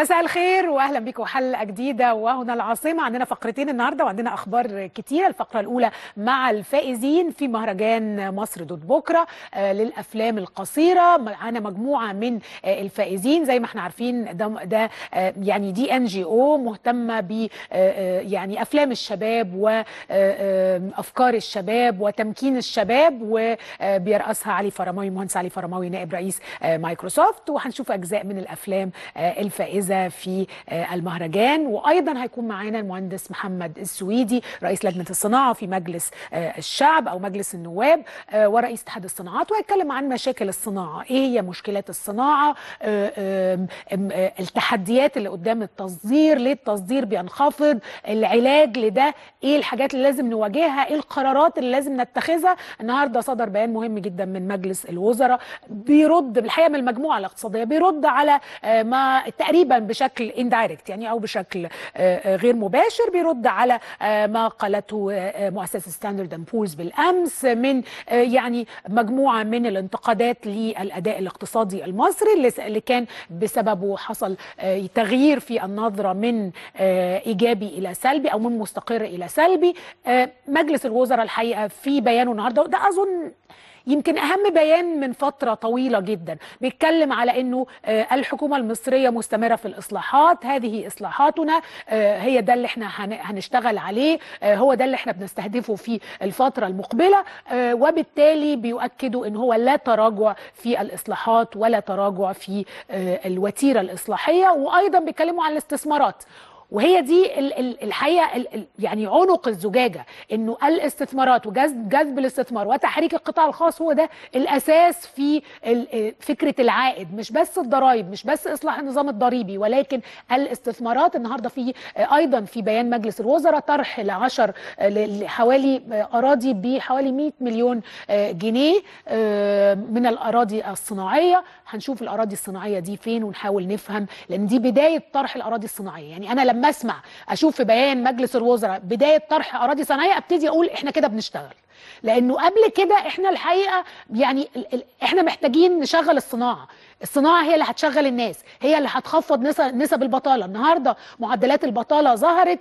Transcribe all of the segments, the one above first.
مساء الخير واهلا بكم حلقه جديده وهنا العاصمه عندنا فقرتين النهارده وعندنا اخبار كتيره الفقره الاولى مع الفائزين في مهرجان مصر دوت بكره آه للافلام القصيره معانا مجموعه من آه الفائزين زي ما احنا عارفين ده ده آه يعني دي ان جي او مهتمه ب يعني افلام الشباب وافكار الشباب وتمكين الشباب وبيرأسها علي فرماوي مهندس علي فرماوي نائب رئيس مايكروسوفت وهنشوف اجزاء من الافلام الفائزه في المهرجان وايضا هيكون معانا المهندس محمد السويدي رئيس لجنه الصناعه في مجلس الشعب او مجلس النواب ورئيس اتحاد الصناعات وهيتكلم عن مشاكل الصناعه ايه هي مشكلات الصناعه التحديات اللي قدام التصدير ليه التصدير بينخفض العلاج لده ايه الحاجات اللي لازم نواجهها ايه القرارات اللي لازم نتخذها النهارده صدر بيان مهم جدا من مجلس الوزراء بيرد بالحقيقه من المجموعه الاقتصاديه بيرد على ما تقريبا بشكل اندايركت يعني او بشكل غير مباشر بيرد على ما قالته مؤسسه ستاندرد اند بورز بالامس من يعني مجموعه من الانتقادات للاداء الاقتصادي المصري اللي كان بسببه حصل تغيير في النظره من ايجابي الى سلبي او من مستقر الى سلبي مجلس الوزراء الحقيقه في بيانه النهارده وده اظن يمكن اهم بيان من فتره طويله جدا بيتكلم على انه الحكومه المصريه مستمره في الاصلاحات هذه اصلاحاتنا هي ده اللي احنا هنشتغل عليه هو ده اللي احنا بنستهدفه في الفتره المقبله وبالتالي بيؤكدوا ان هو لا تراجع في الاصلاحات ولا تراجع في الوتيره الاصلاحيه وايضا بيتكلموا عن الاستثمارات وهي دي الحقيقه يعني عنق الزجاجه انه الاستثمارات وجذب الاستثمار وتحريك القطاع الخاص هو ده الاساس في فكره العائد مش بس الضرائب مش بس اصلاح النظام الضريبي ولكن الاستثمارات النهارده في ايضا في بيان مجلس الوزراء طرح ل 10 حوالي اراضي بحوالي 100 مليون جنيه من الاراضي الصناعيه هنشوف الاراضي الصناعيه دي فين ونحاول نفهم لان دي بدايه طرح الاراضي الصناعيه يعني انا لما اسمع اشوف في بيان مجلس الوزراء بدايه طرح اراضي صناعيه ابتدي اقول احنا كده بنشتغل لانه قبل كده احنا الحقيقه يعني احنا محتاجين نشغل الصناعه الصناعه هي اللي هتشغل الناس هي اللي هتخفض نسب البطاله النهارده معدلات البطاله ظهرت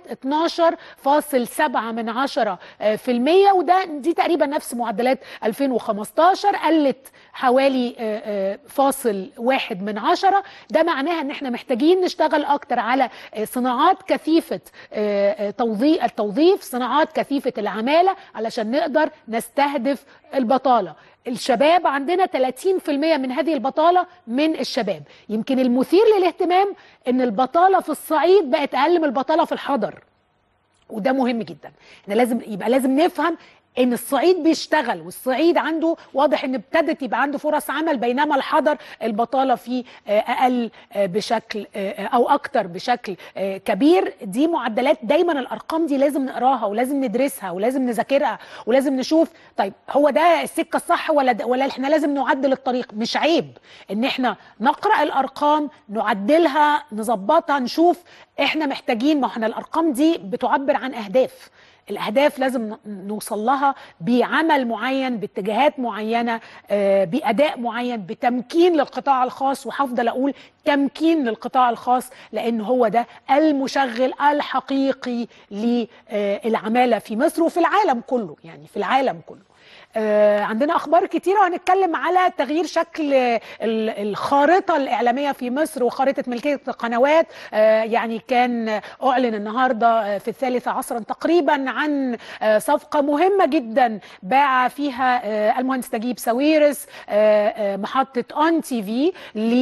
12.7 من 10 في المية وده دي تقريبا نفس معدلات 2015 قلت حوالي فاصل واحد من عشرة ده معناها ان احنا محتاجين نشتغل اكتر على صناعات كثيفة توظيف التوظيف صناعات كثيفة العمالة علشان نقدر نستهدف البطالة الشباب عندنا 30% من هذه البطالة من الشباب يمكن المثير للاهتمام ان البطالة في الصعيد بقت اقل من البطالة في الحضر وده مهم جدا احنا لازم يبقى لازم نفهم ان الصعيد بيشتغل والصعيد عنده واضح ان ابتدت يبقى عنده فرص عمل بينما الحضر البطاله فيه اقل بشكل او اكتر بشكل كبير دي معدلات دايما الارقام دي لازم نقراها ولازم ندرسها ولازم نذاكرها ولازم نشوف طيب هو ده السكه الصح ولا ولا احنا لازم نعدل الطريق مش عيب ان احنا نقرا الارقام نعدلها نظبطها نشوف احنا محتاجين ما احنا الارقام دي بتعبر عن اهداف الاهداف لازم نوصل لها بعمل معين باتجاهات معينه باداء معين بتمكين للقطاع الخاص وهفضل اقول تمكين للقطاع الخاص لان هو ده المشغل الحقيقي للعماله في مصر وفي العالم كله يعني في العالم كله آه عندنا اخبار كتيره وهنتكلم على تغيير شكل الخارطه الاعلاميه في مصر وخارطه ملكيه القنوات آه يعني كان اعلن النهارده في الثالثه عصرا تقريبا عن آه صفقه مهمه جدا باع فيها المهندس نجيب ساويرس محطه اون تي في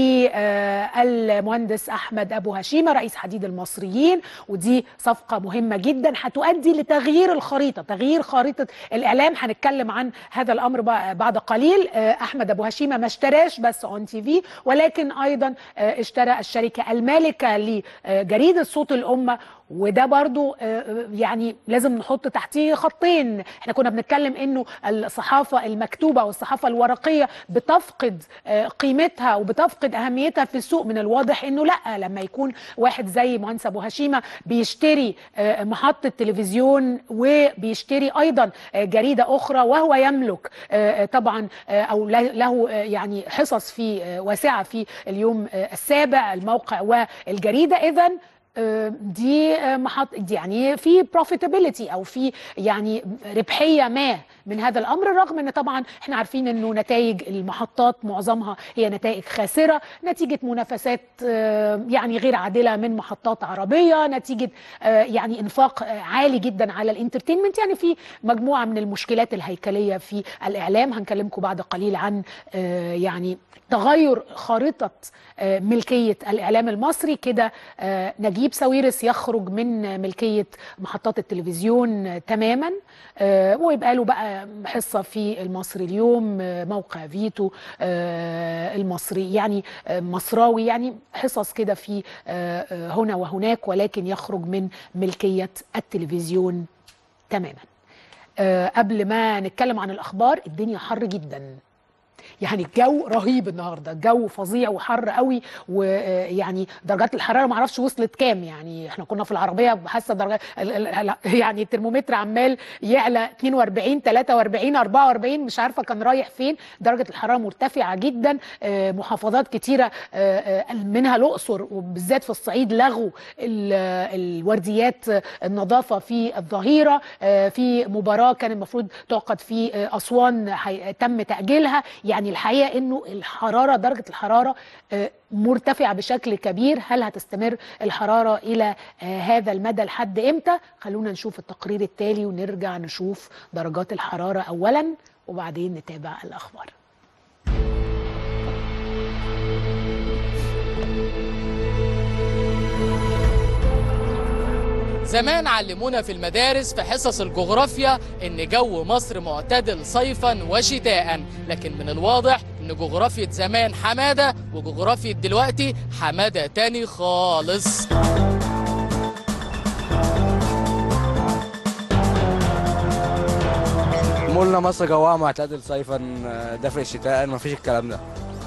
للمهندس احمد ابو هشيمه رئيس حديد المصريين ودي صفقه مهمه جدا هتؤدي لتغيير الخريطه تغيير خريطه الاعلام هنتكلم عن هذا الامر بعد قليل احمد ابو هشيمه ما اشتراش بس اون تي في ولكن ايضا اشترى الشركه المالكه لجريده صوت الامه وده برضو آه، يعني لازم نحط تحتيه خطين احنا كنا بنتكلم انه الصحافة المكتوبة والصحافة الورقية بتفقد آه، قيمتها وبتفقد اهميتها في السوق من الواضح انه لا لما يكون واحد زي مهندس ابو هشيمة بيشتري آه، محطة تلفزيون وبيشتري ايضا آه، جريدة اخرى وهو يملك آه، طبعا آه، او له- له آه، يعني حصص في آه، واسعة في اليوم آه، السابع الموقع والجريدة اذا آه، دي آه، محط دي يعني في profitability او في يعني ربحيه ما من هذا الامر رغم ان طبعا احنا عارفين انه نتائج المحطات معظمها هي نتائج خاسره نتيجه منافسات آه، يعني غير عادله من محطات عربيه نتيجه آه، يعني انفاق آه، عالي جدا على الانترتينمنت يعني في مجموعه من المشكلات الهيكليه في الاعلام هنكلمكم بعد قليل عن آه، يعني تغير خارطه آه، ملكيه الاعلام المصري كده آه، نجيب ساويرس يخرج من ملكيه محطات التلفزيون آه، تماما آه، ويبقى له بقى حصه في المصري اليوم آه، موقع فيتو آه، المصري يعني آه، مصراوي يعني حصص كده في آه، آه، هنا وهناك ولكن يخرج من ملكيه التلفزيون تماما آه، قبل ما نتكلم عن الاخبار الدنيا حر جدا يعني الجو رهيب النهارده الجو فظيع وحر قوي ويعني درجات الحراره ما اعرفش وصلت كام يعني احنا كنا في العربيه حاسه درجات ال- ال- يعني الترمومتر عمال يعلى 42 43 44 مش عارفه كان رايح فين درجه الحراره مرتفعه جدا آه، محافظات كتيره آه، آه، منها الاقصر وبالذات في الصعيد لغوا ال- الورديات النظافه في الظهيره آه، في مباراه كان المفروض تعقد في آه، اسوان حي- تم تاجيلها يعني الحقيقه انه الحراره درجه الحراره آه، مرتفعه بشكل كبير هل هتستمر الحراره الى آه، هذا المدى لحد امتى خلونا نشوف التقرير التالي ونرجع نشوف درجات الحراره اولا وبعدين نتابع الاخبار زمان علمونا في المدارس في حصص الجغرافيا ان جو مصر معتدل صيفا وشتاء لكن من الواضح ان جغرافية زمان حمادة وجغرافية دلوقتي حمادة تاني خالص مولنا مصر جواها معتدل صيفا دافئ شتاء ما فيش الكلام ده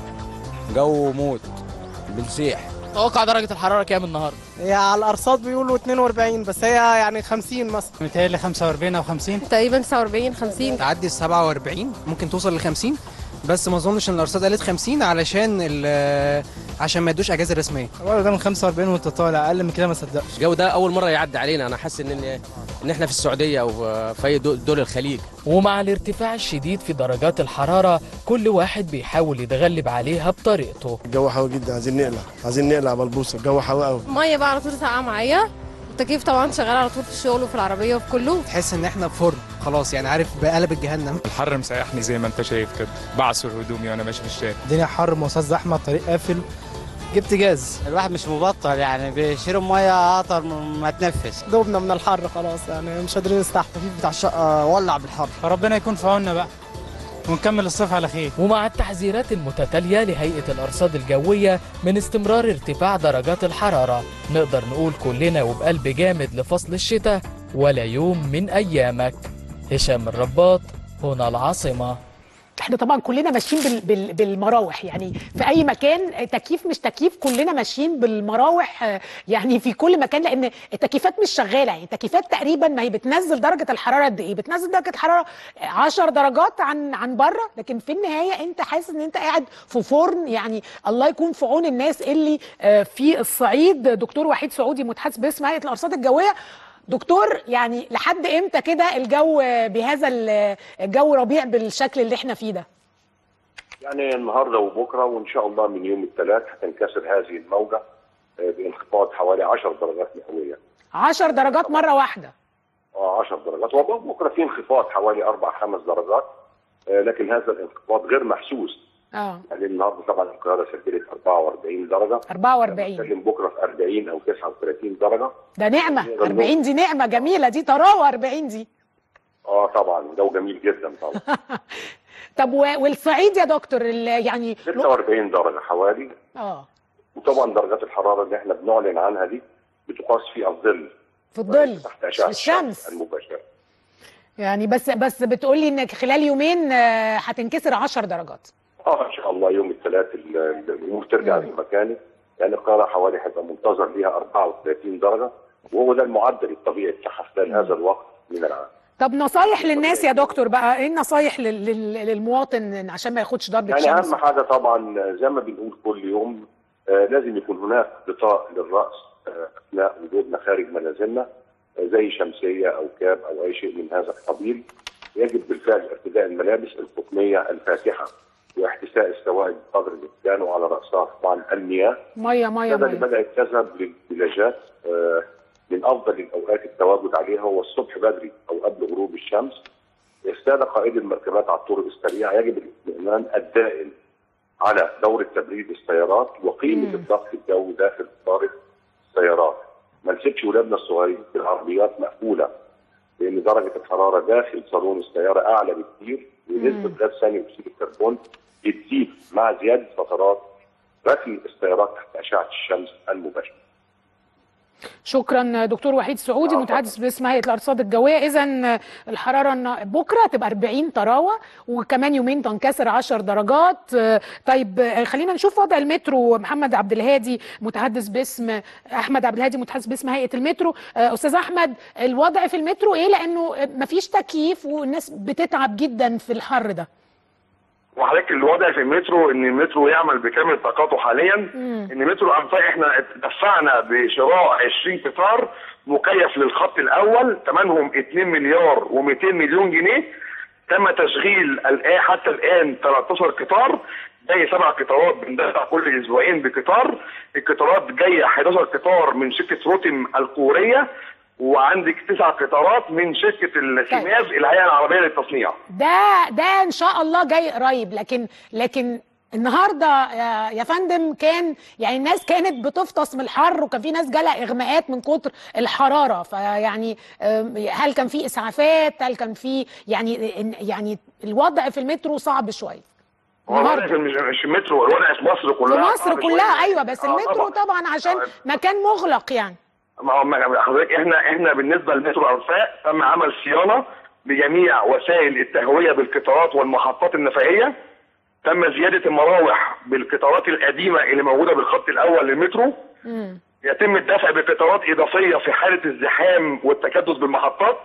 جو موت بنسيح توقع درجة الحرارة كام النهاردة هي على الارصاد بيقولوا 42 بس هي يعني 50 مثلا متهيألي 45 او 50 تقريبا 49 50 تعدي ال 47 ممكن توصل ل 50 بس ما اظنش ان الارصاد قالت 50 علشان ال- عشان ما يدوش اجازه رسميه الوضع ده من 45 وانت طالع اقل من كده ما صدقش الجو ده اول مره يعدي علينا انا حاسس ان ان احنا في السعوديه او في اي دول دول الخليج ومع الارتفاع الشديد في درجات الحرارة كل واحد بيحاول يتغلب عليها بطريقته الجو حلو جدا عايزين نقلع عايزين نقلع بلبوسه الجو حلو قوي ميه بقى على طول ساقعه معايا التكييف طبعا شغال على طول في الشغل وفي العربيه وفي كله تحس ان احنا في فرن خلاص يعني عارف بقلب الجهنم الحر مسيحني زي ما انت شايف كده بعصر هدومي وانا ماشي في الشارع الدنيا حر مواصلات زحمه الطريق قافل جبت جاز الواحد مش مبطل يعني بيشرب ميه اطر ما تنفس دوبنا من الحر خلاص يعني مش قادرين نستحمل بتاع الشقه ولع بالحر فربنا يكون في عوننا بقى ونكمل الصيف على خير ومع التحذيرات المتتالية لهيئة الأرصاد الجوية من استمرار ارتفاع درجات الحرارة نقدر نقول كلنا وبقلب جامد لفصل الشتاء ولا يوم من أيامك هشام الرباط هنا العاصمة احنا طبعا كلنا ماشيين بال بال بالمراوح يعني في اي مكان تكييف مش تكييف كلنا ماشيين بالمراوح آه، يعني في كل مكان لان التكييفات مش شغاله يعني التكييفات تقريبا ما هي بتنزل درجه الحراره قد ايه بتنزل درجه الحراره 10 درجات عن عن بره لكن في النهايه انت حاسس ان انت قاعد في فرن يعني الله يكون في عون الناس اللي آه، في الصعيد دكتور وحيد سعودي متحدث باسم هيئه الارصاد الجويه دكتور يعني لحد امتى كده الجو بهذا ال- الجو ربيع بالشكل اللي احنا فيه ده يعني النهارده وبكره وان شاء الله من يوم الثلاث هتنكسر هذه الموجه آه، بانخفاض حوالي 10 درجات مئويه. 10 درجات مره واحده اه 10 درجات وبكره في انخفاض حوالي 4 5 درجات آه، لكن هذا الانخفاض غير محسوس اه يعني النهارده طبعا القاهره سجلت 44 درجه 44 نتكلم بكره في 40 او 39 درجه ده نعمه 40 دي نعمه جميله دي طراوه 40 دي اه طبعا جو جميل جدا طبعا طب و- والصعيد يا دكتور ال- يعني 46 درجه حوالي اه وطبعا درجات الحراره اللي احنا بنعلن عنها دي بتقاس في الظل في الظل تحت مش اشعه في الشمس المباشره يعني بس بس بتقولي انك خلال يومين آه، هتنكسر 10 درجات اه ان شاء الله يوم الثلاث ال- ال- الامور ترجع لمكانه لان القاهره حوالي هيبقى منتظر ليها 34 درجه وهو ده المعدل الطبيعي بتاعها خلال هذا الوقت من العام طب نصايح للناس يا دكتور بقى ايه النصايح لل- لل- للمواطن عشان ما ياخدش ضربة يعني شمس اهم حاجه طبعا زي ما بنقول كل يوم آه لازم يكون هناك غطاء للراس آه اثناء وجودنا خارج منازلنا آه زي شمسيه او كاب او اي شيء من هذا القبيل يجب بالفعل ارتداء الملابس القطنيه الفاتحه واحتساء السوائل بقدر الامكان وعلى راسها طبعا المياه ميه ميه هذا اللي ميه بدات تذهب للثلاجات آه، من افضل الاوقات التواجد عليها هو الصبح بدري او قبل غروب الشمس الساده قائدي المركبات على الطرق السريعه يجب الاطمئنان الدائم على دوره تبريد السيارات وقيمه مم. الضغط الجوي داخل اطار السيارات ما نسيبش ولادنا الصغيرين في العربيات مقفوله لان درجه الحراره داخل صالون السياره اعلى بكثير ونسبه غاز ثاني اكسيد الكربون بتزيد مع زياده فترات ركن السيارات تحت اشعه الشمس المباشره. شكرا دكتور وحيد سعودي متحدث باسم هيئه الارصاد الجويه اذا الحراره النا- بكره تبقى 40 طراوه وكمان يومين تنكسر 10 درجات آه، طيب آه، خلينا نشوف وضع المترو محمد عبد الهادي متحدث باسم احمد عبد الهادي متحدث باسم هيئه المترو آه، استاذ احمد الوضع في المترو ايه لانه مفيش تكييف والناس بتتعب جدا في الحر ده وحضرتك الوضع في المترو ان المترو يعمل بكامل طاقته حاليا مم. ان مترو انفاق احنا دفعنا بشراء 20 قطار مكيف للخط الاول ثمنهم 2 مليار و200 مليون جنيه تم تشغيل الان حتى الان 13 قطار جاي سبع قطارات بندفع كل اسبوعين بقطار القطارات جايه 11 قطار من شركه روتم الكوريه وعندك تسع قطارات من شركه السماز الهيئه العربيه للتصنيع ده ده ان شاء الله جاي قريب لكن لكن النهارده يا- يا فندم كان يعني الناس كانت بتفطس من الحر وكان في ناس جالها اغماءات من كتر الحراره فيعني أم، هل كان في اسعافات هل كان في يعني يعني الوضع في المترو صعب شويه هو الوضع في مش مش المترو الوضع في مصر في كلها مصر صعب كلها شوية. ايوه بس آه المترو طبعاً. طبعا عشان مكان مغلق يعني ما هو ما- حضرتك احنا احنا بالنسبه لمترو انفاق تم عمل صيانه بجميع وسائل التهويه بالقطارات والمحطات النفقيه تم زياده المراوح بالقطارات القديمه اللي موجوده بالخط الاول للمترو مم. يتم الدفع بقطارات اضافيه في حاله الزحام والتكدس بالمحطات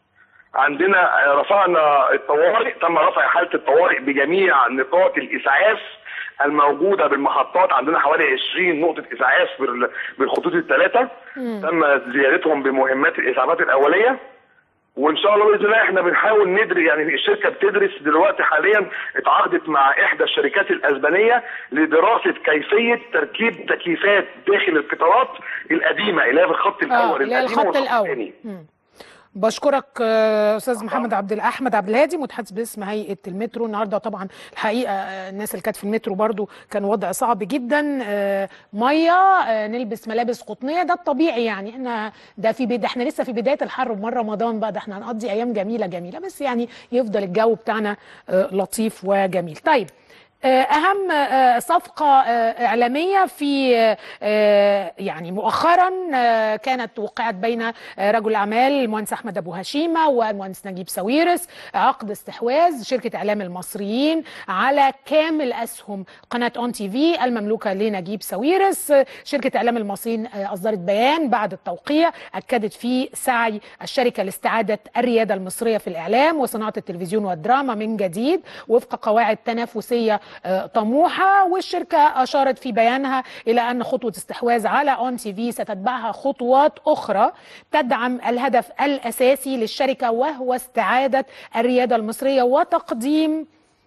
عندنا آه، رفعنا الطوارئ تم رفع حاله الطوارئ بجميع نقاط الاسعاف الموجوده بالمحطات عندنا حوالي 20 نقطه اسعاف بال- بالخطوط الثلاثه تم زيادتهم بمهمات الاسعافات الاوليه وان شاء الله باذن الله احنا بنحاول ندرس يعني الشركه بتدرس دلوقتي حاليا اتعاقدت مع احدى الشركات الاسبانيه لدراسه كيفيه تركيب تكييفات داخل القطارات القديمه اللي هي في الخط اه الاول اللي هي القديم الخط والخط الاول الثاني مم. بشكرك آه، استاذ محمد عبد احمد عبد الهادي متحدث باسم هيئه المترو النهارده طبعا الحقيقه آه، الناس اللي كانت في المترو برضو كان وضع صعب جدا آه، ميه آه، نلبس ملابس قطنيه ده الطبيعي يعني احنا ده في بدا احنا لسه في بدايه الحر ومن رمضان بقى ده احنا هنقضي ايام جميله جميله بس يعني يفضل الجو بتاعنا آه، لطيف وجميل طيب آه، اهم آه، صفقه آه، اعلاميه في آه، يعني مؤخرا آه، كانت وقعت بين آه، رجل الاعمال المهندس احمد ابو هشيمه والمهندس نجيب ساويرس عقد استحواذ شركه اعلام المصريين على كامل اسهم قناه اون تي في المملوكه لنجيب ساويرس آه، شركه اعلام المصريين آه، اصدرت بيان بعد التوقيع اكدت فيه سعي الشركه لاستعاده الرياده المصريه في الاعلام وصناعه التلفزيون والدراما من جديد وفق قواعد تنافسيه آه، طموحه والشركه اشارت في بيانها الى ان خطوه استحواذ على اون تي في ستتبعها خطوات اخرى تدعم الهدف الاساسي للشركه وهو استعاده الرياده المصريه وتقديم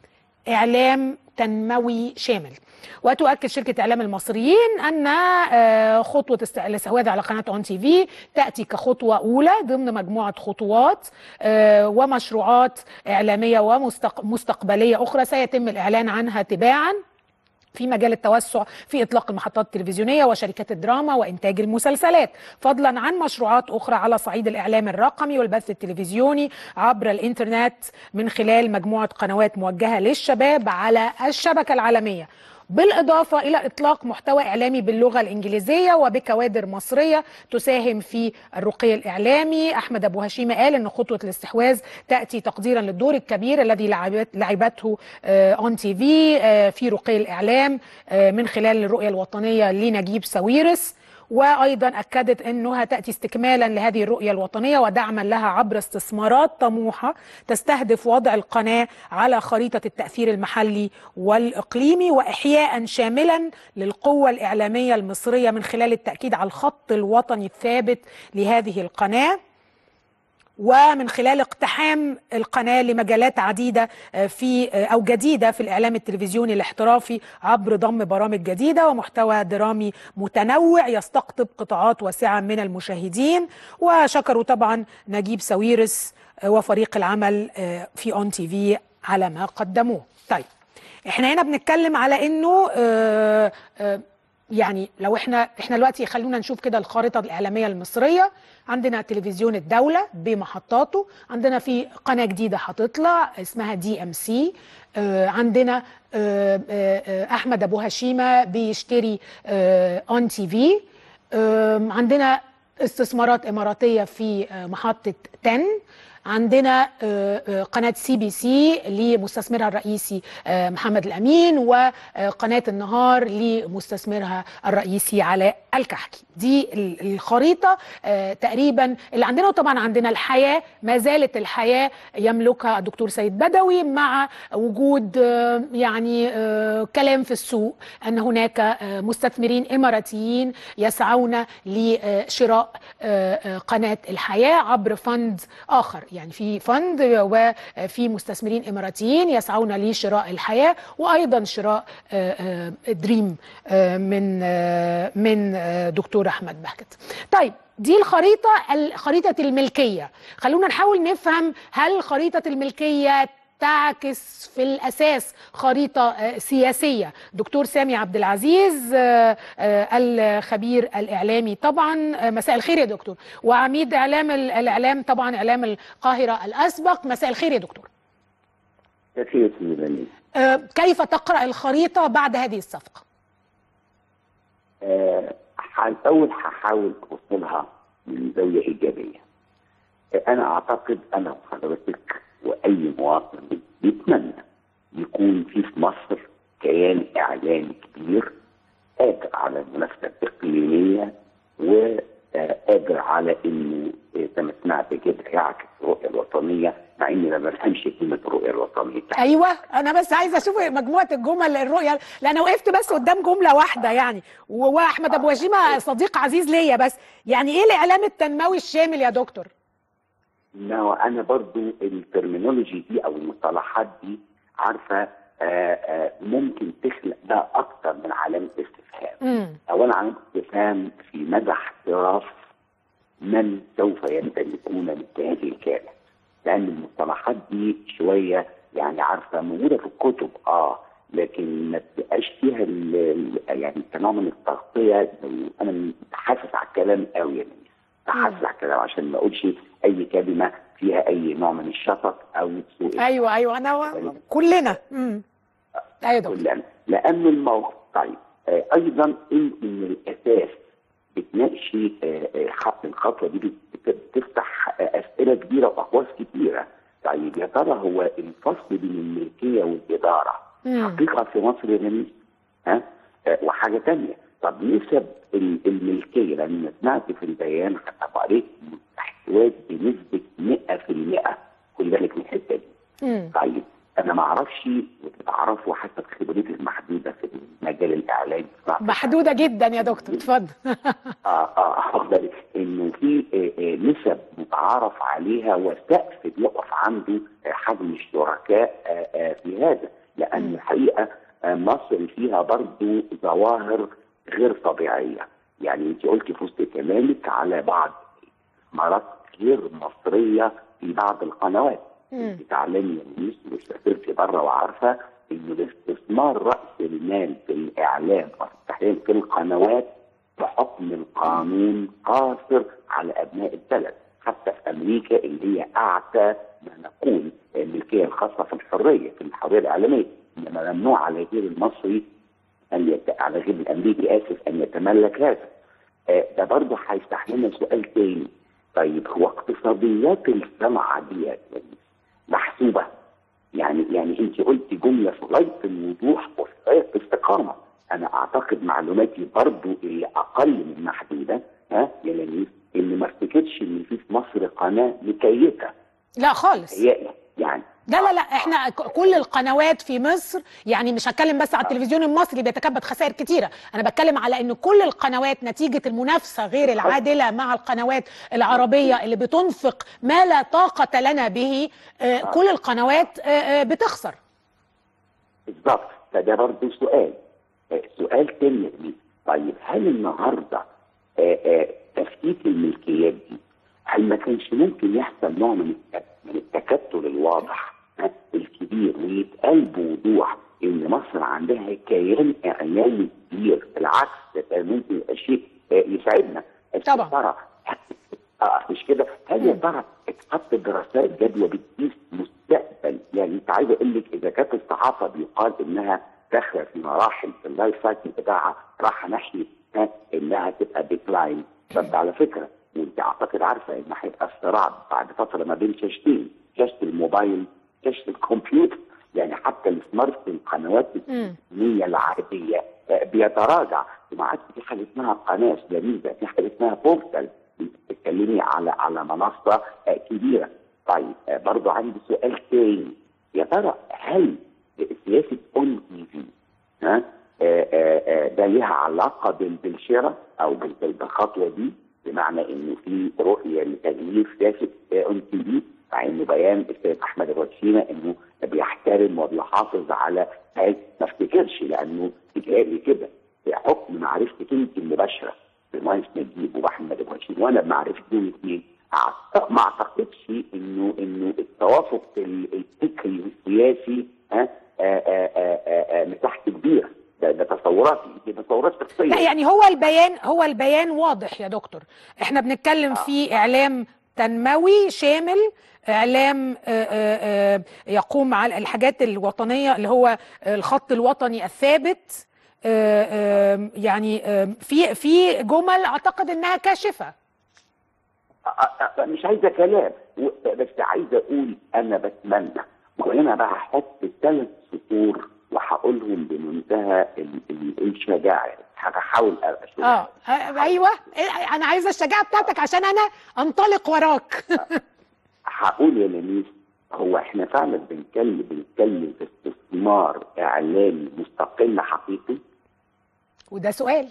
اعلام تنموي شامل وتؤكد شركه اعلام المصريين ان آه، خطوه است- الاستحواذ على قناه اون تي في تاتي كخطوه اولى ضمن مجموعه خطوات آه، ومشروعات اعلاميه ومستقبليه اخرى سيتم الاعلان عنها تباعا في مجال التوسع في اطلاق المحطات التلفزيونيه وشركات الدراما وانتاج المسلسلات فضلا عن مشروعات اخرى على صعيد الاعلام الرقمي والبث التلفزيوني عبر الانترنت من خلال مجموعه قنوات موجهه للشباب على الشبكه العالميه بالإضافة إلى إطلاق محتوى إعلامي باللغة الإنجليزية وبكوادر مصرية تساهم في الرقي الإعلامي أحمد أبو هشيمة قال أن خطوة الاستحواذ تأتي تقديرا للدور الكبير الذي لعبت لعبته اون تي في في رقي الإعلام آه، من خلال الرؤية الوطنية لنجيب ساويرس وايضا اكدت انها تاتي استكمالا لهذه الرؤيه الوطنيه ودعما لها عبر استثمارات طموحه تستهدف وضع القناه على خريطه التاثير المحلي والاقليمي واحياء شاملا للقوه الاعلاميه المصريه من خلال التاكيد على الخط الوطني الثابت لهذه القناه ومن خلال اقتحام القناة لمجالات عديدة آه، في آه، أو جديدة في الإعلام التلفزيوني الاحترافي عبر ضم برامج جديدة ومحتوى درامي متنوع يستقطب قطاعات واسعة من المشاهدين وشكروا طبعا نجيب ساويرس آه، وفريق العمل آه، في اون تي في على ما قدموه طيب احنا هنا بنتكلم على انه آه، آه، يعني لو احنا احنا دلوقتي خلونا نشوف كده الخارطه الاعلاميه المصريه عندنا تلفزيون الدوله بمحطاته عندنا في قناه جديده هتطلع اسمها دي ام سي عندنا آه، آه، آه، احمد ابو هشيمه بيشتري اون تي في عندنا استثمارات اماراتيه في آه، محطه 10 عندنا آه، آه، قناة سي بي سي لمستثمرها الرئيسي آه، محمد الأمين وقناة النهار لمستثمرها الرئيسي علاء الكحكي دي ال- الخريطة آه، تقريبا اللي عندنا وطبعا عندنا الحياة ما زالت الحياة يملكها الدكتور سيد بدوي مع وجود آه، يعني آه، كلام في السوق أن هناك آه، مستثمرين إماراتيين يسعون لشراء آه، آه، قناة الحياة عبر فند آخر يعني في فند وفي مستثمرين إماراتيين يسعون لشراء الحياة وأيضا شراء آه، آه، دريم آه، من آه، من آه، دكتور أحمد بهجت طيب دي الخريطة خريطة الملكية خلونا نحاول نفهم هل خريطة الملكية تعكس في الاساس خريطه آه، سياسيه دكتور سامي عبد العزيز آه، آه، الخبير الاعلامي طبعا آه، مساء الخير يا دكتور وعميد اعلام ال- الاعلام طبعا اعلام القاهره الاسبق مساء الخير يا دكتور كثير من آه، كيف تقرا الخريطه بعد هذه الصفقه آه، ح- الأول هحاول أوصلها من زاوية إيجابية. آه، أنا أعتقد أنا وحضرتك وأي مواطن يتمنى يكون في في مصر كيان إعلامي كبير قادر على المنافسة الإقليمية وقادر على إنه آه، زي ما سمعت كده يعكس الرؤية الوطنية مع إني ما بفهمش كلمة الرؤية الوطنية ايوه انا بس عايزه اشوف مجموعه الجمل الرؤيه لان وقفت بس قدام جمله واحده يعني و- واحمد ابو هشيمه صديق عزيز ليا بس يعني ايه الاعلام التنموي الشامل يا دكتور لا وانا برضو الترمينولوجي دي او المصطلحات دي عارفه آه، آه، ممكن تخلق ده اكتر من علامه استفهام امم اولا علامه استفهام في مدى احتراف من سوف يمتلكون مثل هذه الكلمه لان المصطلحات دي شويه يعني عارفه موجوده في الكتب اه لكن ما بتبقاش فيها ال- ال- يعني كنوع من التغطيه زي- انا متحسس على الكلام قوي يعني متحسس على الكلام عشان ما اقولش اي كلمه فيها اي نوع من الشطط او سوء ايوه ايوه انا و... كلنا امم ايوه يا دكتور كلنا لان الموقف طيب آه ايضا ان من الاساس بتناقشي آه، آه، حق الخطوه دي بت- بتفتح آه، اسئله كبيره واقواس كتيره طيب يا ترى هو الفصل بين الملكيه والاداره مم. حقيقه في مصر يا جميل ها آه، وحاجه تانية طب نسب ال- الملكيه لان أنا سمعت في البيان خدت عليك احتواء بنسبه 100% خلي بالك من الحته دي امم طيب انا ما اعرفش وتعرفوا حسب خبرتي المحدوده في المجال الاعلامي سمعت محدوده جدا يا دكتور اتفضل اه اه خد بالك انه في آه، آه، نسب متعارف عليها وسقف بيقف عنده آه، حجم الشركاء آه، آه، في هذا لان الحقيقه آه، مصر فيها برضو ظواهر غير طبيعيه يعني انت قلت في وسط كلامك على بعض استثمارات غير مصريه في بعض القنوات مم. بتعلمي يا ميس وسافرتي بره وعارفه ان الاستثمار راس المال في الاعلام وتحديدا في القنوات بحكم القانون قاصر على ابناء البلد حتى في امريكا اللي هي اعتى ما نقول الملكيه الخاصه في الحريه في الحريه الاعلاميه انما ممنوع على غير المصري ان يت... على غير الامريكي اسف ان يتملك هذا آه، ده برضه هيفتح لنا سؤال تاني طيب هو اقتصاديات الصنعه دي يا كريم محسوبه يعني يعني انت قلت جمله في غايه الوضوح وفي غايه الاستقامه انا اعتقد معلوماتي برضو اللي اقل من محدوده ها يا لميس اللي ما افتكرش ان في في مصر قناه مكيفه لا خالص هي يعني لا لا لا احنا ك- كل القنوات في مصر يعني مش هتكلم بس على التلفزيون المصري بيتكبد خسائر كتيره انا بتكلم على ان كل القنوات نتيجه المنافسه غير العادله مع القنوات العربيه اللي بتنفق ما لا طاقه لنا به آه، كل القنوات آه، آه، بتخسر بالظبط فده برضه سؤال آه، سؤال تاني يا جميل. طيب هل النهارده آه، آه، تفكيك الملكيات دي هل ما كانش ممكن يحصل نوع من الت- من التكتل الواضح ها، الكبير ويتقال بوضوح ان مصر عندها كيان اعلامي كبير بالعكس ده كان ممكن يبقى شيء آه، يساعدنا طبعا ترى اه مش كده هل يا ترى اتحط دراسات جدوى بتقيس مستقبل يعني انت عايز اقول لك اذا كانت الصحافه بيقال انها داخله في مراحل في اللايف سايكل بتاعها رايحه ناحيه ها، انها تبقى ديكلاين طب على فكره وانت اعتقد عارفه ان هيبقى الصراع بعد فتره ما بين شاشتين شاشه الموبايل شاشه الكمبيوتر يعني حتى السمارت القنوات التلفزيونيه العاديه آه، بيتراجع وما عادش في حاجه اسمها قناه جديده في حاجه اسمها بورتال انت بتتكلمي على على منصه آه، كبيره طيب آه، برضو عندي سؤال تاني يا ترى هل سياسه اون تي في ها آه، آه، آه، ده ليها علاقه بال- بالشراء او بال- بال- بالخطوه دي بمعنى انه في رؤيه لتغيير سياسه اون تي في مع انه بيان السيد احمد الرشيمه انه بيحترم وبيحافظ على هذا ما افتكرش لانه بيتهيألي كده بحكم معرفتك انت المباشره بمهندس نجيب واحمد الرشيد وانا بمعرفتي الاثنين أعت- ما اعتقدش انه انه التوافق ال- الفكري والسياسي ها آه، آه، آه، آه، آه، مساحته كبيره ده, ده تصوراتي دي تصورات شخصيه لا يعني هو البيان هو البيان واضح يا دكتور احنا بنتكلم في اعلام تنموي شامل اعلام آه، آه، آه، يقوم على الحاجات الوطنيه اللي هو الخط الوطني الثابت آه، آه، يعني آه، في في جمل اعتقد انها كاشفه أ- أ- مش عايزه كلام و- بس عايزه اقول انا بتمنى وهنا بقى هحط ثلاث سطور وهقولهم بمنتهى ال- ال- الشجاعه هحاول اشوف اه آه، ايوه إيه، انا عايزه الشجاعه بتاعتك عشان انا انطلق وراك هقول يا لميس هو احنا فعلا بنتكلم بنتكلم في استثمار اعلامي مستقل حقيقي وده سؤال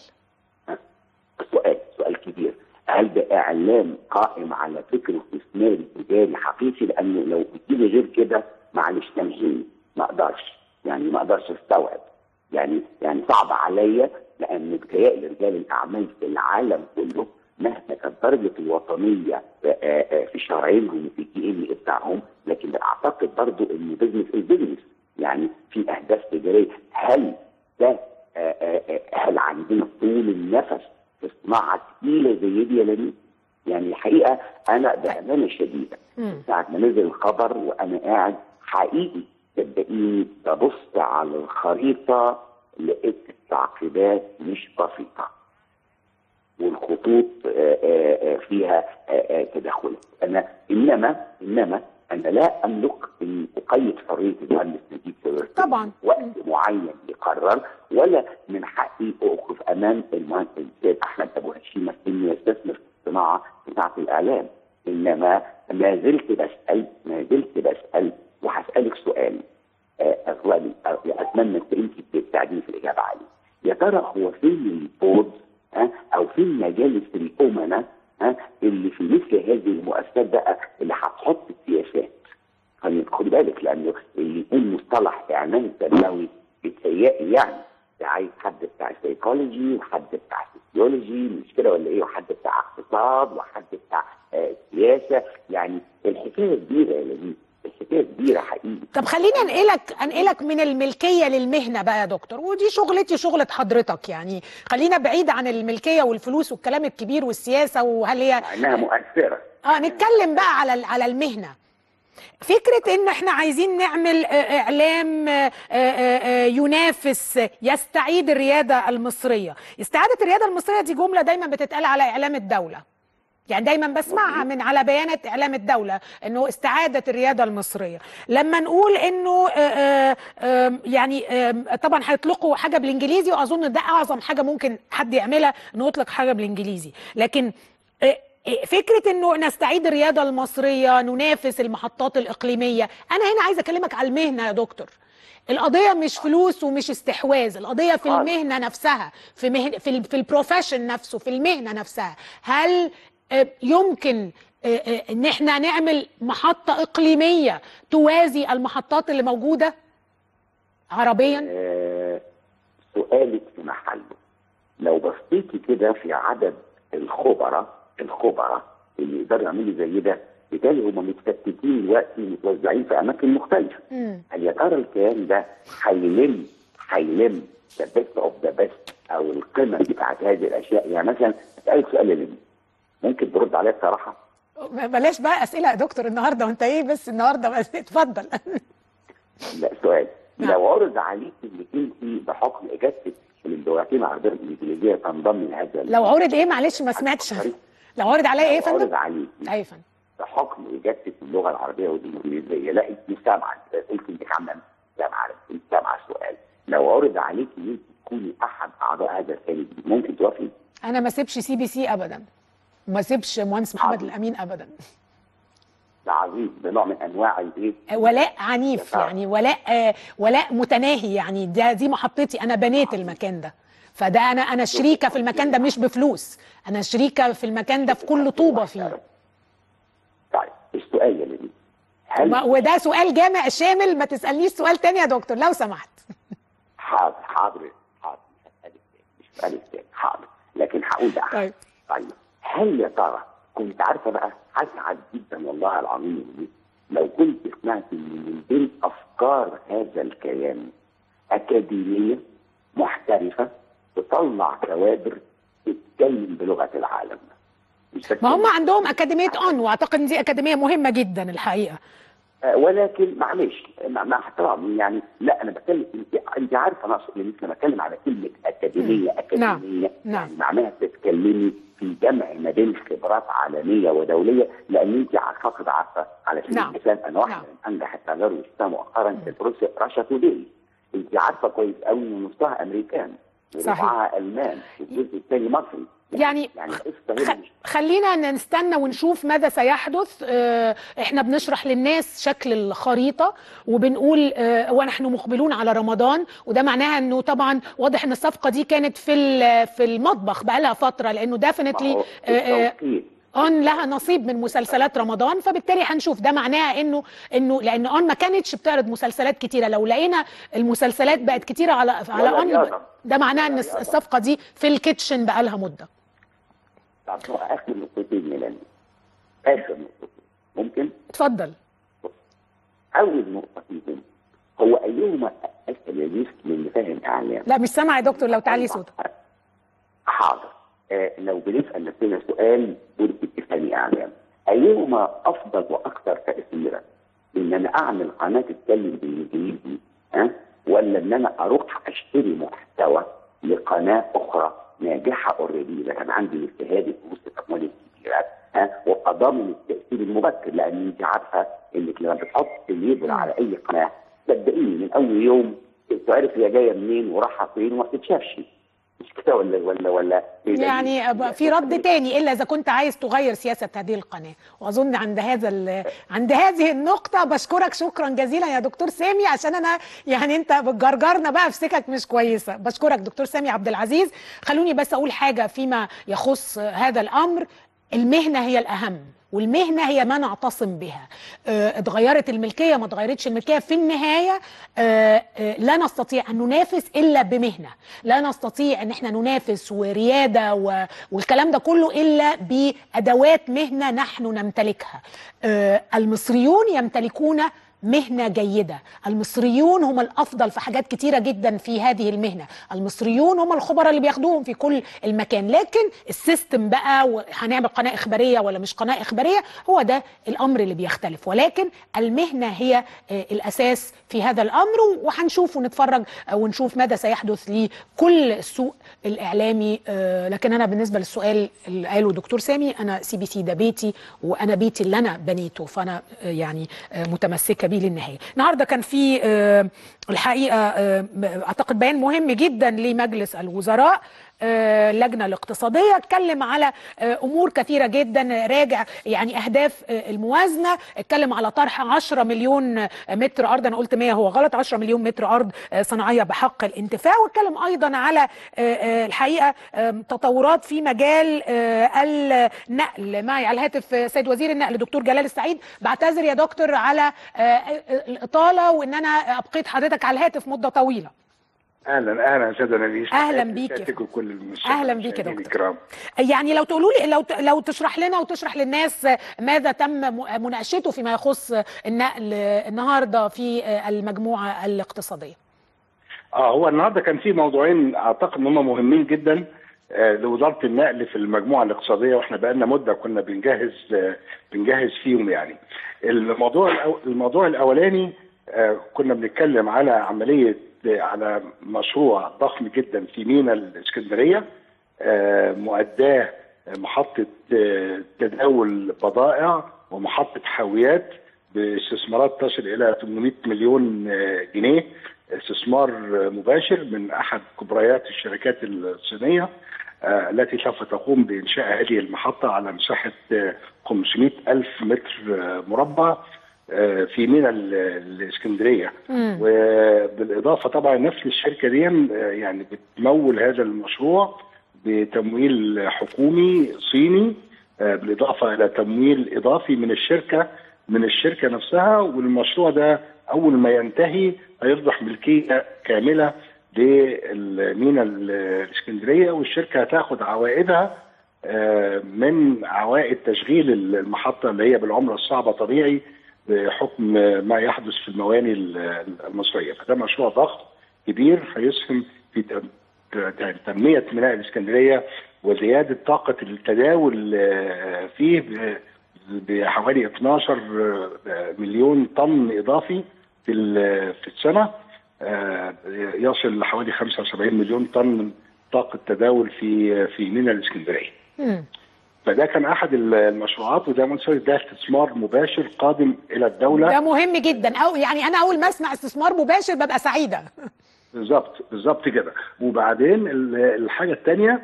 سؤال سؤال كبير هل ده اعلام قائم على فكر استثماري تجاري حقيقي لانه لو قلت لي غير كده معلش تمهيني ما اقدرش يعني ما اقدرش استوعب يعني يعني صعب عليا لان بتهيألي رجال الاعمال في العالم كله مهما كانت درجه الوطنيه آه، آه، في شرعيهم وفي الدي ان ايه بتاعهم لكن اعتقد برضو ان بزنس البزنس يعني في اهداف تجاريه هل ده آه، آه، آه، هل عندنا طول النفس في صناعه تقيله زي دي يا لميس؟ يعني الحقيقه انا بامانه شديده ساعه ما نزل الخبر وانا قاعد حقيقي صدقيني ببص على الخريطه لقيت التعقيدات مش بسيطه والخطوط آه، آه، آه، فيها آه، آه، تدخلات انا انما انما انا لا املك ان اقيد حريه المهندس نجيب ساويرس طبعا وقت معين يقرر ولا من حقي اوقف امام المهندس السيد احمد ابو هشيمه انه يستثمر في الصناعه بتاعه الاعلام انما ما زلت بسال ما زلت بسال وهسالك سؤال آه، اغلبي آه، اتمنى ان انت تساعديني في الاجابه عليه يا ترى هو فين البورد ها او فين مجالس الامناء ها اللي في مثل هذه المؤسسات بقى اللي هتحط السياسات خلي خدي بالك لانه اللي يكون مصطلح اعلام تنموي بيتهيألي يعني ده عايز حد بتاع سيكولوجي وحد بتاع سيولوجي مش كده ولا ايه وحد بتاع اقتصاد وحد بتاع آه سياسه يعني الحكايه كبيره يا لذيذ الحكايه كبيره حقيقي طب خليني انقلك انقلك من الملكيه للمهنه بقى يا دكتور ودي شغلتي شغله حضرتك يعني خلينا بعيد عن الملكيه والفلوس والكلام الكبير والسياسه وهل هي انها مؤثره اه نتكلم بقى على ال- على المهنه فكرة ان احنا عايزين نعمل آه، اعلام آه، آه، آه، ينافس يستعيد الريادة المصرية استعادة الريادة المصرية دي جملة دايما بتتقال على اعلام الدولة يعني دايما بسمعها من على بيانات اعلام الدوله انه استعاده الرياده المصريه لما نقول انه آه، آه، آه، يعني آه، طبعا هيطلقوا حاجه بالانجليزي واظن ده اعظم حاجه ممكن حد يعملها انه يطلق حاجه بالانجليزي لكن آه، آه، فكره انه نستعيد الرياده المصريه ننافس المحطات الاقليميه انا هنا عايزه اكلمك على المهنه يا دكتور القضيه مش فلوس ومش استحواذ القضيه في المهنه نفسها في مهن في ال- في البروفيشن نفسه في المهنه نفسها هل آه، يمكن آه، آه، ان احنا نعمل محطه اقليميه توازي المحطات اللي موجوده عربيا آه، سؤالك في محله لو بصيتي كده في عدد الخبراء الخبراء اللي يقدروا يعملوا زي ده بالتالي هم متكتفين دلوقتي متوزعين في اماكن مختلفه هل يا ترى الكيان ده هيلم هيلم ذا بيست اوف ذا بيست او القمه بتاعت هذه الاشياء يعني مثلا اسالك سؤال يا لمي ممكن ترد عليا بصراحه بلاش بقى اسئله يا دكتور النهارده وانت ايه بس النهارده بس اتفضل لا سؤال لو عرض عليك انك انت بحكم اجازتك من اللغتين العربيه والانجليزيه تنضمي لهذا لو عرض ايه معلش ما سمعتش لو عرض عليا ايه يا لو عرض فندم عليك ايوه يا فندم بحكم اجازتك في اللغه العربيه والانجليزيه لا انت سامعه أنت قلت انك عامله سامعه انت سامعه السؤال لو عرض عليك ان انت تكوني احد اعضاء هذا الفريق ممكن توافقي؟ انا ما سيبش سي بي سي ابدا ما سيبش مهندس محمد الامين ابدا ده عظيم ده نوع من انواع الايه؟ ولاء عنيف يعني ولاء آه، ولاء متناهي يعني ده دي محطتي انا بنيت المكان ده فده انا انا شريكه في المكان ده مش بفلوس انا شريكه في المكان ده في كل طوبه فيه طيب السؤال يا لمي هل وما- وده سؤال جامع شامل ما تسالنيش سؤال تاني يا دكتور لو سمحت حاضر حاضر حاضر مش هسألك تاني مش هسألك تاني حاضر لكن هقول بقى طيب طيب هل يا ترى كنت عارفه بقى هسعد جدا والله العظيم دي لو كنت سمعت ان من بين افكار هذا الكيان اكاديميه محترفه تطلع كوادر تتكلم بلغه العالم مش ما هم عندهم اكاديميه اون واعتقد ان دي اكاديميه مهمه جدا الحقيقه آه، ولكن معلش مع مع احترامي يعني لا انا بتكلم انت انت عارفه انا اقصد إيه؟ انا بتكلم على كلمه اكاديميه اكاديميه نعم. يعني معناها تتكلمي في جمع ما بين خبرات عالميه ودوليه لان انت اعتقد عارفه على سبيل نعم. المثال انا واحده من انجح التجارب اللي شفتها مؤخرا كانت روسيا راشا توداي انت عارفه كويس قوي ان نصها امريكان صحيح. وربعها المان والجزء الثاني مصري يعني يعني القصه هنا مش خلينا نستنى ونشوف ماذا سيحدث آه، احنا بنشرح للناس شكل الخريطة وبنقول آه، ونحن مقبلون على رمضان وده معناها انه طبعا واضح ان الصفقة دي كانت في ال- في المطبخ بقالها فترة لانه ديفنتلي التوقيت اون لها نصيب من مسلسلات رمضان فبالتالي هنشوف ده معناها انه انه لان اون ما كانتش بتعرض مسلسلات كتيره لو لقينا المسلسلات بقت كتيره على على ولا اون رياضة. ده معناه ان ولا الس- رياضة. الصفقه دي في الكيتشن بقالها مده طب هو اخر نقطتين ميلاني اخر نقطتين ممكن اتفضل اول نقطه فيهم هو ايهما اسال يا يوسف من فاهم اعلام لا مش سامع يا دكتور لو تعلي صوتك حاضر آه لو بنسال نفسنا سؤال بتفهمي اعلام ايهما افضل واكثر تاثيرا ان انا اعمل قناه تتكلم بالانجليزي ها ولا ان انا اروح اشتري محتوى لقناه اخرى ناجحه اوريدي اذا كان عندي اجتهاد في وسط الاموال الكبيرات ها واضمن التاثير المبكر لان انت عارفه انك لما بتحط ليبل على اي قناه صدقيني من اول يوم تعرف هي جايه منين ورايحه فين وما تتشافش مش كده ولا ولا ولا إيه ده؟ يعني أبقى في رد تاني الا اذا كنت عايز تغير سياسه هذه القناه واظن عند هذا ال- عند هذه النقطه بشكرك شكرا جزيلا يا دكتور سامي عشان انا يعني انت بتجرجرنا بقى في سكك مش كويسه بشكرك دكتور سامي عبد العزيز خلوني بس اقول حاجه فيما يخص هذا الامر المهنه هي الاهم والمهنه هي ما نعتصم بها آه، اتغيرت الملكيه ما اتغيرتش الملكيه في النهايه آه، آه، لا نستطيع ان ننافس الا بمهنه لا نستطيع ان احنا ننافس ورياده و- والكلام ده كله الا بادوات مهنه نحن نمتلكها آه، المصريون يمتلكون مهنة جيدة المصريون هم الأفضل في حاجات كتيرة جدا في هذه المهنة المصريون هم الخبراء اللي بياخدوهم في كل المكان لكن السيستم بقى وهنعمل قناة إخبارية ولا مش قناة إخبارية هو ده الأمر اللي بيختلف ولكن المهنة هي آه، الأساس في هذا الأمر وهنشوف ونتفرج آه، ونشوف ماذا سيحدث لكل السوق الإعلامي آه، لكن أنا بالنسبة للسؤال اللي قاله دكتور سامي أنا سي بي سي ده بيتي وأنا بيتي اللي أنا بنيته فأنا آه، يعني آه، متمسكة بيه للنهاية النهاردة كان في آه، الحقيقة آه، أعتقد بيان مهم جدا لمجلس الوزراء آه، اللجنة الاقتصادية اتكلم على آه، أمور كثيرة جدا راجع يعني أهداف آه، الموازنة اتكلم على طرح 10 مليون آه، متر أرض أنا قلت 100 هو غلط 10 مليون متر أرض آه، صناعية بحق الانتفاع واتكلم أيضا على آه، آه، الحقيقة آه، تطورات في مجال آه، النقل معي على الهاتف آه، سيد وزير النقل دكتور جلال السعيد بعتذر يا دكتور على آه، الإطالة وإن أنا أبقيت حضرتك على الهاتف مدة طويلة اهلا اهلا استاذ نبيل أهلا بيك يا سيادتك وكل المشاهدين أهلا بيك يا دكتور. الكرام يعني لو تقولوا لي لو لو تشرح لنا وتشرح للناس ماذا تم مناقشته فيما يخص النقل النهارده في المجموعه الاقتصاديه اه هو النهارده كان في موضوعين اعتقد ان هم مهمين جدا آه لوزاره النقل في المجموعه الاقتصاديه واحنا بقالنا مده كنا بنجهز آه بنجهز فيهم يعني الموضوع الأو... الموضوع الاولاني آه كنا بنتكلم على عمليه آه على مشروع ضخم جدا في ميناء الاسكندريه آه مؤداه محطه آه تداول بضائع ومحطه حاويات باستثمارات تصل الى 800 مليون آه جنيه استثمار مباشر من احد كبريات الشركات الصينيه آه، التي سوف تقوم بانشاء هذه المحطه على مساحه آه، 500 الف متر آه، مربع آه، في ميناء ال- الاسكندريه وبالاضافه طبعا نفس الشركه دي آه، يعني بتمول هذا المشروع بتمويل حكومي صيني آه، بالاضافه الى تمويل اضافي من الشركه من الشركه نفسها والمشروع ده اول ما ينتهي هيصبح ملكيه كامله للمينا الاسكندريه والشركه هتاخد عوائدها آه، من عوائد تشغيل المحطه اللي هي بالعمله الصعبه طبيعي بحكم ما يحدث في المواني المصريه فده مشروع ضخم كبير هيسهم في ت- ت- تنميه ميناء الاسكندريه وزياده طاقه التداول آه، فيه ب- بحوالي 12 مليون طن اضافي في ال- في السنه آه، يصل لحوالي 75 مليون طن طاقه تداول في في ميناء الاسكندريه. فده كان احد المشروعات وده ما قلت ده استثمار مباشر قادم الى الدوله ده مهم جدا أو يعني انا اول ما اسمع استثمار مباشر ببقى سعيده بالظبط بالظبط كده وبعدين ال- الحاجه الثانيه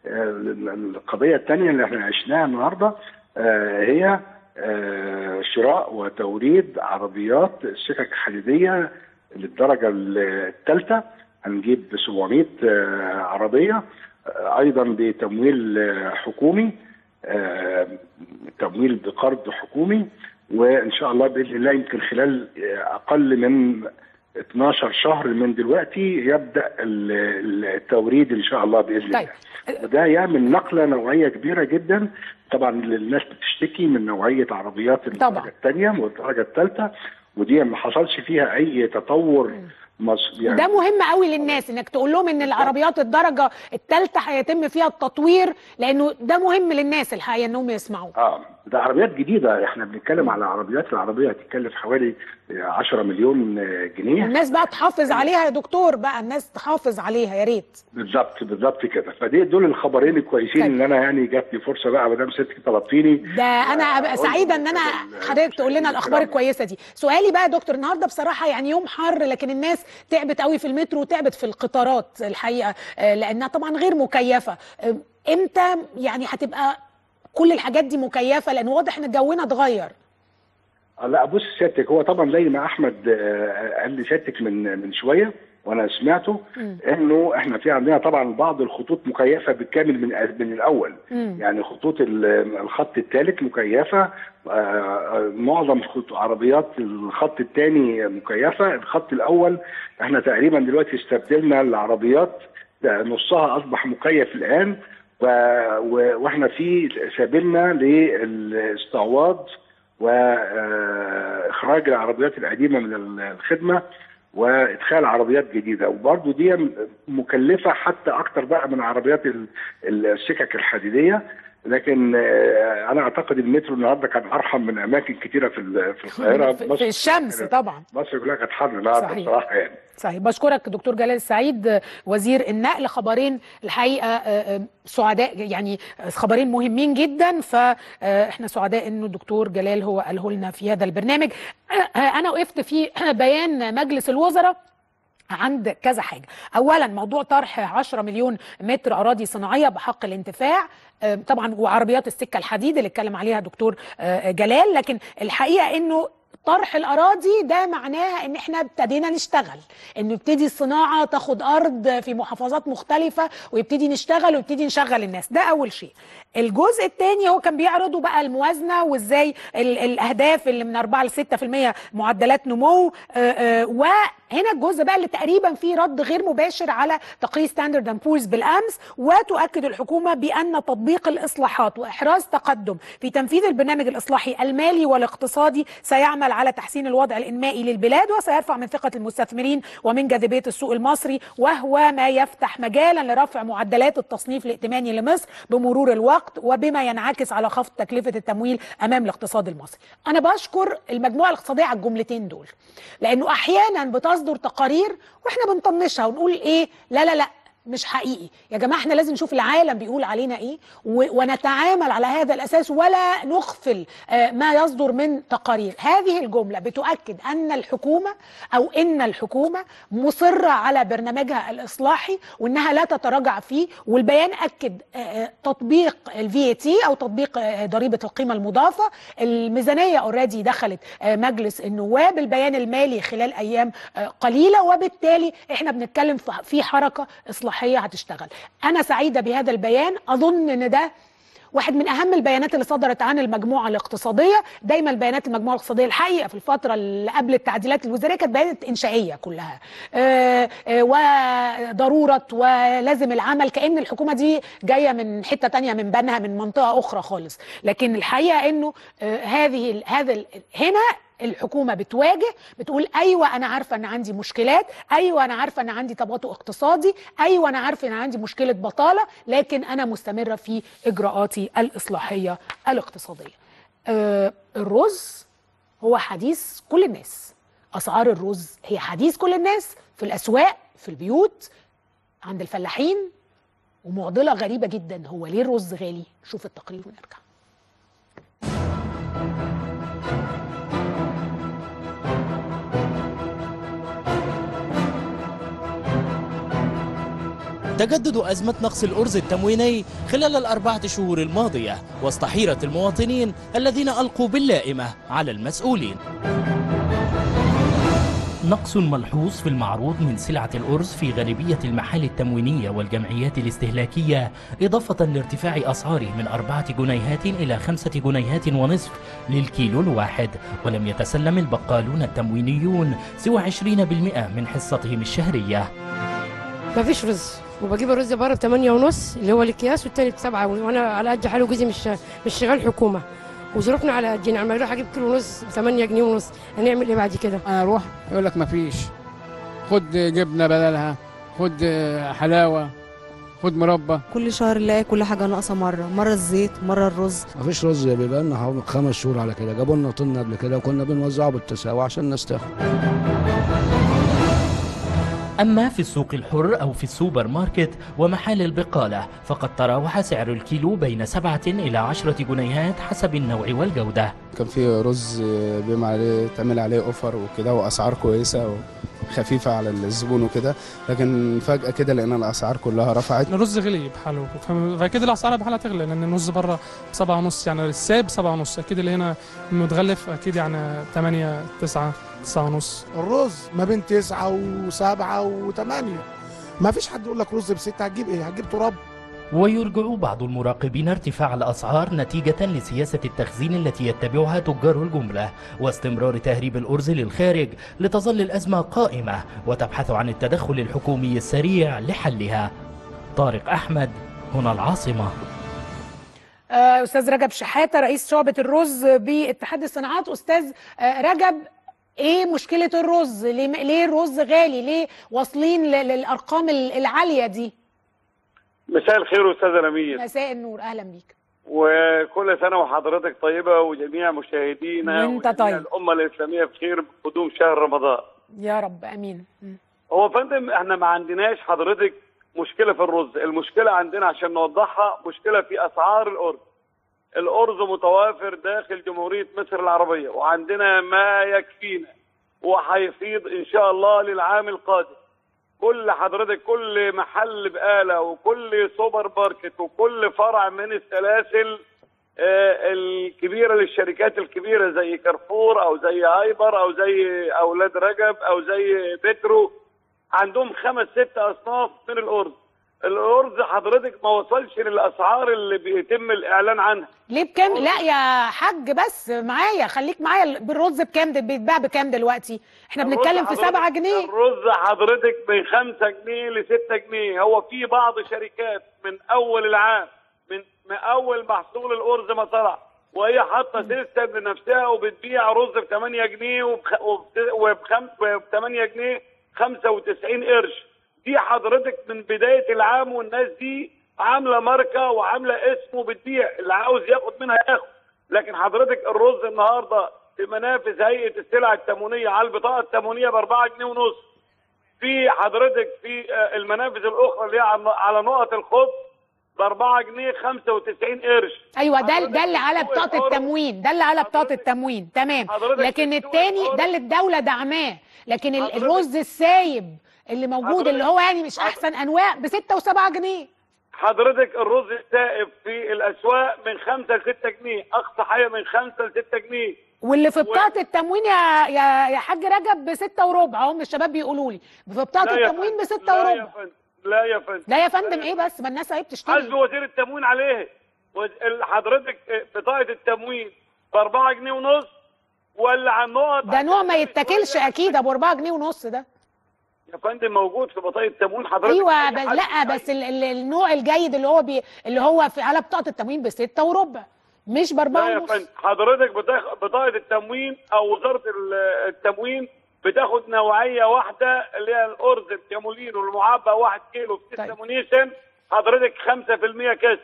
القضيه الثانيه اللي احنا عشناها النهارده آه، هي آه، شراء وتوريد عربيات سكك حديديه للدرجه الثالثه هنجيب 700 آه، عربيه آه، ايضا بتمويل آه، حكومي آه، تمويل بقرض حكومي وان شاء الله باذن الله يمكن خلال آه، اقل من 12 شهر من دلوقتي يبدا ال- ال- التوريد ان شاء الله باذن طيب. الله وده يعمل نقله نوعيه كبيره جدا طبعا الناس بتشتكي من نوعيه عربيات الدرجه الثانيه والدرجه الثالثه ودي ما حصلش فيها اي تطور مص... يعني ده مهم قوي للناس انك تقول لهم ان العربيات الدرجه الثالثه هيتم فيها التطوير لانه ده مهم للناس الحقيقه انهم يسمعوا اه ده عربيات جديده احنا بنتكلم على عربيات العربيه هتتكلف حوالي 10 مليون جنيه الناس بقى تحافظ عليها يا دكتور بقى الناس تحافظ عليها يا ريت بالظبط بالظبط كده فدي دول الخبرين الكويسين طيب. اللي انا يعني جات لي فرصه بقى ما دام ستك طلبتيني ده انا ابقى أقول سعيده ان انا حضرتك تقول لنا الاخبار الكويسه دي سؤالي بقى يا دكتور النهارده بصراحه يعني يوم حر لكن الناس تعبت قوي في المترو وتعبت في القطارات الحقيقه آه، لانها طبعا غير مكيفه آه، امتى يعني هتبقى كل الحاجات دي مكيفه لان واضح ان جونا اتغير آه، لا بص سيادتك هو طبعا زي ما احمد آه، قال لسيادتك من من شويه وانا سمعته انه احنا في عندنا طبعا بعض الخطوط مكيفه بالكامل من من الاول يعني خطوط ال- الخط الثالث مكيفه آه، معظم خط عربيات الخط الثاني مكيفه الخط الاول احنا تقريبا دلوقتي استبدلنا العربيات آه، نصها اصبح مكيف الان و- و- واحنا في سابلنا للاستعواض واخراج العربيات القديمه من الخدمه وادخال عربيات جديده وبرضه دي مكلفه حتى اكتر بقى من عربيات ال- السكك الحديديه لكن آه، انا اعتقد المترو النهارده كان ارحم من اماكن كتيره في ال- في القاهره في في الشمس طبعا مصر كلها كانت حر النهارده صحيح. بصراحه يعني صحيح بشكرك دكتور جلال السعيد وزير النقل خبرين الحقيقه آه، آه، سعداء يعني خبرين مهمين جدا فاحنا سعداء انه الدكتور جلال هو قاله لنا في هذا البرنامج آه، آه، انا وقفت في بيان مجلس الوزراء عند كذا حاجة أولا موضوع طرح 10 مليون متر أراضي صناعية بحق الانتفاع آه، طبعا وعربيات السكة الحديد اللي اتكلم عليها دكتور آه، جلال لكن الحقيقة أنه طرح الاراضي ده معناها ان احنا ابتدينا نشتغل ان يبتدي الصناعه تاخد ارض في محافظات مختلفه ويبتدي نشتغل ويبتدي نشغل الناس ده اول شيء الجزء الثاني هو كان بيعرضوا بقى الموازنه وازاي ال- الاهداف اللي من 4 ل 6% معدلات نمو آه، آه، وهنا الجزء بقى اللي تقريبا فيه رد غير مباشر على تقرير ستاندرد اند بورز بالامس وتؤكد الحكومه بان تطبيق الاصلاحات واحراز تقدم في تنفيذ البرنامج الاصلاحي المالي والاقتصادي سيعمل على تحسين الوضع الانمائي للبلاد وسيرفع من ثقه المستثمرين ومن جاذبيه السوق المصري وهو ما يفتح مجالا لرفع معدلات التصنيف الائتماني لمصر بمرور الوقت وبما ينعكس على خفض تكلفه التمويل امام الاقتصاد المصري. انا بشكر المجموعه الاقتصاديه على الجملتين دول لانه احيانا بتصدر تقارير واحنا بنطنشها ونقول ايه لا لا لا مش حقيقي يا جماعه احنا لازم نشوف العالم بيقول علينا ايه و- ونتعامل على هذا الاساس ولا نغفل آه، ما يصدر من تقارير هذه الجمله بتؤكد ان الحكومه او ان الحكومه مصره على برنامجها الاصلاحي وانها لا تتراجع فيه والبيان اكد آه، آه، تطبيق الفي تي او تطبيق آه، ضريبه القيمه المضافه الميزانيه اوريدي دخلت آه، مجلس النواب البيان المالي خلال ايام آه، قليله وبالتالي احنا بنتكلم في- في حركه اصلاحيه هتشتغل انا سعيده بهذا البيان اظن ان ده واحد من اهم البيانات اللي صدرت عن المجموعه الاقتصاديه دايما البيانات المجموعه الاقتصاديه الحقيقه في الفتره اللي قبل التعديلات الوزاريه كانت بيانات انشائيه كلها آه، آه، وضروره ولازم العمل كان الحكومه دي جايه من حته تانية من بنها من منطقه اخرى خالص لكن الحقيقه انه آه، هذه ال- هذا ال- هنا الحكومه بتواجه بتقول ايوه انا عارفه ان عندي مشكلات ايوه انا عارفه ان عندي تباطؤ اقتصادي ايوه انا عارفه ان عندي مشكله بطاله لكن انا مستمره في اجراءاتي الاصلاحيه الاقتصاديه آه الرز هو حديث كل الناس اسعار الرز هي حديث كل الناس في الاسواق في البيوت عند الفلاحين ومعضله غريبه جدا هو ليه الرز غالي شوف التقرير ونرجع تجدد أزمة نقص الأرز التمويني خلال الأربعة شهور الماضية وسط حيرة المواطنين الذين ألقوا باللائمة على المسؤولين نقص ملحوظ في المعروض من سلعة الأرز في غالبية المحال التموينية والجمعيات الاستهلاكية إضافة لارتفاع أسعاره من أربعة جنيهات إلى خمسة جنيهات ونصف للكيلو الواحد ولم يتسلم البقالون التموينيون سوى 20% من حصتهم الشهرية ما فيش رز وبجيب الرز بره ب 8 ونص اللي هو الاكياس والتاني ب 7 وانا على قد حاله جوزي مش مش شغال حكومه وظروفنا على قدنا لما اروح اجيب كيلو ونص ب 8 جنيه ونص هنعمل ايه بعد كده؟ انا اروح يقول لك مفيش خد جبنه بدلها خد حلاوه خد مربى كل شهر نلاقي كل حاجه ناقصه مره مره الزيت مره الرز مفيش رز بيبقى لنا حوالي خمس شهور على كده جابوا لنا طن قبل كده وكنا بنوزعه بالتساوي عشان الناس تاخد أما في السوق الحر أو في السوبر ماركت ومحال البقالة فقد تراوح سعر الكيلو بين سبعة إلى عشرة جنيهات حسب النوع والجودة كان في رز بيعمل عليه تعمل عليه اوفر وكده واسعار كويسه وخفيفه على الزبون وكده لكن فجاه كده لقينا الاسعار كلها رفعت الرز غلي بحاله فم- فاكيد الاسعار بحالها تغلى لان الرز بره بسبعة ونص يعني الساب بسبعة ونص اكيد اللي هنا متغلف اكيد يعني 8 9 9 ونص الرز ما بين تسعة وسبعة وثمانية ما فيش حد يقول لك رز بستة هتجيب ايه هتجيب تراب ويرجع بعض المراقبين ارتفاع الأسعار نتيجة لسياسة التخزين التي يتبعها تجار الجملة واستمرار تهريب الأرز للخارج لتظل الأزمة قائمة وتبحث عن التدخل الحكومي السريع لحلها طارق أحمد هنا العاصمة آه، استاذ رجب شحاته رئيس شعبه الرز باتحاد الصناعات استاذ آه، رجب ايه مشكله الرز ليه, ليه الرز غالي ليه واصلين ل- للارقام ال- العاليه دي مساء الخير استاذه نمير مساء النور اهلا بيك وكل سنه وحضرتك طيبه وجميع مشاهدينا وانت وجميع طيب. الامه الاسلاميه بخير بقدوم شهر رمضان يا رب امين مم. هو يا فندم احنا ما عندناش حضرتك مشكله في الرز المشكله عندنا عشان نوضحها مشكله في اسعار الارز الارز متوافر داخل جمهوريه مصر العربيه وعندنا ما يكفينا وهيفيض ان شاء الله للعام القادم كل حضرتك كل محل بقاله وكل سوبر ماركت وكل فرع من السلاسل آه، الكبيره للشركات الكبيره زي كارفور او زي هايبر او زي اولاد رجب او زي بترو عندهم خمس ست اصناف من الارز الارز حضرتك ما وصلش للاسعار اللي بيتم الاعلان عنها ليه بكام لا يا حاج بس معايا خليك معايا بالرز بكام ده بيتباع بكام دلوقتي احنا الرز بنتكلم في حضرتك- 7 جنيه الرز حضرتك من 5 جنيه ل 6 جنيه هو في بعض شركات من اول العام من من اول محصول الارز ما طلع وهي حاطه سيستم لنفسها وبتبيع رز ب 8 جنيه وبخ... وب- وبخم... ب 8 جنيه 95 قرش دي حضرتك من بدايه العام والناس دي عامله ماركه وعامله اسم وبتبيع اللي عاوز ياخد منها ياخد لكن حضرتك الرز النهارده في منافذ هيئه السلع التموينيه على البطاقه التموينيه ب 4 جنيه ونص في حضرتك في آه، المنافذ الاخرى اللي هي على على نقط الخبز ب 4 جنيه 95 قرش ايوه ده حضرتك ده اللي على سوق بطاقه الأرز- التموين ده اللي على بطاقه التموين تمام حضرتك لكن في سوق التاني الأرز- ده اللي الدوله دعماه لكن ال- حضرتك- الرز السايب اللي موجود حضرتك- اللي هو يعني مش احسن انواع ب 6 و7 جنيه حضرتك الرز السائب في الاسواق من 5 ل 6 جنيه اقصى حاجه من 5 ل 6 جنيه واللي في بطاقه التموين يا يا يا حاج رجب ب 6 وربع هم الشباب بيقولوا لي في بطاقه لا يا التموين ب فندم، 6 لا يا وربع فندم لا يا فندم لا يا فندم ايه بس ما الناس اهي حسب بتشتري وزير التموين عليه وز- ال- حضرتك بطاقه التموين ب 4 جنيه ونص ولا على النقط ده نوع ما يتاكلش اكيد ابو 4 جنيه ونص ده يا فندم موجود في بطاقه التموين حضرتك ايوه أي بس حد- لا بس ال- ال- النوع الجيد اللي هو بي اللي هو في على بطاقه التموين ب 6 وربع مش ب 4 لا يا ونص فندم حضرتك بتاخ- بطاقه التموين او وزاره ال- التموين بتاخد نوعيه واحده اللي هي الارز الجامولين والمعبى 1 كيلو في 6 مونيشن حضرتك 5% كسر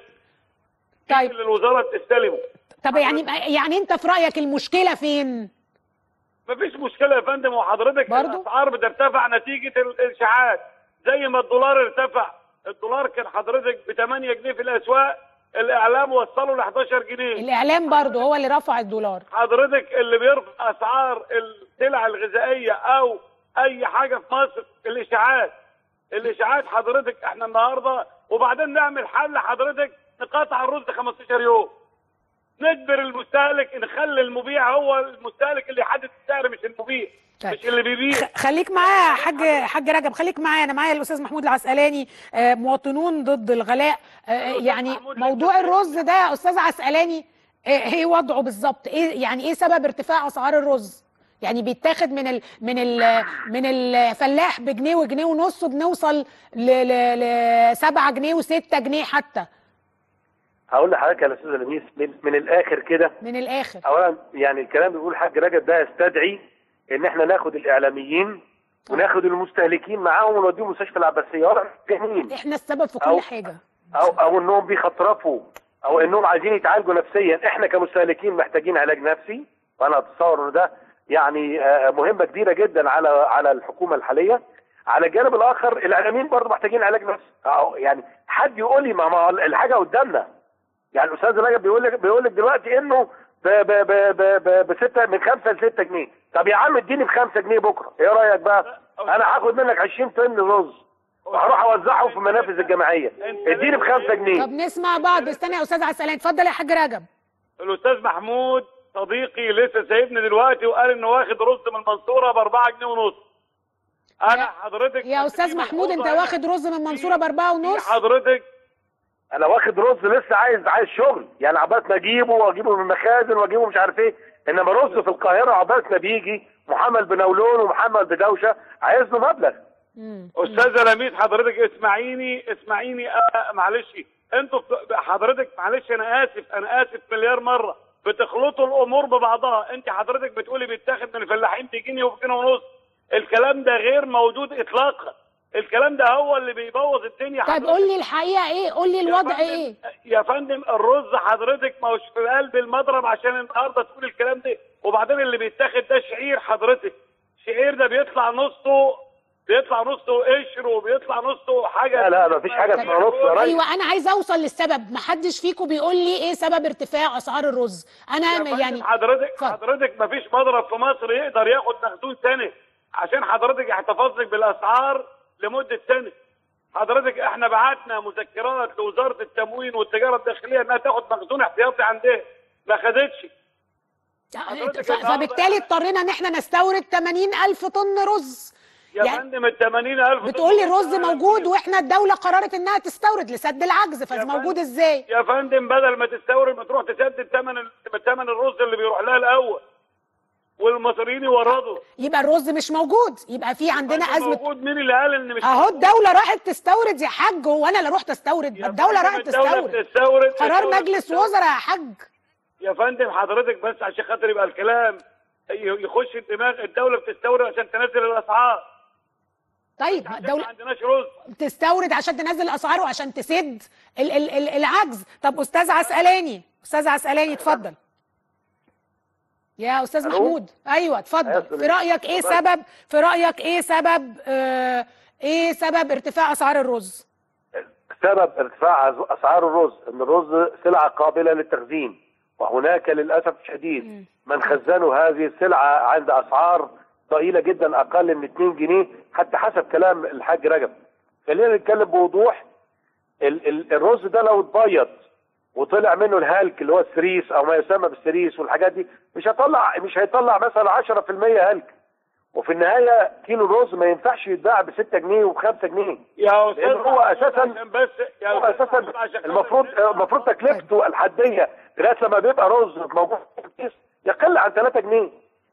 طيب اللي الوزاره بتستلمه طب يعني يعني انت في رايك المشكله فين؟ مفيش مشكله يا فندم وحضرتك برضو؟ الاسعار بترتفع نتيجه ال- الاشاعات زي ما الدولار ارتفع الدولار كان حضرتك ب 8 جنيه في الاسواق الاعلام وصله ل 11 جنيه الاعلام برضو هو اللي رفع الدولار حضرتك اللي بيرفع اسعار السلع الغذائيه او اي حاجه في مصر الاشاعات الاشاعات حضرتك احنا النهارده وبعدين نعمل حل حضرتك نقاطع الرز 15 يوم نجبر المستهلك نخلي المبيع هو المستهلك اللي يحدد السعر مش المبيع طيب. مش اللي بيبيع خليك معايا يا حاج حاج رجب خليك معايا انا معايا الاستاذ محمود العسقلاني آه، مواطنون ضد الغلاء آه، يعني موضوع الرز ده يا استاذ عسقلاني آه، ايه وضعه بالظبط ايه يعني ايه سبب ارتفاع اسعار الرز يعني بيتاخد من ال من ال من الفلاح بجنيه وجنيه ونص وبنوصل ل ل ل 7 جنيه و6 جنيه حتى هقول لحضرتك يا استاذ لميس من, من الاخر كده من الاخر اولا يعني الكلام اللي بيقول الحاج رجب ده يستدعي ان احنا ناخد الاعلاميين وناخد المستهلكين معاهم ونوديهم مستشفى العباسيه ولا جميل احنا السبب في أو- كل حاجه او او انهم بيخطرفوا او انهم عايزين يتعالجوا نفسيا احنا كمستهلكين محتاجين علاج نفسي وانا اتصور ان ده يعني آه، مهمه كبيره جدا على على الحكومه الحاليه على الجانب الاخر الاعلاميين برضه محتاجين علاج نفسي أو يعني حد يقول لي ما ما الحاجه قدامنا يعني الاستاذ رجب بيقول لك بيقول لك دلوقتي انه ب ب ب ب ب بستة من 5 ل 6 جنيه طب يا عم اديني ب 5 جنيه بكره ايه رايك بقى انا هاخد منك 20 طن رز وهروح اوزعهم في منافذ الجمعيه اديني ب 5 جنيه طب نسمع بعض استنى يا استاذ عسقلاني اتفضل يا حاج رجب الاستاذ محمود صديقي لسه سايبني دلوقتي وقال انه واخد رز من المنصوره ب 4 جنيه ونص انا حضرتك يا استاذ محمود انت واخد رز من المنصوره باربعه ونص حضرتك انا واخد رز لسه عايز عايز شغل يعني عبال ما اجيبه واجيبه من المخازن واجيبه مش عارف ايه انما رز في القاهره عبال ما بيجي محمد بنولون ومحمد بدوشه عايز له مبلغ استاذه لميس حضرتك اسمعيني اسمعيني آه معلش انتوا بت- حضرتك معلش انا اسف انا اسف مليار مره بتخلطوا الامور ببعضها انت حضرتك بتقولي بيتاخد من الفلاحين بجنيه وبجنيه ونص الكلام ده غير موجود اطلاقا الكلام ده هو اللي بيبوظ الدنيا طيب قول لي الحقيقه ايه قول لي الوضع ايه يا فندم الرز حضرتك ما هوش في قلب المضرب عشان النهارده تقول الكلام ده وبعدين اللي بيتاخد ده شعير حضرتك شعير ده بيطلع نصه بيطلع نصه قشر وبيطلع نصه حاجه لا لا مفيش حاجه اسمها نص يا ريس ايوه انا عايزه اوصل للسبب محدش فيكم بيقول لي ايه سبب ارتفاع اسعار الرز انا يا يعني فندم حضرتك حضرتك ما فيش مضرب في مصر يقدر ياخد مخزون سنه عشان حضرتك يحتفظ لك بالاسعار لمده سنه حضرتك احنا بعتنا مذكرات لوزاره التموين والتجاره الداخليه انها تاخد مخزون احتياطي عندها ما خدتش ف- فبالتالي اضطرينا ان احنا نستورد 80 الف طن رز يا يعني فندم ال 80000 بتقول لي الرز موجود واحنا الدوله قررت انها تستورد لسد العجز فموجود ازاي يا فندم بدل ما تستورد ما تروح تسدد ثمن ثمن الرز اللي بيروح لها الاول والمصريين يوردوا يبقى الرز مش موجود يبقى في عندنا فندم ازمه موجود مين اللي قال ان مش اهو موجود؟ الدوله راحت تستورد يا حاج هو انا اللي رحت استورد ما الدوله فندم راحت الدولة تستورد بتستورد قرار الدولة مجلس بتستورد. وزراء يا حاج يا فندم حضرتك بس عشان خاطر يبقى الكلام ي- يخش الدماغ الدوله بتستورد عشان تنزل الاسعار طيب ما الدوله ما عندناش رز تستورد عشان تنزل الاسعار وعشان تسد ال ال ال العجز طب استاذ عسقلاني استاذ عسقلاني اتفضل يا استاذ ألو؟ محمود ايوه اتفضل آسف. في رايك ايه اتفضل. سبب في رايك ايه سبب آه ايه سبب ارتفاع اسعار الرز سبب ارتفاع أز- اسعار الرز ان الرز سلعه قابله للتخزين وهناك للاسف الشديد من خزنوا هذه السلعه عند اسعار ضئيله جدا اقل من 2 جنيه حتى حسب كلام الحاج رجب خلينا نتكلم بوضوح ال ال الرز ده لو اتبيض وطلع منه الهلك اللي هو السريس او ما يسمى بالسريس والحاجات دي مش هيطلع مش هيطلع مثلا 10% هلك وفي النهايه كيلو الرز ما ينفعش يتباع ب 6 جنيه وب 5 جنيه يا استاذ لان هو محمود اساسا عشان بس يا هو أستاذ اساسا محمود عشان خاطر المفروض المفروض تكلفته الحديه لغايه لما بيبقى رز موجود في الكيس يقل عن 3 جنيه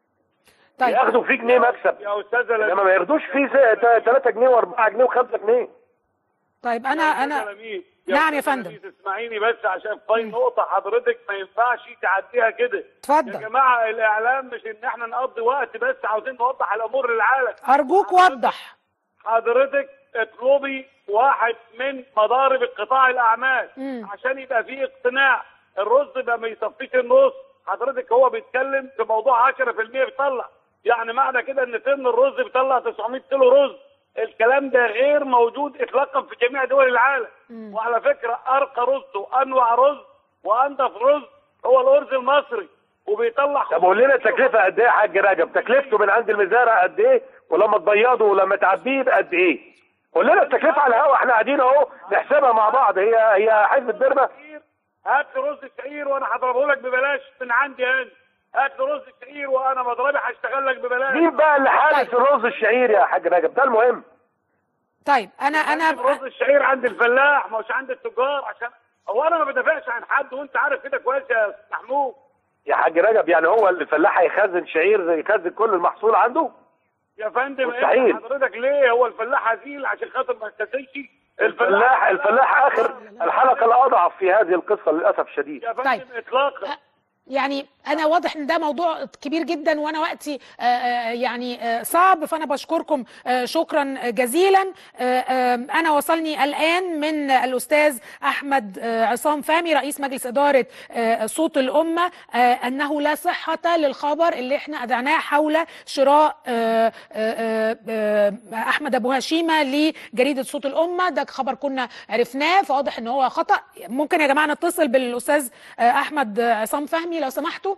طيب ياخدوا فيه جنيه مكسب يا استاذه انما ما ياخدوش فيه 3 جنيه و4 جنيه و5 جنيه طيب انا انا نعم يا فندم اسمعيني بس عشان في نقطه حضرتك ما ينفعش تعديها كده اتفضل. يا جماعه الاعلام مش ان احنا نقضي وقت بس عاوزين نوضح الامور للعالم ارجوك وضح حضرتك اطلبي واحد من مضارب القطاع الاعمال مم. عشان يبقى فيه اقتناع الرز ده ما يصفيش النص حضرتك هو بيتكلم في موضوع 10% بيطلع يعني معنى كده ان طن الرز بيطلع 900 كيلو رز الكلام ده غير موجود اطلاقا في جميع دول العالم وعلى فكره ارقى رز وانواع رز وانضف رز هو الارز المصري وبيطلع طب قول لنا التكلفه قد ايه يا حاج رجب تكلفته من عند المزارع قد ايه ولما تبيضه ولما تعبيه يبقى قد ايه قول لنا التكلفه على الهواء احنا قاعدين اهو نحسبها مع بعض هي هي حزب الدربه هات لي رز الشعير وانا هضربه لك ببلاش من عندي انا هات لي رز الشعير وانا مضربي هشتغل لك ببلاش مين بقى اللي حارس الرز الشعير يا حاج رجب ده المهم طيب انا انا رز الشعير عند الفلاح مش عند التجار عشان هو انا ما بدافعش عن حد وانت عارف كده كويس يا أستاذ محمود يا حاج رجب يعني هو الفلاح هيخزن شعير زي يخزن كل المحصول عنده يا فندم مستحيل. انت حضرتك ليه هو الفلاح هزيل عشان خاطر ما يستسيلش الفلاح الفلاح اخر الحلقه الاضعف في هذه القصه للاسف الشديد يا فندم اطلاقا يعني انا واضح ان ده موضوع كبير جدا وانا وقتي آه، آه، يعني آه، صعب فانا بشكركم آه، شكرا جزيلا آه، آه، انا وصلني الان من الاستاذ احمد آه، عصام فهمي رئيس مجلس اداره آه، صوت الامه آه، انه لا صحه للخبر اللي احنا اذعناه حول شراء آه، آه، آه، احمد ابو هشيمه لجريده صوت الامه ده خبر كنا عرفناه فواضح ان هو خطا ممكن يا جماعه نتصل بالاستاذ آه، احمد عصام فهمي لو سمحتوا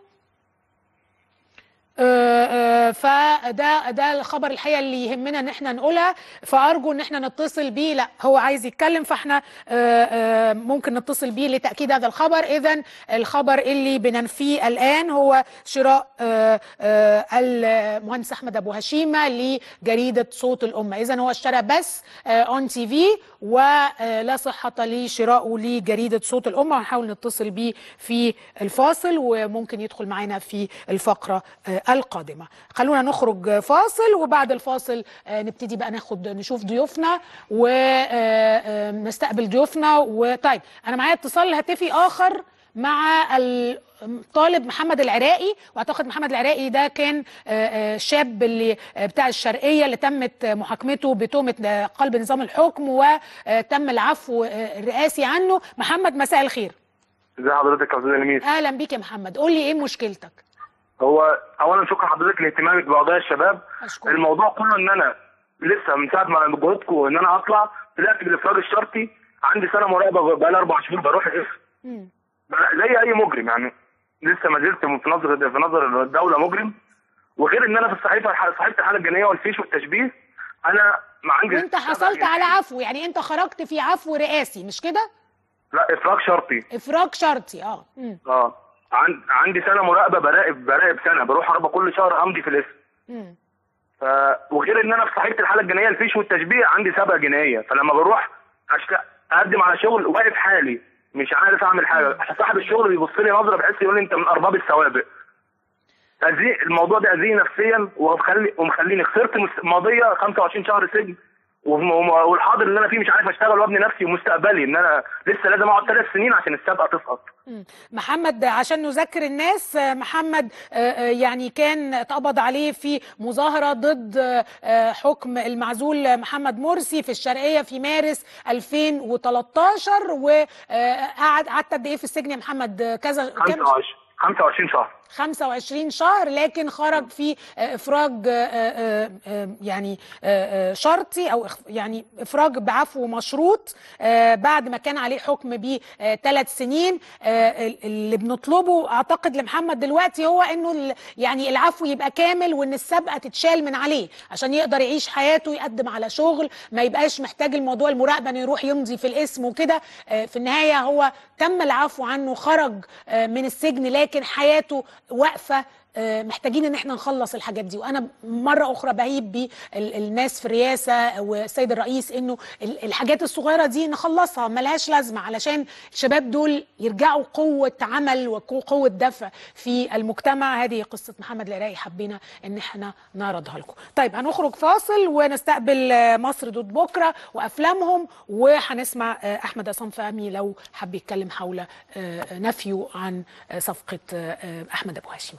آه، آه، فده ده الخبر الحقيقه اللي يهمنا ان احنا نقولها فارجو ان احنا نتصل بيه لا هو عايز يتكلم فاحنا آه، آه، ممكن نتصل بيه لتاكيد هذا الخبر اذا الخبر اللي بننفيه الان هو شراء آه، آه، المهندس احمد ابو هشيمه لجريده صوت الامه اذا هو اشترى بس اون تي في ولا صحه لشرائه لجريده صوت الامه هنحاول نتصل بيه في الفاصل وممكن يدخل معانا في الفقره آه، القادمة خلونا نخرج فاصل وبعد الفاصل آه، نبتدي بقى ناخد نشوف ضيوفنا ونستقبل ضيوفنا وطيب أنا معايا اتصال هاتفي آخر مع الطالب محمد العراقي واعتقد محمد العراقي ده كان آه، آه، شاب اللي آه، بتاع الشرقيه اللي تمت محاكمته بتهمه آه، قلب نظام الحكم وتم العفو آه، الرئاسي عنه محمد مساء الخير ازي حضرتك يا استاذ نمير اهلا بيك يا محمد قول لي ايه مشكلتك هو اولا شكرا حضرتك لاهتمامك بقضايا الشباب أشكرك. الموضوع كله ان انا لسه من ساعه ما بجهودكم ان انا اطلع طلعت بالافراج الشرطي عندي سنه مراقبه بقى لي اربع شهور بروح الاسم مم. بقى زي اي مجرم يعني لسه ما زلت في نظر في نظر الدوله مجرم وغير ان انا في الصحيفه صحيفه الحاله الجنائيه والفيش والتشبيه انا ما عندي وانت حصلت على عفو يعني انت خرجت في عفو رئاسي مش كده لا افراج شرطي افراج شرطي اه مم. اه عن... عندي سنه مراقبه براقب براقب سنه بروح اربع كل شهر امضي في الاسم مم. ف... وغير ان انا في صحيفه الحاله الجنائيه الفيش والتشبيه عندي سابقه جنائيه فلما بروح أشت... اقدم على شغل واقف حالي مش عارف اعمل حاجه صاحب الشغل بيبص لي نظره بحس يقول لي انت من ارباب السوابق أزي... الموضوع ده اذيني نفسيا ومخلي ومخليني خسرت مس- ماضيه 25 شهر سجن وم- وم- والحاضر اللي انا فيه مش عارف اشتغل وابني نفسي ومستقبلي ان انا لسه لازم اقعد ثلاث سنين عشان السابقه تسقط مم. محمد عشان نذكر الناس آه، محمد آه، آه، يعني كان اتقبض عليه في مظاهرة ضد آه، آه، حكم المعزول محمد مرسي في الشرقية في مارس 2013 وقعد قعدت قد ايه في السجن يا محمد آه، كذا كام 25 25 شهر 25 شهر لكن خرج في آه، افراج آه، آه، آه، يعني آه، آه، شرطي او إخ- يعني افراج بعفو مشروط آه، بعد ما كان عليه حكم بثلاث سنين آه، ال- اللي بنطلبه اعتقد لمحمد دلوقتي هو انه ال- يعني العفو يبقى كامل وان السابقه تتشال من عليه عشان يقدر يعيش حياته يقدم على شغل ما يبقاش محتاج الموضوع المراقبه انه يروح يمضي في الاسم وكده آه، في النهايه هو تم العفو عنه خرج آه، من السجن لكن حياته واقفه آه، محتاجين ان احنا نخلص الحاجات دي وانا مره اخرى بهيب بالناس في الرئاسه والسيد الرئيس انه ال- الحاجات الصغيره دي نخلصها ملهاش لازمه علشان الشباب دول يرجعوا قوه عمل وقوه دفع في المجتمع هذه قصه محمد العراقي حبينا ان احنا نعرضها لكم طيب هنخرج فاصل ونستقبل آه، مصر ضد بكره وافلامهم وهنسمع آه، احمد عصام فهمي لو حب يتكلم حول آه، نفيه عن آه، صفقه آه، آه، احمد ابو هاشم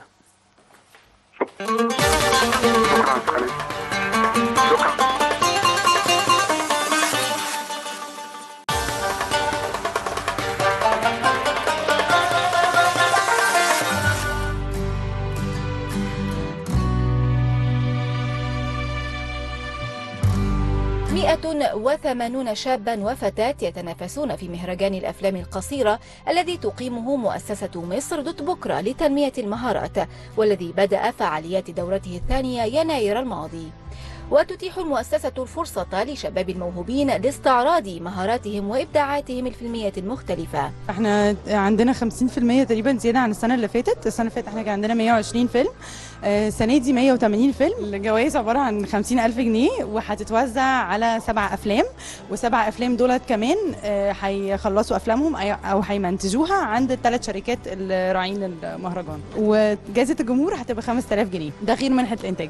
مئة وثمانون شابا وفتاة يتنافسون في مهرجان الأفلام القصيرة الذي تقيمه مؤسسة مصر دوت بكرة لتنمية المهارات والذي بدأ فعاليات دورته الثانية يناير الماضي وتتيح المؤسسة الفرصة لشباب الموهوبين لاستعراض مهاراتهم وإبداعاتهم الفيلمية المختلفة احنا عندنا 50% تقريبا زياده عن السنه اللي فاتت السنه اللي فاتت احنا كان عندنا 120 فيلم آه، السنه دي 180 فيلم الجوائز عباره عن 50 الف جنيه وهتتوزع على سبع افلام وسبع افلام دولت كمان آه، هيخلصوا افلامهم أي- او هيمنتجوها عند الثلاث شركات اللي راعين المهرجان وجائزه الجمهور هتبقى 5000 جنيه ده غير منحه الانتاج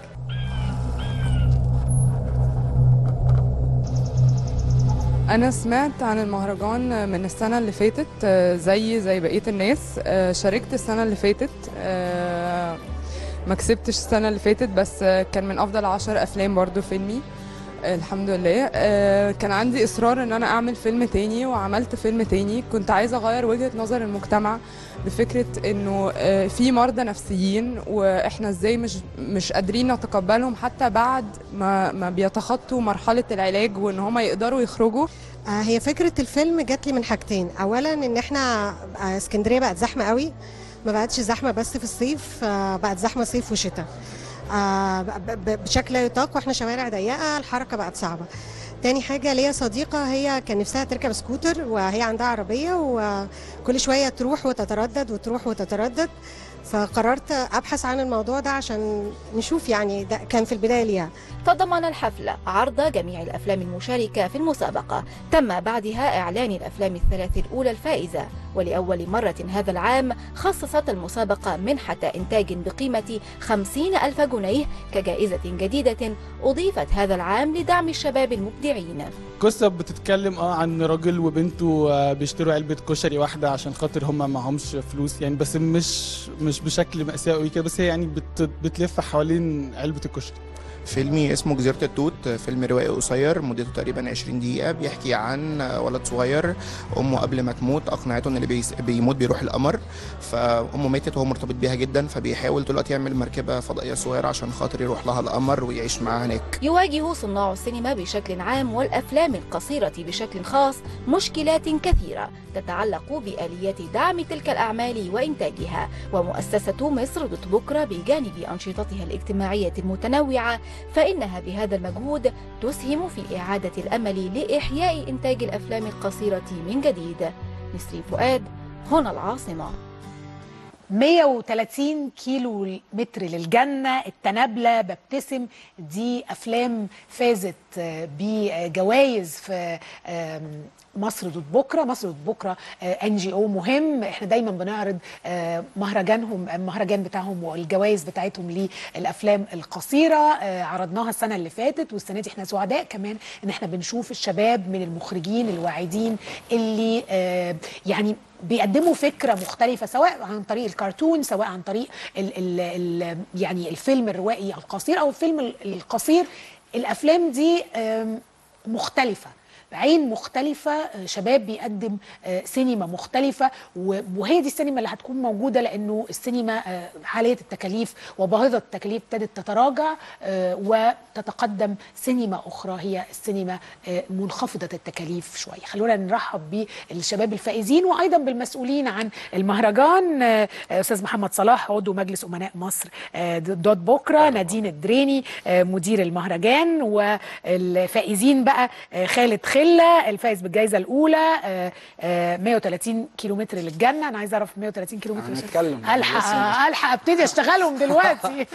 أنا سمعت عن المهرجان من السنة اللي فاتت آه، زي زي بقية الناس آه، شاركت السنة اللي فاتت آه، ما كسبتش السنة اللي فاتت بس آه، كان من أفضل عشر أفلام برضو فيلمي آه، الحمد لله آه، كان عندي إصرار إن أنا أعمل فيلم تاني وعملت فيلم تاني كنت عايزة أغير وجهة نظر المجتمع بفكرة إنه آه، في مرضى نفسيين وإحنا إزاي مش مش قادرين نتقبلهم حتى بعد ما ما بيتخطوا مرحلة العلاج وإن هم يقدروا يخرجوا آه، هي فكرة الفيلم جات لي من حاجتين أولا إن إحنا آه، اسكندرية بقت زحمة قوي ما بقتش زحمة بس في الصيف آه، بقت زحمة صيف وشتاء آه، ب- ب- بشكل لا يطاق واحنا شوارع ضيقة الحركة بقت صعبة تاني حاجة ليا صديقة هي كان نفسها تركب سكوتر وهي عندها عربية وكل شوية تروح وتتردد وتروح وتتردد فقررت أبحث عن الموضوع ده عشان نشوف يعني ده كان في البداية ليها تضمن الحفل عرض جميع الأفلام المشاركة في المسابقة تم بعدها إعلان الأفلام الثلاث الأولى الفائزة ولأول مرة هذا العام خصصت المسابقة منحة إنتاج بقيمة 50 ألف جنيه كجائزة جديدة أضيفت هذا العام لدعم الشباب المبدعين قصة بتتكلم اه عن راجل وبنته آه، بيشتروا علبة كشري واحدة عشان خاطر هما معهمش فلوس يعني بس مش مش بشكل مأساوي كده بس هي يعني بت بتلف حوالين علبة الكشري فيلمي اسمه جزيرة التوت فيلم روائي قصير مدته تقريبا 20 دقيقة بيحكي عن ولد صغير أمه قبل ما تموت أقنعته إن اللي بيس- بيموت بيروح القمر فأمه ماتت وهو مرتبط بيها جدا فبيحاول دلوقتي يعمل مركبة فضائية صغيرة عشان خاطر يروح لها القمر ويعيش معاها هناك يواجه صناع السينما بشكل عام والأفلام القصيرة بشكل خاص مشكلات كثيرة تتعلق بآليات دعم تلك الأعمال وإنتاجها ومؤسسة مصر دوت بكرة بجانب أنشطتها الاجتماعية المتنوعة فإنها بهذا المجهود تسهم في إعادة الأمل لإحياء إنتاج الأفلام القصيرة من جديد نسرين فؤاد هنا العاصمة 130 كيلو متر للجنة التنابلة ببتسم دي أفلام فازت آه، بجوائز في آم، مصر ضد بكرة مصر ضد بكرة ان جي او مهم احنا دايما بنعرض آه، مهرجانهم المهرجان بتاعهم والجوائز بتاعتهم للافلام القصيره آه، عرضناها السنه اللي فاتت والسنه دي احنا سعداء كمان ان احنا بنشوف الشباب من المخرجين الواعدين اللي آه، يعني بيقدموا فكره مختلفه سواء عن طريق الكرتون سواء عن طريق ال ال ال يعني الفيلم الروائي القصير او الفيلم ال- القصير الافلام دي آم، مختلفه عين مختلفة آه، شباب بيقدم آه، سينما مختلفة و- وهي دي السينما اللي هتكون موجودة لأنه السينما آه، عالية التكاليف وباهظة التكاليف ابتدت تتراجع آه، وتتقدم سينما أخرى هي السينما آه، منخفضة التكاليف شوية خلونا نرحب بالشباب الفائزين وأيضا بالمسؤولين عن المهرجان آه، آه، أستاذ محمد صلاح عضو مجلس أمناء مصر آه، دوت بكرة نادين الدريني آه، مدير المهرجان والفائزين بقى آه، خالد خلة الفائز بالجائزة الأولى آه، آه، 130 كيلومتر للجنة أنا عايزة أعرف 130 كيلومتر هنتكلم. ألحق ألحق أبتدي أشتغلهم دلوقتي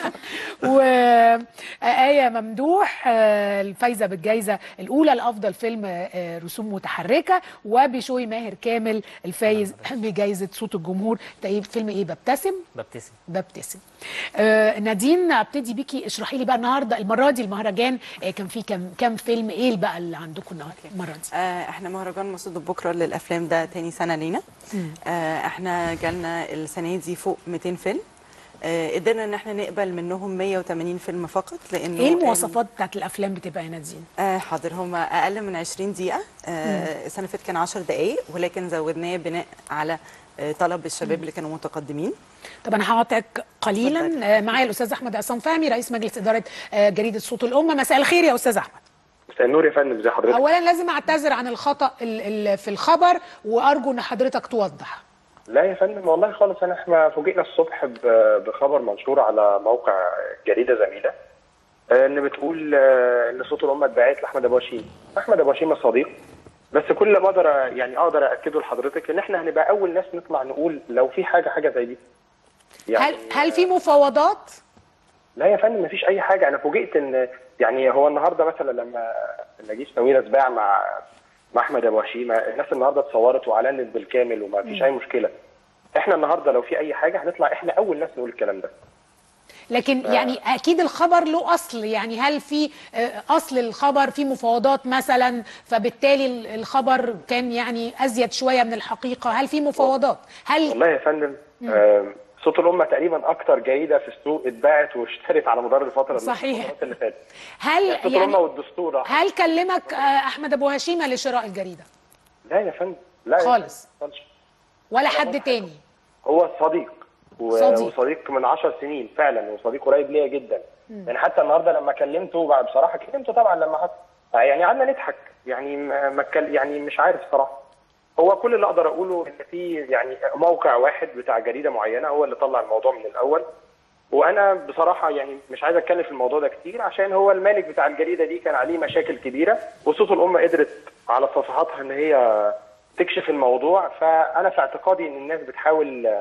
وآية ممدوح آه، الفايزة بالجائزة الأولى لأفضل فيلم آه، رسوم متحركة وبشوي ماهر كامل الفايز بجائزة صوت الجمهور ده إيه فيلم إيه ببتسم ببتسم ببتسم آه نادين ابتدي بيكي اشرحي لي بقى النهارده المره دي المهرجان آه كان فيه كام كام فيلم ايه بقى اللي عندكم النهارده المره دي آه، احنا مهرجان مصر بكره للافلام ده تاني سنه لينا آه، احنا جالنا السنه دي فوق 200 فيلم آه، قدرنا ان احنا نقبل منهم 180 فيلم فقط لانه ايه المواصفات بتاعت الافلام بتبقى يا نادين آه حاضر هم اقل من 20 دقيقه آه السنه اللي فاتت كان 10 دقائق ولكن زودناه بناء على آه طلب الشباب اللي كانوا متقدمين طب انا هقاطعك قليلا آه معايا الاستاذ احمد عصام فهمي رئيس مجلس اداره آه جريده صوت الامه مساء الخير يا استاذ احمد مساء النور يا فندم ازي حضرتك اولا لازم اعتذر عن الخطا ال- ال- في الخبر وارجو ان حضرتك توضح لا يا فندم والله خالص انا احنا فوجئنا الصبح ب- بخبر منشور على موقع جريده زميله آه، ان بتقول آه، ان صوت الامه اتباعت لاحمد ابو هشيم احمد ابو هشيم صديق بس كل ما اقدر يعني اقدر اكده لحضرتك ان احنا هنبقى اول ناس نطلع نقول لو في حاجه حاجه زي دي هل هل في مفاوضات لا يا فندم مفيش اي حاجه انا فوجئت ان يعني هو النهارده مثلا لما نجيب سميره سباع مع مع احمد ابو هشيم الناس النهارده اتصورت واعلنت بالكامل وما فيش اي مشكله احنا النهارده لو في اي حاجه هنطلع احنا اول ناس نقول الكلام ده لكن يعني اكيد الخبر له اصل يعني هل في آه، اصل الخبر في مفاوضات مثلا فبالتالي ال- الخبر كان يعني ازيد شويه من الحقيقه هل في مفاوضات هل والله يا فندم مم. آم، صوت الامه تقريبا اكتر جريده في السوق اتباعت واشترت على مدار الفتره صحيح. الفترات اللي فاتت هل يعني صوت يعني الامه والدستور هل كلمك آه، احمد ابو هشيمه لشراء الجريده لا يا فندم لا يا خالص. فندم. ولا حد تاني هو صديق و- صديق. وصديق من 10 سنين فعلا وصديق قريب ليا جدا مم. يعني حتى النهارده لما كلمته بقى بصراحه كلمته طبعا لما حط يعني قعدنا نضحك يعني ما ما اتكل- يعني مش عارف صراحه هو كل اللي اقدر اقوله ان في يعني موقع واحد بتاع جريده معينه هو اللي طلع الموضوع من الاول وانا بصراحه يعني مش عايز اتكلم في الموضوع ده كتير عشان هو المالك بتاع الجريده دي كان عليه مشاكل كبيره وصوت الامه قدرت على صفحاتها ان هي تكشف الموضوع فانا في اعتقادي ان الناس بتحاول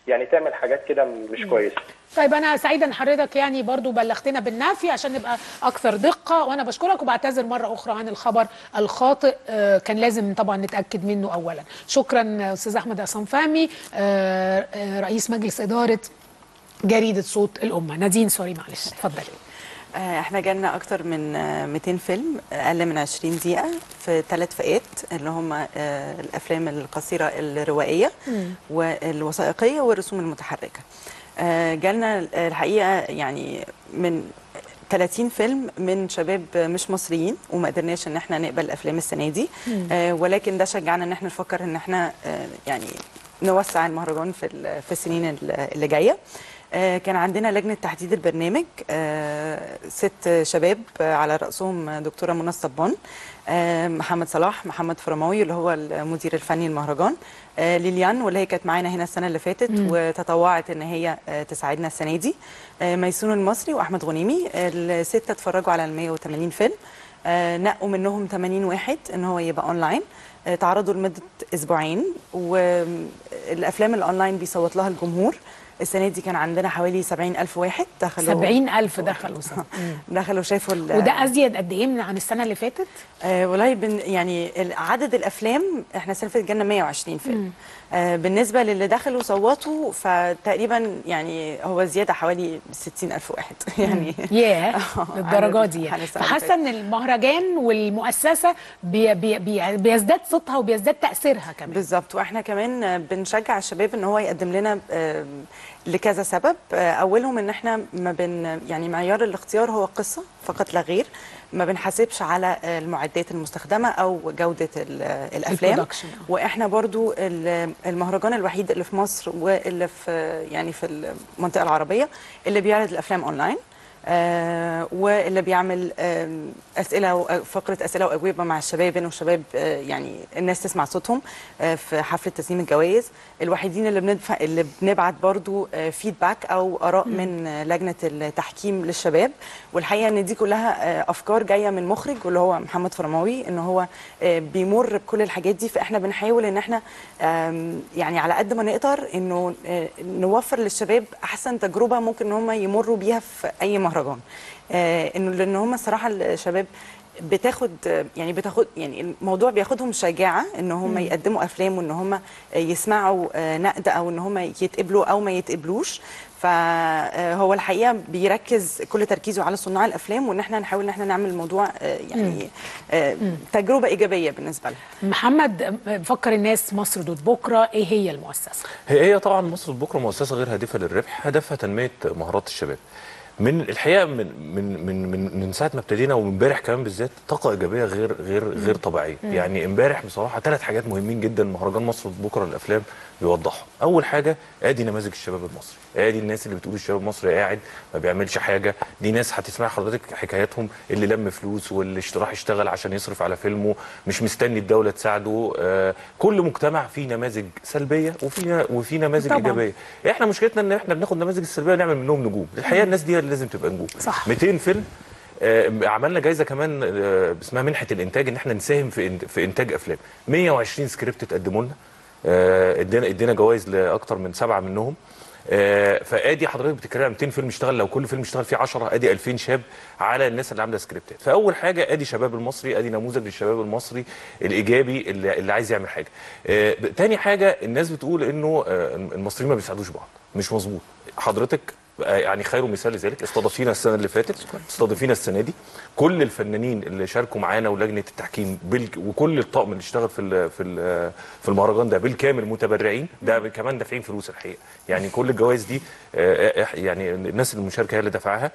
يعني تعمل حاجات كده مش كويسه طيب انا سعيده ان حضرتك يعني برضو بلغتنا بالنفي عشان نبقى اكثر دقه وانا بشكرك وبعتذر مره اخرى عن الخبر الخاطئ آه، كان لازم طبعا نتاكد منه اولا شكرا آه، استاذ احمد عصام فهمي آه، آه، رئيس مجلس اداره جريده صوت الامه نادين سوري معلش اتفضلي آه، احنا جالنا اكتر من آه، 200 فيلم اقل من 20 دقيقه في ثلاث فئات اللي هم آه، الافلام القصيره الروائيه والوثائقيه والرسوم المتحركه آه، جالنا الحقيقه يعني من 30 فيلم من شباب مش مصريين وما قدرناش ان احنا نقبل افلام السنه دي مم. آه، ولكن ده شجعنا ان احنا نفكر ان احنا آه، يعني نوسع المهرجان في ال- في السنين ال- اللي جايه آه، كان عندنا لجنه تحديد البرنامج آه، ست شباب آه، على راسهم دكتوره منى الصبان آه، محمد صلاح محمد فرماوي اللي هو المدير الفني المهرجان آه، ليليان واللي هي كانت معانا هنا السنه اللي فاتت مم. وتطوعت ان هي آه، تساعدنا السنه دي آه، ميسون المصري واحمد غنيمي السته اتفرجوا على ال 180 فيلم آه، نقوا منهم 80 واحد ان هو يبقى اونلاين آه، تعرضوا لمده اسبوعين والافلام الاونلاين بيصوت لها الجمهور السنه دي كان عندنا حوالي 70 الف واحد دخلوا 70 ألف دخلوا صح. دخلوا شافوا ال- وده ازيد قد ايه من عن السنه اللي فاتت آه والله بن يعني ال- عدد الافلام احنا السنه اللي فاتت جالنا 120 فيلم مم. آه بالنسبه للي دخلوا صوتوا فتقريبا يعني هو زياده حوالي 60 الف واحد يعني ياه آه، للدرجه عدد دي عن يعني السنة اللي فحاسه ان المهرجان والمؤسسه بي بي بي بيزداد صوتها وبيزداد تاثيرها كمان بالظبط واحنا كمان بنشجع الشباب ان هو يقدم لنا آم، لكذا سبب آه، اولهم ان احنا ما بن يعني معيار الاختيار هو قصه فقط لا غير ما بنحاسبش على آه، المعدات المستخدمه او جوده ال- آه، الافلام البرودكشن. واحنا برضو ال- المهرجان الوحيد اللي في مصر واللي في يعني في المنطقه العربيه اللي بيعرض الافلام اونلاين آه واللي بيعمل آم، اسئله و- فقره اسئله واجوبه مع الشباب انه الشباب آه يعني الناس تسمع صوتهم آه في حفله تسليم الجوائز الوحيدين اللي بندفع اللي بنبعت برضو آه فيدباك او اراء مم. من آه لجنه التحكيم للشباب والحقيقه ان دي كلها آه افكار جايه من مخرج واللي هو محمد فرماوي ان هو آه بيمر بكل الحاجات دي فاحنا بنحاول ان احنا آم، يعني على قد ما نقدر انه آه، نوفر للشباب احسن تجربه ممكن ان هم يمروا بيها في اي مهرجان آه، انه لان هم الصراحه الشباب بتاخد يعني بتاخد يعني الموضوع بياخدهم شجاعه ان هم مم. يقدموا افلام وان هم يسمعوا آه، نقد او ان هم يتقبلوا او ما يتقبلوش فهو الحقيقه بيركز كل تركيزه على صناع الافلام وان احنا نحاول ان احنا نعمل الموضوع آه، يعني آه، تجربه ايجابيه بالنسبه لها محمد فكر الناس مصر دوت بكره ايه هي المؤسسه هي هي طبعا مصر بكره مؤسسه غير هادفه للربح هدفها تنميه مهارات الشباب من الحقيقه من من من من, من ساعه ما ابتدينا ومن امبارح كمان بالذات طاقه ايجابيه غير غير غير طبيعيه مم. يعني امبارح بصراحه ثلاث حاجات مهمين جدا مهرجان مصر بكره للافلام بيوضحهم اول حاجه ادي نماذج الشباب المصري ادي الناس اللي بتقول الشباب المصري قاعد ما بيعملش حاجه دي ناس هتسمع حضرتك حكاياتهم اللي لم فلوس واللي اشت- راح يشتغل عشان يصرف على فيلمه مش مستني الدوله تساعده آه كل مجتمع فيه نماذج سلبيه وفي وفي نماذج طبعاً. ايجابيه احنا مشكلتنا ان احنا بناخد نماذج السلبيه ونعمل منهم نجوم الحقيقه الناس دي اللي لازم تبقى نجوم صح. 200 فيلم آه، عملنا جايزه كمان آه، اسمها منحه الانتاج ان احنا نساهم في إن- في انتاج افلام 120 سكريبت اتقدموا لنا آه، ادينا ادينا جوائز لاكتر من سبعه منهم آه، فادي حضرتك بتتكلم عن 200 فيلم اشتغل لو كل فيلم اشتغل فيه 10 ادي 2000 شاب على الناس اللي عامله سكريبتات فاول حاجه ادي شباب المصري ادي نموذج للشباب المصري الايجابي اللي, اللي عايز يعمل حاجه آه، ب- تاني حاجه الناس بتقول انه آه، المصريين ما بيساعدوش بعض مش مظبوط حضرتك آه، يعني خير مثال لذلك استضافينا السنه اللي فاتت استضافينا السنه دي كل الفنانين اللي شاركوا معانا ولجنه التحكيم بال... وكل الطاقم اللي اشتغل في ال... في ال... في المهرجان ده بالكامل متبرعين ده كمان دافعين فلوس الحقيقه يعني كل الجوائز دي آه، آه، يعني الناس المشاركه هي اللي دفعها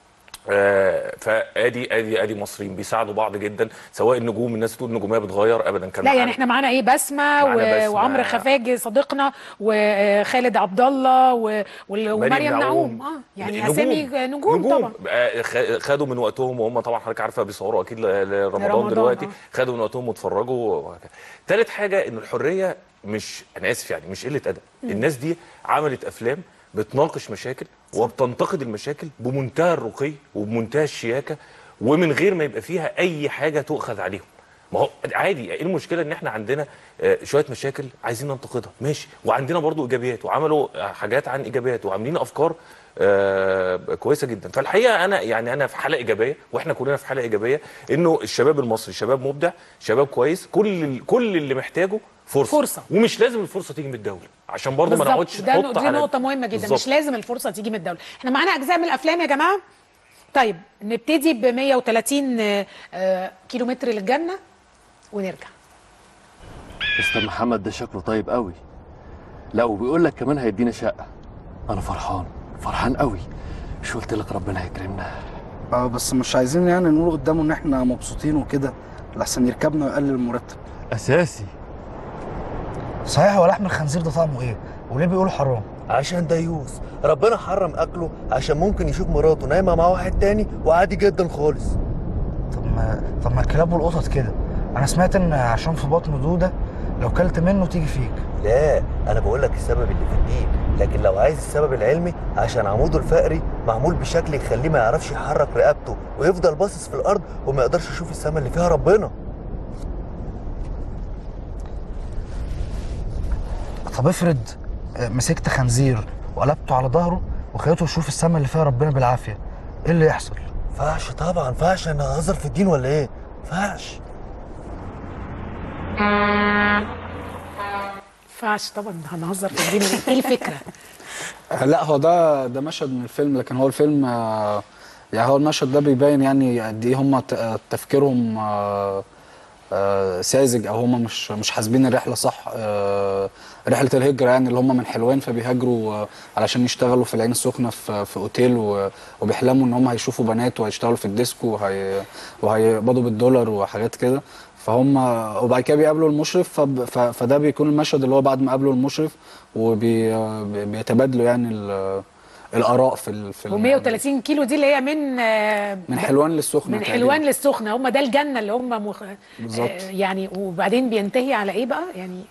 آه، فادي ادي ادي مصريين بيساعدوا بعض جدا سواء النجوم الناس تقول النجوميه بتغير ابدا كان لا معانا- يعني احنا معانا ايه بسمه, معانا و... بسمة. وعمرو خفاجي صديقنا وخالد عبد الله و... وال- ومريم نعوم اه يعني اسامي نجوم, طبعا آه، خ- خدوا من وقتهم وهم طبعا حضرتك عارفه بيصوروا اكيد ل- لرمضان لرمضان، دلوقتي آه. خدوا من وقتهم واتفرجوا وهكذا. تالت حاجه ان الحريه مش انا اسف يعني مش قله ادب مم. الناس دي عملت افلام بتناقش مشاكل وبتنتقد المشاكل بمنتهى الرقي وبمنتهى الشياكه ومن غير ما يبقى فيها اي حاجه تؤخذ عليهم ما هو عادي ايه المشكله ان احنا عندنا آه، شويه مشاكل عايزين ننتقدها ماشي وعندنا برضو ايجابيات وعملوا آه، حاجات عن ايجابيات وعاملين افكار آه، كويسه جدا فالحقيقه انا يعني انا في حاله ايجابيه واحنا كلنا في حاله ايجابيه انه الشباب المصري شباب مبدع شباب كويس كل ال- كل اللي محتاجه فرصه فرصة. ومش لازم الفرصه تيجي من الدوله عشان برضو ما بالظبط. نقعدش ده نحط دي على نقطة مهمة جدا بالظبط. مش لازم الفرصة تيجي من الدولة احنا معانا أجزاء من الأفلام يا جماعة طيب نبتدي ب 130 آه، آه، كيلو متر للجنة ونرجع مستر محمد ده شكله طيب قوي لا وبيقول لك كمان هيدينا شقه انا فرحان فرحان قوي مش قلت لك ربنا هيكرمنا اه بس مش عايزين يعني نقول قدامه ان احنا مبسوطين وكده لحسن يركبنا ويقلل المرتب اساسي صحيح هو لحم الخنزير ده طعمه ايه وليه بيقولوا حرام عشان ديوث ربنا حرم اكله عشان ممكن يشوف مراته نايمه مع واحد تاني وعادي جدا خالص طب ما طب ما الكلاب والقطط كده انا سمعت ان عشان في بطنه دوده لو كلت منه تيجي فيك لا انا بقول لك السبب اللي في الدين لكن لو عايز السبب العلمي عشان عموده الفقري معمول بشكل يخليه ما يعرفش يحرك رقبته ويفضل باصص في الارض وما يقدرش يشوف السماء اللي فيها ربنا طب افرض آه، مسكت خنزير وقلبته على ظهره وخليته يشوف السما اللي فيها ربنا بالعافيه ايه اللي يحصل فاش طبعا فاش انا هزر في الدين ولا ايه فاش ينفعش طبعا هنهزر في الدين ايه الفكرة لا هو ده ده مشهد من الفيلم لكن هو الفيلم آه، يعني هو المشهد ده بيبين يعني قد ايه هم ت- آه، تفكيرهم آه، آه، ساذج او هم مش مش حاسبين الرحله صح آه، رحله الهجره يعني اللي هم من حلوان فبيهاجروا آه، علشان يشتغلوا في العين السخنه في في اوتيل و- وبيحلموا ان هم هيشوفوا بنات وهيشتغلوا في الديسكو وهي وهيقبضوا بالدولار وحاجات كده فهم وبعد كده بيقابلوا المشرف فب- ف- فده بيكون المشهد اللي هو بعد ما قابلوا المشرف وبيتبادلوا يعني ال- الاراء في ال- في ال- و130 كيلو دي اللي هي من آه، من حلوان للسخنه من تقريباً. حلوان للسخنة هم ده الجنة اللي هم مخ... بالظبط. آه، يعني وبعدين بينتهي على ايه بقى يعني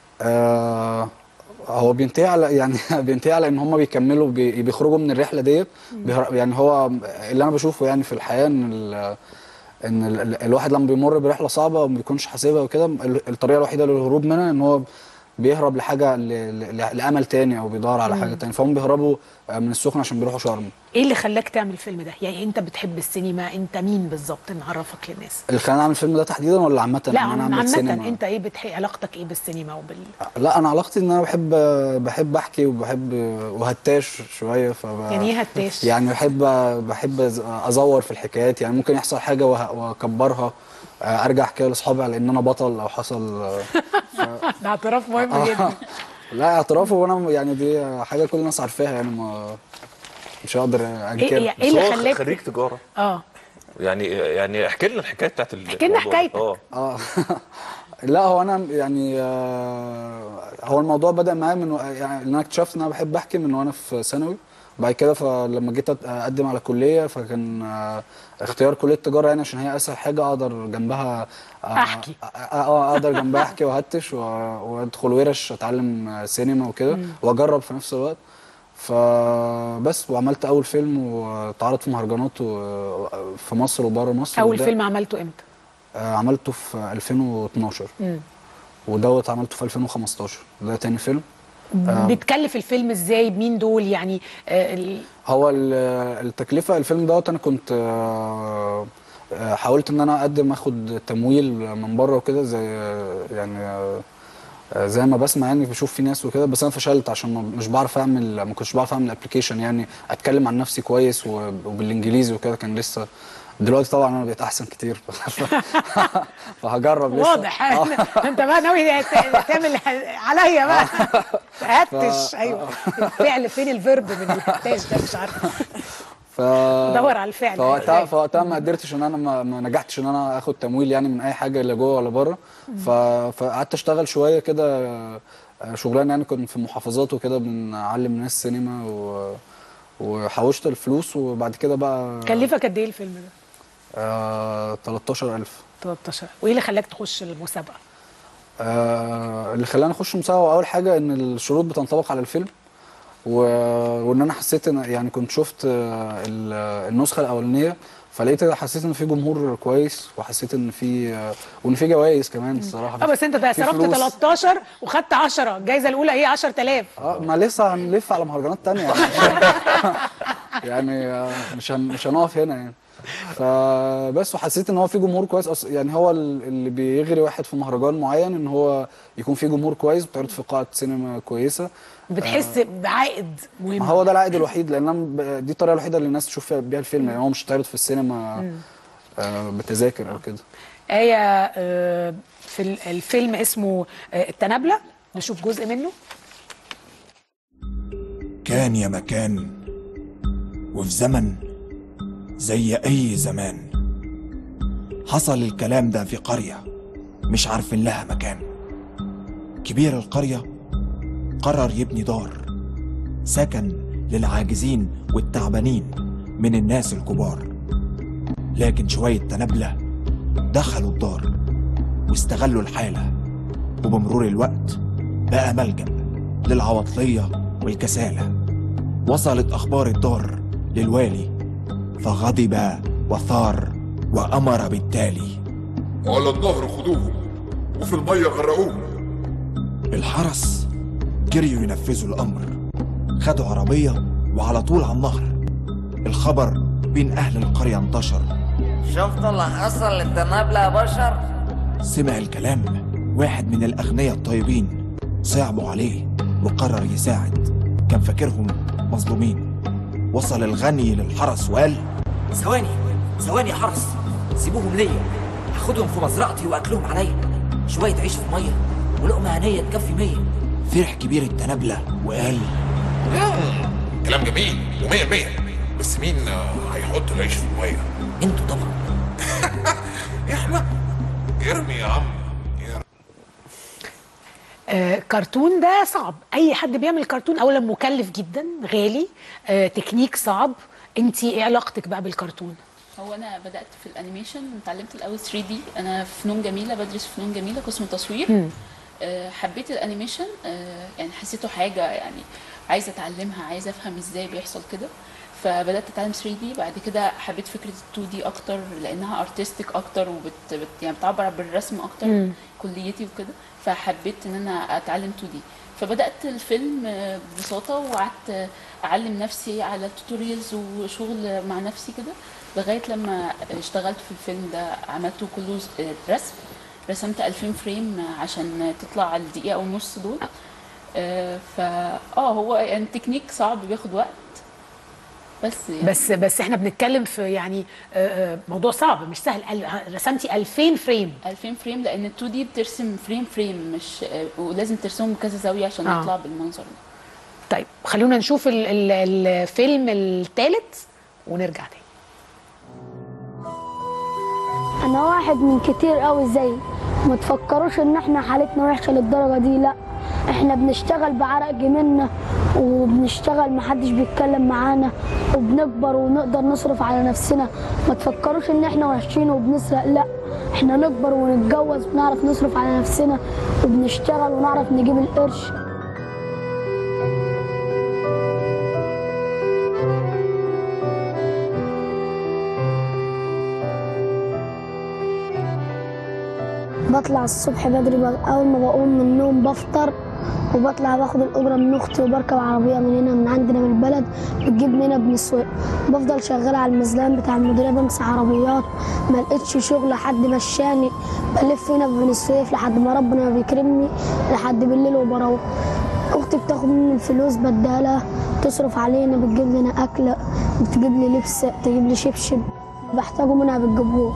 آه هو بينتهي على يعني بينتهي على ان هم بيكملوا بي بيخرجوا من الرحله ديت بيهر- يعني هو اللي انا بشوفه يعني في الحياه ان ال ان ال ال الواحد لما بيمر برحله صعبه وما بيكونش حاسبها وكده ال- الطريقه الوحيده للهروب منها ان هو بيهرب لحاجه ل- ل- لامل تاني او بيدور على مم. حاجه تاني فهم بيهربوا آه، من السخنه عشان بيروحوا شرم ايه اللي خلاك تعمل الفيلم ده يعني انت بتحب السينما انت مين بالظبط نعرفك للناس اللي خلاني اعمل الفيلم ده تحديدا ولا عامه لا ان انا عم- اعمل عامة سينما انت ايه بتحب علاقتك ايه بالسينما وبال لا انا علاقتي ان انا بحب بحب احكي وبحب وهتاش شويه ف يعني ايه هتاش؟ يعني بحب بحب ازور في الحكايات يعني ممكن يحصل حاجه وه- واكبرها آه، ارجع احكيها لاصحابي على ان انا بطل او حصل آه، ده اعتراف مهم آه، جدا لا اعتراف وانا يعني دي حاجه كل الناس عارفاها يعني ما مش هقدر انكرها إيه- إيه اللي بس هو خلاك- خريج تجاره اه يعني يعني احكي لنا الحكايه بتاعت احكي لنا الموضوع ده. حكايتك. اه اه لا هو انا يعني آه، هو الموضوع بدا معايا من يعني ان انا اكتشفت ان انا بحب احكي من وانا في ثانوي بعد كده فلما جيت أت- اقدم على كليه فكان آه، اختيار كليه تجاره يعني عشان هي اسهل حاجه اقدر جنبها آه، أحكي. اه آه، اقدر جنبها احكي وهتش و- وادخل ورش اتعلم آه، سينما وكده مم. واجرب في نفس الوقت فبس وعملت اول فيلم واتعرض في مهرجانات و- في مصر وبره مصر اول وده- فيلم عملته امتى آه، عملته في 2012 مم. ودوت عملته في 2015 ده تاني فيلم آه، بتكلف الفيلم ازاي مين دول يعني آه، ال- هو ال- التكلفة الفيلم دوت أنا كنت آه، آه، حاولت إن أنا أقدم أخد تمويل من بره وكده زي آه، يعني آه، آه، زي ما بسمع يعني بشوف في ناس وكده بس أنا فشلت عشان ما- مش بعرف أعمل ما كنتش بعرف أعمل أبلكيشن يعني أتكلم عن نفسي كويس و- وبالإنجليزي وكده كان لسه دلوقتي طبعا أنا بقيت أحسن كتير فهجرب لسه واضح آه. انت بقى ناوي ت- تعمل عليا بقى تهتش ف- ايوه الفعل فين الفيرب من الهتاش ده مش عارفه ف دور على الفعل. فوقتها فوقتها ما قدرتش ان انا ما, ما نجحتش ان انا اخد تمويل يعني من اي حاجه لا جوه ولا بره ف... فقعدت اشتغل شويه كده آه، شغلانه يعني كنت في محافظات وكده بنعلم الناس سينما و... وحوشت الفلوس وبعد كده بقى كلفك قد ايه الفيلم ده آه 13000 13 وايه اللي خلاك تخش المسابقه آه اللي خلاني اخش مسابقه اول حاجه ان الشروط بتنطبق على الفيلم و... وان انا حسيت ان يعني كنت شفت آه، ال- النسخه الاولانيه فلقيت حسيت ان في جمهور كويس وحسيت ان في آه، وان في جوائز كمان الصراحه اه بس انت ده في صرفت فلوس. 13 وخدت 10 الجايزه الاولى هي 10000 اه ما لسه هنلف على مهرجانات تانية يعني يعني آه، مش هن مش هنقف هنا يعني فبس وحسيت ان هو في جمهور كويس أص... يعني هو ال- اللي بيغري واحد في مهرجان معين ان هو يكون في جمهور كويس بتعرض في قاعه سينما كويسه بتحس بعائد ما مهم هو ده العائد الوحيد لان أنا ب- دي الطريقه الوحيده اللي الناس تشوف فيها بيها الفيلم يعني هو مش هيتعرض في السينما مم. آه، بتذاكر او كده آية آه، في ال- الفيلم اسمه آه، التنابلة نشوف جزء منه كان يا مكان وفي زمن زي أي زمان حصل الكلام ده في قرية مش عارفين لها مكان كبير القرية قرر يبني دار سكن للعاجزين والتعبانين من الناس الكبار لكن شوية تنابلة دخلوا الدار واستغلوا الحالة وبمرور الوقت بقى ملجأ للعواطلية والكسالة وصلت أخبار الدار للوالي فغضب وثار وأمر بالتالي وعلى الظهر خدوهم وفي المية غرقوهم الحرس جريوا ينفذوا الأمر خدوا عربية وعلى طول على النهر الخبر بين أهل القرية انتشر شفت اللي حصل للتنابلة يا بشر سمع الكلام واحد من الأغنياء الطيبين صعبوا عليه وقرر يساعد كان فاكرهم مظلومين وصل الغني للحرس وقال ثواني ثواني يا حرس سيبوهم ليا هاخدهم في مزرعتي واكلهم عليا شويه عيش في ميه ولقمه هنيه تكفي مية فرح كبير التنابلة وقال كلام جميل ومية مية بس مين آه، هيحط العيش في المية انتوا طبعا احنا ارمي يا عم آه، كرتون ده صعب اي حد بيعمل كرتون اولا مكلف جدا غالي آه، تكنيك صعب انت ايه علاقتك بقى بالكرتون هو انا بدات في الانيميشن اتعلمت الاول 3 دي انا في فنون جميله بدرس في فنون جميله قسم تصوير مم. آه، حبيت الانيميشن آه، يعني حسيته حاجه يعني عايزه اتعلمها عايزه افهم ازاي بيحصل كده فبدات اتعلم 3 دي بعد كده حبيت فكره ال 2 دي اكتر لانها ارتستيك اكتر وبت بت يعني بتعبر بالرسم اكتر مم. كليتي وكده فحبيت ان انا اتعلم 2 دي فبدات الفيلم آه، ببساطه وقعدت آه، اعلم نفسي على توتوريالز وشغل مع نفسي كده لغايه لما اشتغلت في الفيلم ده عملته كله ز- آه، رسم رسمت 2000 فريم عشان تطلع على الدقيقه ونص دول آه، فا اه هو يعني تكنيك صعب بياخد وقت بس يعني بس بس احنا بنتكلم في يعني آه، آه، موضوع صعب مش سهل ال- رسمتي 2000 فريم 2000 فريم لان ال 2 دي بترسم فريم فريم مش آه، ولازم ترسمهم بكذا زاويه عشان آه. يطلع بالمنظر ده طيب خلونا نشوف ال- ال- الفيلم الثالث ونرجع تاني انا واحد من كتير قوي زي ما تفكروش ان احنا حالتنا وحشه للدرجه دي لا احنا بنشتغل بعرق جميلنا وبنشتغل محدش بيتكلم معانا وبنكبر ونقدر نصرف على نفسنا ما تفكروش ان احنا وحشين وبنسرق لا احنا نكبر ونتجوز ونعرف نصرف على نفسنا وبنشتغل ونعرف نجيب القرش بطلع الصبح بدري بق- اول ما بقوم من النوم بفطر وبطلع باخد الاجره من اختي وبركب عربيه من هنا من عندنا من البلد بتجيبني هنا بنسوق بفضل شغال على المزلان بتاع المديريه بمسح عربيات ما لقيتش شغل حد مشاني بلف هنا في بني سويف لحد ما ربنا ما بيكرمني لحد بالليل وبروح اختي بتاخد مني الفلوس بديها لها تصرف علينا بتجيب لنا اكل بتجيب لي لبس تجيب لي شبشب بحتاجه منها بتجيبهولي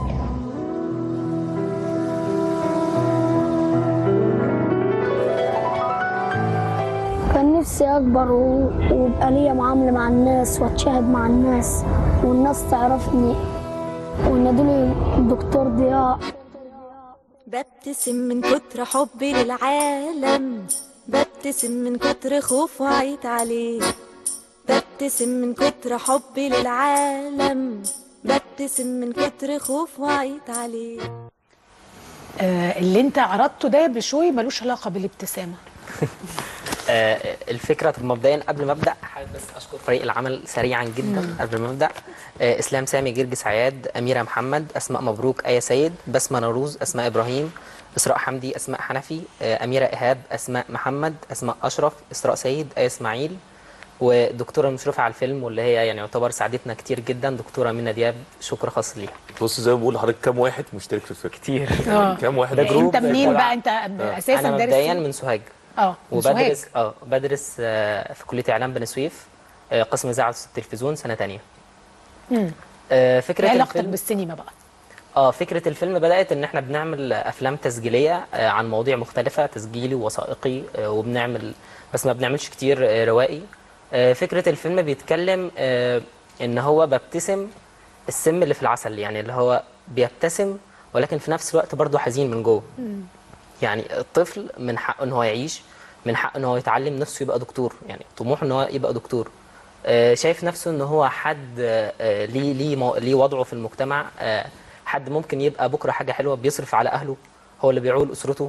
كان نفسي اكبر و- ويبقى ليا معامله مع الناس واتشاهد مع الناس والناس تعرفني وينادولي الدكتور ضياء ببتسم من كتر حبي للعالم ببتسم من كتر خوف وعيت عليه ببتسم من كتر حبي للعالم ببتسم من كتر خوف وعيت عليه آه، اللي انت عرضته ده بشوي ملوش علاقه بالابتسامه آه، الفكره طب مبدئيا قبل ما ابدا حابب بس اشكر فريق العمل سريعا جدا مم. قبل ما ابدا آه، اسلام سامي جرجس عياد اميره محمد اسماء مبروك ايه سيد بسمه نوروز اسماء ابراهيم اسراء حمدي اسماء حنفي آه، اميره ايهاب اسماء محمد اسماء اشرف اسراء سيد ايه اسماعيل ودكتوره المشرفه على الفيلم واللي هي يعني يعتبر ساعدتنا كتير جدا دكتوره منى دياب شكر خاص ليها بص زي ما بقول لحضرتك كام واحد مشترك في الفيلم كتير آه. كام واحد ده جروب انت منين تبع- بقى انت آه. اساسا انا دارس مبدئيا فين؟ من سوهاج اه من سوهاج. وبدرس اه بدرس آه، في كليه اعلام بني سويف آه، قسم اذاعه التلفزيون سنه تانية مم. آه، فكره ايه علاقتك الفيلم بالسينما بقى اه فكره الفيلم بدات ان احنا بنعمل افلام تسجيليه آه، عن مواضيع مختلفه تسجيلي ووثائقي آه، وبنعمل بس ما بنعملش كتير آه، روائي آه، فكره الفيلم بيتكلم آه، ان هو ببتسم السم اللي في العسل يعني اللي هو بيبتسم ولكن في نفس الوقت برضه حزين من جوه يعني الطفل من حقه ان هو يعيش من حقه ان هو يتعلم نفسه يبقى دكتور يعني طموحه ان هو يبقى دكتور آه، شايف نفسه ان هو حد آه، آه، ليه ليه مو- ليه وضعه في المجتمع آه، حد ممكن يبقى بكره حاجه حلوه بيصرف على اهله هو اللي بيعول اسرته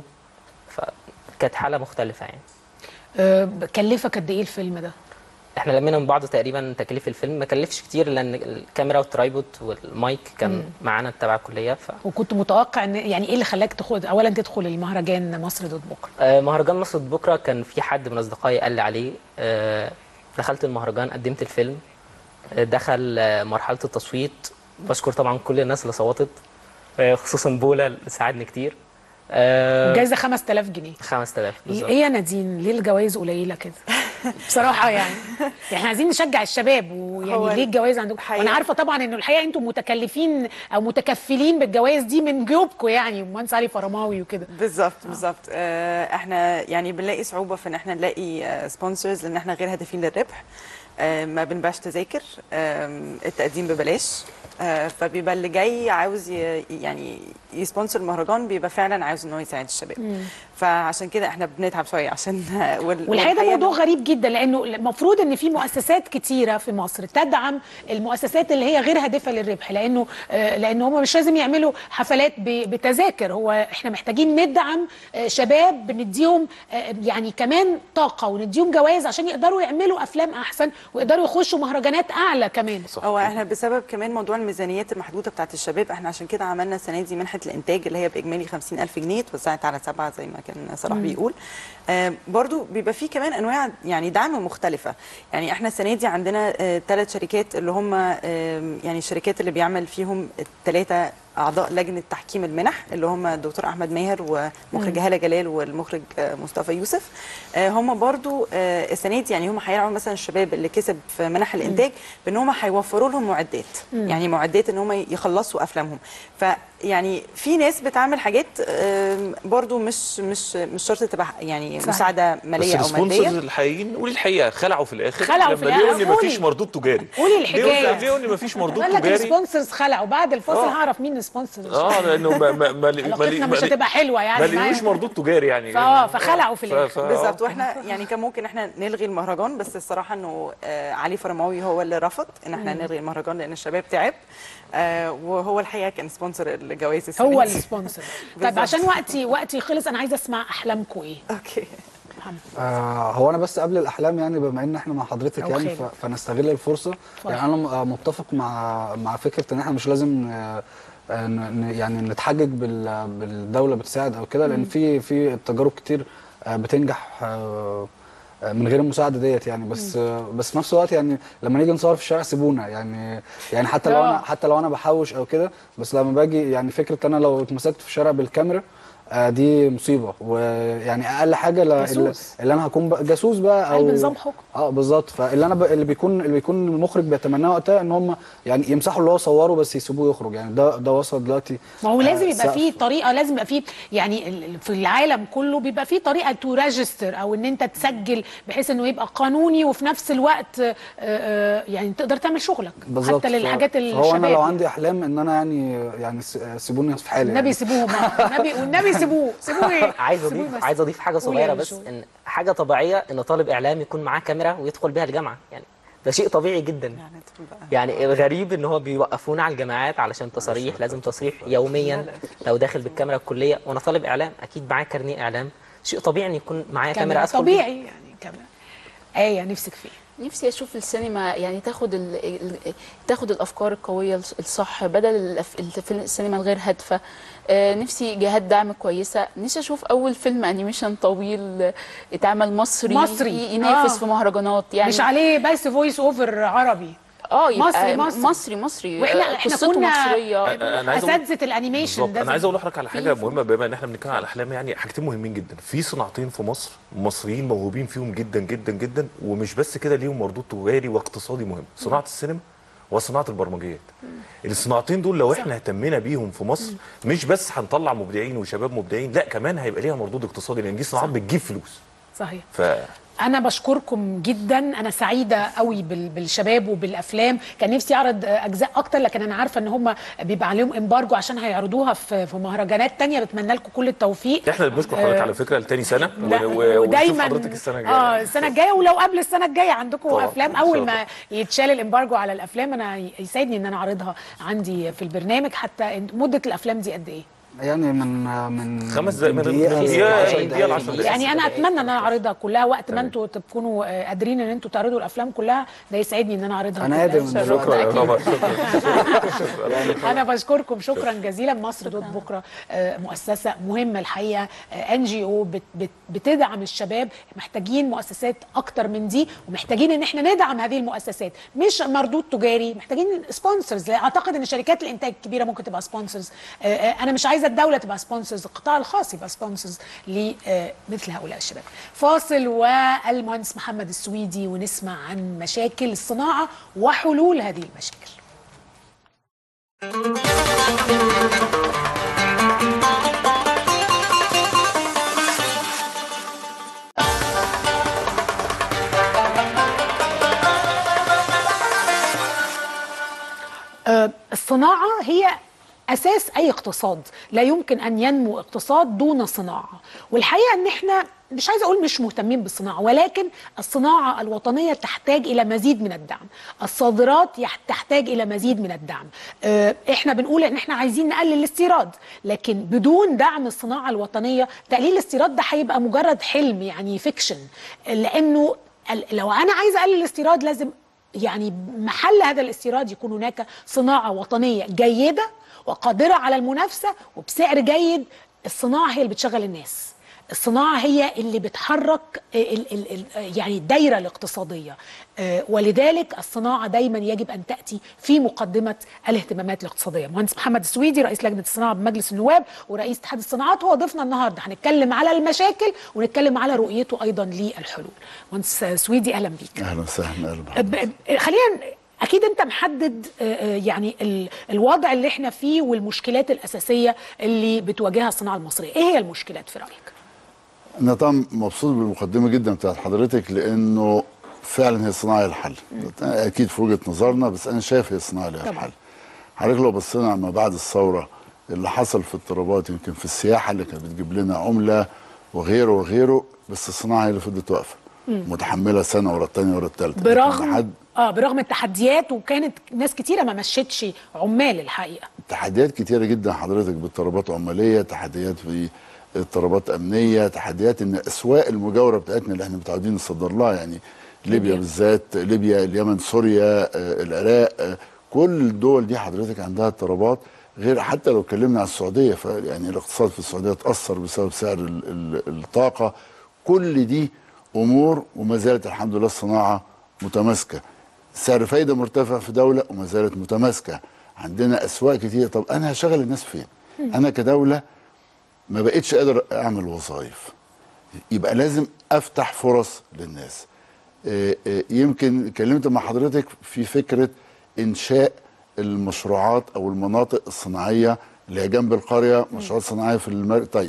فكانت حاله مختلفه يعني آه، كلفك قد ايه الفيلم ده؟ احنا لمينا من بعض تقريبا تكاليف الفيلم ما كلفش كتير لان الكاميرا والترايبود والمايك كان مم. معانا تبع الكليه ف وكنت متوقع ان يعني ايه اللي خلاك تاخد اولا تدخل المهرجان مصر ضد بكره؟ آه، مهرجان مصر بكره كان في حد من اصدقائي قال لي عليه آه، دخلت المهرجان قدمت الفيلم آه، دخل آه، مرحله التصويت بشكر طبعا كل الناس اللي صوتت آه، خصوصا بولا اللي ساعدني كتير آه، الجايزه 5000 جنيه 5000 بالظبط ايه يا نادين ليه الجوائز قليله كده؟ بصراحه يعني احنا عايزين نشجع الشباب ويعني هو ليه الجوائز عندكم؟ وانا عارفه طبعا انه الحقيقه انتم متكلفين او متكفلين بالجوائز دي من جيوبكم يعني مهندس علي فرماوي وكده بالظبط بالظبط آه، احنا يعني بنلاقي صعوبه في ان احنا نلاقي سبونسرز لان احنا غير هادفين للربح آه، ما بنبيعش تذاكر آم، التقديم ببلاش آه، فبيبقى اللي جاي عاوز ي- يعني يسبونسر المهرجان بيبقى فعلا عاوز ان هو يساعد الشباب مم. فعشان كده احنا بنتعب شويه عشان وال- والحقيقه ده والحقيقة موضوع إنه- غريب جدا لانه المفروض ان في مؤسسات كتيره في مصر تدعم المؤسسات اللي هي غير هادفه للربح لانه آه، لان هم مش لازم يعملوا حفلات ب- بتذاكر هو احنا محتاجين ندعم آه، شباب بنديهم آه، يعني كمان طاقه ونديهم جوائز عشان يقدروا يعملوا افلام احسن ويقدروا يخشوا مهرجانات اعلى كمان هو احنا بسبب كمان موضوع الميزانيات المحدوده بتاعت الشباب احنا عشان كده عملنا السنه دي منحه الانتاج اللي هي باجمالي 50000 جنيه اتوزعت على سبعه زي ما كان صلاح مم. بيقول آه برضو بيبقى في كمان انواع يعني دعم مختلفه يعني احنا السنه دي عندنا ثلاث شركات اللي هم آه يعني الشركات اللي بيعمل فيهم الثلاثه اعضاء لجنه تحكيم المنح اللي هم الدكتور احمد ماهر ومخرج مم. هاله جلال والمخرج آه، مصطفى يوسف آه، هم برضو آه، السنه دي يعني هم هيرعوا مثلا الشباب اللي كسب في منح الانتاج بان هم هيوفروا لهم معدات مم. يعني معدات ان هم يخلصوا افلامهم فيعني في ناس بتعمل حاجات آم، برضو مش مش مش شرط تبقى يعني صحيح. مساعده بس ماليه او السبونسرز ماديه الحقيقيين قولي الحقيقه خلعوا في الاخر خلعوا في لما الآخر. لقوا ان مفيش قولي. مردود تجاري قولي الحكايه لقوا ان مفيش مردود قال لك تجاري السبونسرز خلعوا بعد الفاصل آه. هعرف مين السبونسرز اه لانه ما ما ما علاقتنا مش هتبقى حلوه يعني ما لقوش معاهم. مردود تجاري يعني فاه فخلعوا في ف- الاخر ف- آه. بالظبط واحنا يعني كان ممكن احنا نلغي المهرجان بس الصراحه انه آه، علي فرماوي هو اللي رفض ان احنا مم. نلغي المهرجان لان الشباب تعب آه، وهو الحقيقه كان سبونسر الجوائز السنة هو دي. السبونسر طيب بالظبط. عشان وقتي وقتي خلص انا عايزه اسمع احلامكم ايه اوكي آه هو انا بس قبل الاحلام يعني بما ان احنا مع حضرتك أو يعني خير. ف- فنستغل الفرصه اتفضل. يعني انا م- آه، متفق مع مع فكره ان احنا مش لازم آه، آه، ن- ن- يعني نتحجج بال- بالدوله بتساعد او كده لان مم. في في تجارب كتير آه، بتنجح آه، آه، من غير المساعده ديت يعني بس آه، بس في نفس الوقت يعني لما نيجي نصور في الشارع سيبونا يعني يعني حتى لو انا آه. حتى لو انا بحوش او كده بس لما باجي يعني فكره انا لو اتمسكت في الشارع بالكاميرا آه، دي مصيبه ويعني اقل حاجه ل- اللي, جاسوس. اللي انا هكون بقى جاسوس بقى او قلب نظام حكم اه بالظبط فاللي انا ب... اللي بيكون اللي بيكون المخرج بيتمناه وقتها ان هم يعني يمسحوا اللي هو صوره بس يسيبوه يخرج يعني ده ده وصل دلوقتي ما هو لازم آه، يبقى سقف. فيه طريقه لازم يبقى فيه يعني ال- ال- في العالم كله بيبقى فيه طريقه تو ريجستر او ان انت تسجل بحيث انه يبقى قانوني وفي نفس الوقت آه، آه، يعني تقدر تعمل شغلك بالظبط حتى للحاجات ف- الشباب فهو انا لو يعني. عندي احلام ان انا يعني يعني س- سيبوني في حالي النبي يعني. سيبوهم آه، النبي والنبي سيبوه سيبوه ايه عايز سيبوه اضيف بس. عايز اضيف حاجه قول يا صغيره بس باشا. ان حاجه طبيعيه ان طالب اعلام يكون معاه كاميرا ويدخل بيها الجامعه يعني ده شيء طبيعي جدا يعني الغريب ان هو بيوقفونا على الجامعات علشان تصاريح لازم تصريح يوميا لو داخل بالكاميرا الكليه وانا طالب اعلام اكيد معايا كارنيه اعلام شيء طبيعي ان يكون معايا كاميرا ادخل بيها. طبيعي يعني كمان ايه نفسك فيه نفسي اشوف السينما يعني تاخد ال... ال- تاخد الافكار القويه الص- الصح بدل الأف- الف- السينما الغير هادفه آه، نفسي جهات دعم كويسه نفسي اشوف اول فيلم انيميشن طويل آه، اتعمل مصري مصري. ي- ينافس آه. في مهرجانات يعني مش عليه بس فويس اوفر عربي اه يبقى مصري مصري مصري مصري واحنا آه، احنا قصته كنا مصريه أنا عايز أقول- اساتذه الانيميشن بالظبط ده انا عايز اقول لحضرتك على في- حاجه مهمه بما ان احنا بنتكلم على الاحلام يعني حاجتين مهمين جدا في صناعتين في مصر مصريين موهوبين فيهم جدا جدا جدا ومش بس كده ليهم مردود تجاري واقتصادي مهم صناعه السينما وصناعه البرمجيات الصناعتين دول لو احنا اهتمينا بيهم في مصر مش بس هنطلع مبدعين وشباب مبدعين لا كمان هيبقى ليها مردود اقتصادي لان دي صناعات بتجيب فلوس صحيح ف انا بشكركم جدا انا سعيده قوي بال- بالشباب وبالافلام كان نفسي اعرض اجزاء اكتر لكن انا عارفه ان هم بيبقى عليهم امبارجو عشان هيعرضوها في في مهرجانات تانية بتمنى لكم كل التوفيق احنا اللي بنشكر حضرتك آه، على فكره لتاني سنه لا، و- و- ونشوف ودايما حضرتك السنه الجايه اه السنه الجايه ولو قبل السنه الجايه عندكم طبعاً، افلام إن شاء اول الله. ما يتشال الامبارجو على الافلام انا يسعدني ان انا اعرضها عندي في البرنامج حتى إنت- مده الافلام دي قد ايه يعني من من خمس دقايق من دقيقة من ل دقيقة- 10 دقيقة دقايق. ل 10 دقايق. يعني انا اتمنى ان انا اعرضها كلها وقت ما انتوا تكونوا آه، قادرين ان انتوا تعرضوا الافلام كلها ده يسعدني ان انا اعرضها انا كلها. قادر من دلوقتي شكرا يا أكيد. رامر شكرا انا بشكركم شكرا جزيلا مصر دوت بكره آه، مؤسسه مهمه الحقيقه ان جي او بتدعم الشباب محتاجين مؤسسات اكتر من دي ومحتاجين ان احنا ندعم هذه المؤسسات مش مردود تجاري محتاجين سبونسرز اعتقد ان شركات الانتاج الكبيره ممكن تبقى سبونسرز انا مش عايزه الدوله تبقى سبونسرز القطاع الخاص يبقى سبونسرز لمثل هؤلاء الشباب فاصل والمهندس محمد السويدي ونسمع عن مشاكل الصناعه وحلول هذه المشاكل آه، الصناعة هي أساس أي اقتصاد لا يمكن أن ينمو اقتصاد دون صناعة والحقيقة أن احنا مش عايزة أقول مش مهتمين بالصناعة ولكن الصناعة الوطنية تحتاج إلى مزيد من الدعم الصادرات يح- تحتاج إلى مزيد من الدعم آه، احنا بنقول ان احنا عايزين نقلل الاستيراد لكن بدون دعم الصناعة الوطنية تقليل الاستيراد ده هيبقى مجرد حلم يعني فيكشن لأنه ال- لو أنا عايزة أقلل الاستيراد لازم يعني محل هذا الاستيراد يكون هناك صناعة وطنية جيدة وقادرة على المنافسة وبسعر جيد الصناعة هي اللي بتشغل الناس الصناعة هي اللي بتحرك ال ال ال يعني الدايرة الاقتصادية آه، ولذلك الصناعة دايما يجب أن تأتي في مقدمة الاهتمامات الاقتصادية مهندس محمد السويدي رئيس لجنة الصناعة بمجلس النواب ورئيس اتحاد الصناعات هو ضيفنا النهاردة هنتكلم على المشاكل ونتكلم على رؤيته أيضا للحلول مهندس سويدي أهلا بيك اهلا وسهلا اهلا بحضرتك. ب- ب- خلينا اكيد انت محدد آه، آه، يعني ال- الوضع اللي احنا فيه والمشكلات الاساسيه اللي بتواجهها الصناعه المصريه ايه هي المشكلات في رايك انا طبعا مبسوط بالمقدمه جدا بتاعت حضرتك لانه فعلا هي الصناعه هي الحل اكيد في وجهه نظرنا بس انا شايف هي الصناعه اللي هي طبعاً. الحل حضرتك لو بصينا ما بعد الثوره اللي حصل في اضطرابات يمكن في السياحه اللي كانت بتجيب لنا عمله وغيره وغيره بس الصناعه هي اللي فضلت واقفه مم. متحمله سنه ورا الثانيه ورا الثالثه برغم اه برغم التحديات وكانت ناس كتيره ما مشتش عمال الحقيقه تحديات كتيرة جدا حضرتك باضطرابات عمالية تحديات في اضطرابات أمنية تحديات إن أسواق المجاورة بتاعتنا اللي احنا متعودين نصدر لها يعني ليبيا بالذات ليبيا اليمن سوريا آه، العراق آه، كل الدول دي حضرتك عندها اضطرابات غير حتى لو اتكلمنا عن السعودية فيعني الاقتصاد في السعودية اتأثر بسبب سعر ال- ال- الطاقة كل دي أمور وما زالت الحمد لله الصناعة متماسكة سعر فايدة مرتفع في دولة وما زالت متماسكة عندنا أسواق كتير طب أنا هشغل الناس فين أنا كدولة ما بقتش قادر أعمل وظائف يبقى لازم أفتح فرص للناس آه، آه، يمكن اتكلمت مع حضرتك في فكرة إنشاء المشروعات أو المناطق الصناعية اللي هي جنب القرية مشروعات صناعية في المر... طيب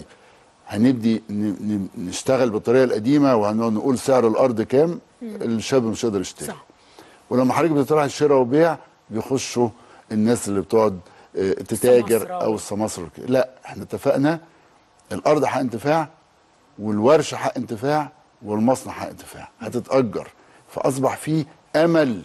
هنبدي ن- ن- نشتغل بالطريقة القديمة وهنقعد نقول سعر الأرض كام الشاب مش قادر يشتري صح. ولما حضرتك بتطرح شراء وبيع بيخشوا الناس اللي بتقعد آه، تتاجر السماسرة. او السماسرة وكده. لا احنا اتفقنا الارض حق انتفاع والورشه حق انتفاع والمصنع حق انتفاع هتتاجر فاصبح في امل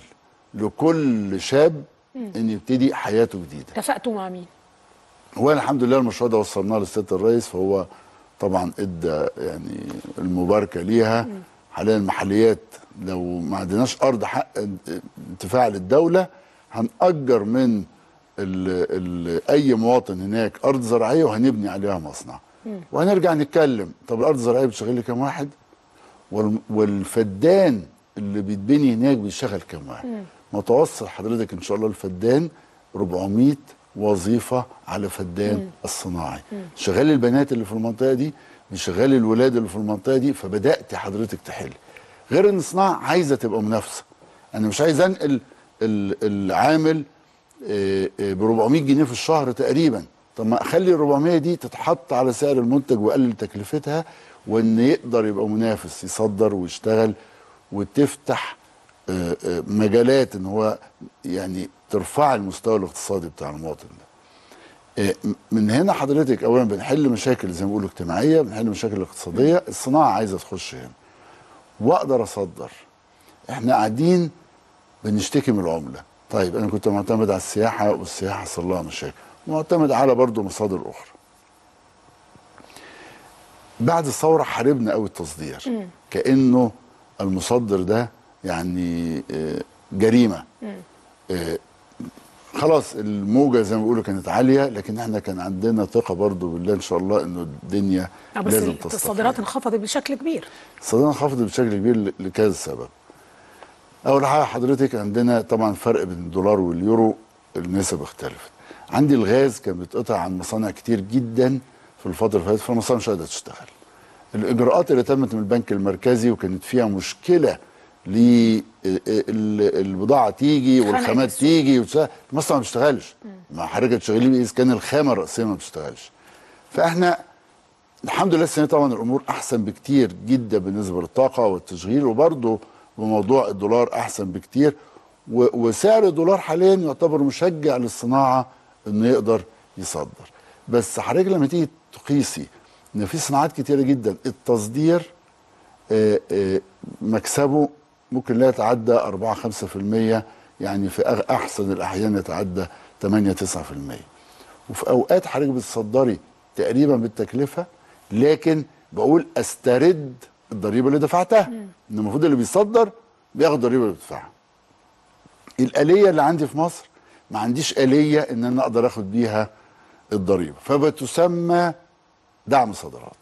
لكل شاب مم. ان يبتدي حياته جديده اتفقتوا مع مين هو الحمد لله المشروع ده وصلناه للسيد الرئيس فهو طبعا ادى يعني المباركه ليها حاليا المحليات لو ما عندناش ارض حق انتفاع للدوله هنأجر من ال ال اي مواطن هناك ارض زراعيه وهنبني عليها مصنع وهنرجع نتكلم طب الارض الزراعيه بتشغل لي كام واحد وال- والفدان اللي بيتبني هناك بيشغل كام واحد متوسط حضرتك ان شاء الله الفدان 400 وظيفه على فدان الصناعي شغال البنات اللي في المنطقه دي بيشغل الولاد اللي في المنطقه دي فبدات حضرتك تحل غير ان الصناعه عايزه تبقى منافسه انا مش عايز انقل ال- العامل ب 400 جنيه في الشهر تقريبا طب ما اخلي ال 400 دي تتحط على سعر المنتج واقلل تكلفتها وان يقدر يبقى منافس يصدر ويشتغل وتفتح آه، آه، مجالات ان هو يعني ترفع المستوى الاقتصادي بتاع المواطن ده آه، م- من هنا حضرتك اولا بنحل مشاكل زي ما بيقولوا اجتماعيه بنحل مشاكل اقتصاديه الصناعه عايزه تخش هنا واقدر اصدر احنا قاعدين بنشتكي من العمله طيب انا كنت معتمد على السياحه والسياحه حصل لها مشاكل معتمد على برضه مصادر اخرى بعد الثوره حاربنا قوي التصدير مم. كانه المصدر ده يعني آه، جريمه آه، خلاص الموجه زي ما بيقولوا كانت عاليه لكن احنا كان عندنا ثقه برضو بالله ان شاء الله انه الدنيا آه، بس لازم التصديرات تستقر انخفضت بشكل كبير الصيدله انخفضت بشكل كبير ل- لكذا سبب اول حاجه حضرتك عندنا طبعا فرق بين الدولار واليورو النسب اختلفت عندي الغاز كان بيتقطع عن مصانع كتير جدا في الفتره اللي فاتت فالمصانع مش قادره تشتغل الاجراءات اللي تمت من البنك المركزي وكانت فيها مشكله للبضاعه تيجي خنقت والخامات السوق. تيجي وتشتغل. المصنع ما بيشتغلش ما حضرتك تشغليه باذا كان الخامه الرئيسيه ما بتشتغلش فاحنا الحمد لله السنه طبعا الامور احسن بكتير جدا بالنسبه للطاقه والتشغيل وبرضه بموضوع الدولار احسن بكتير و- وسعر الدولار حاليا يعتبر مشجع للصناعه انه يقدر يصدر بس حضرتك لما تيجي تقيسي ان في صناعات كتيره جدا التصدير آه، آه، مكسبه ممكن لا يتعدى 4 5% يعني في أغ- احسن الاحيان يتعدى 8 9% وفي اوقات حضرتك بتصدري تقريبا بالتكلفه لكن بقول استرد الضريبه اللي دفعتها ان المفروض اللي بيصدر بياخد الضريبه اللي بيدفعها الاليه اللي عندي في مصر ما عنديش اليه ان انا اقدر اخد بيها الضريبه فبتسمى دعم صادرات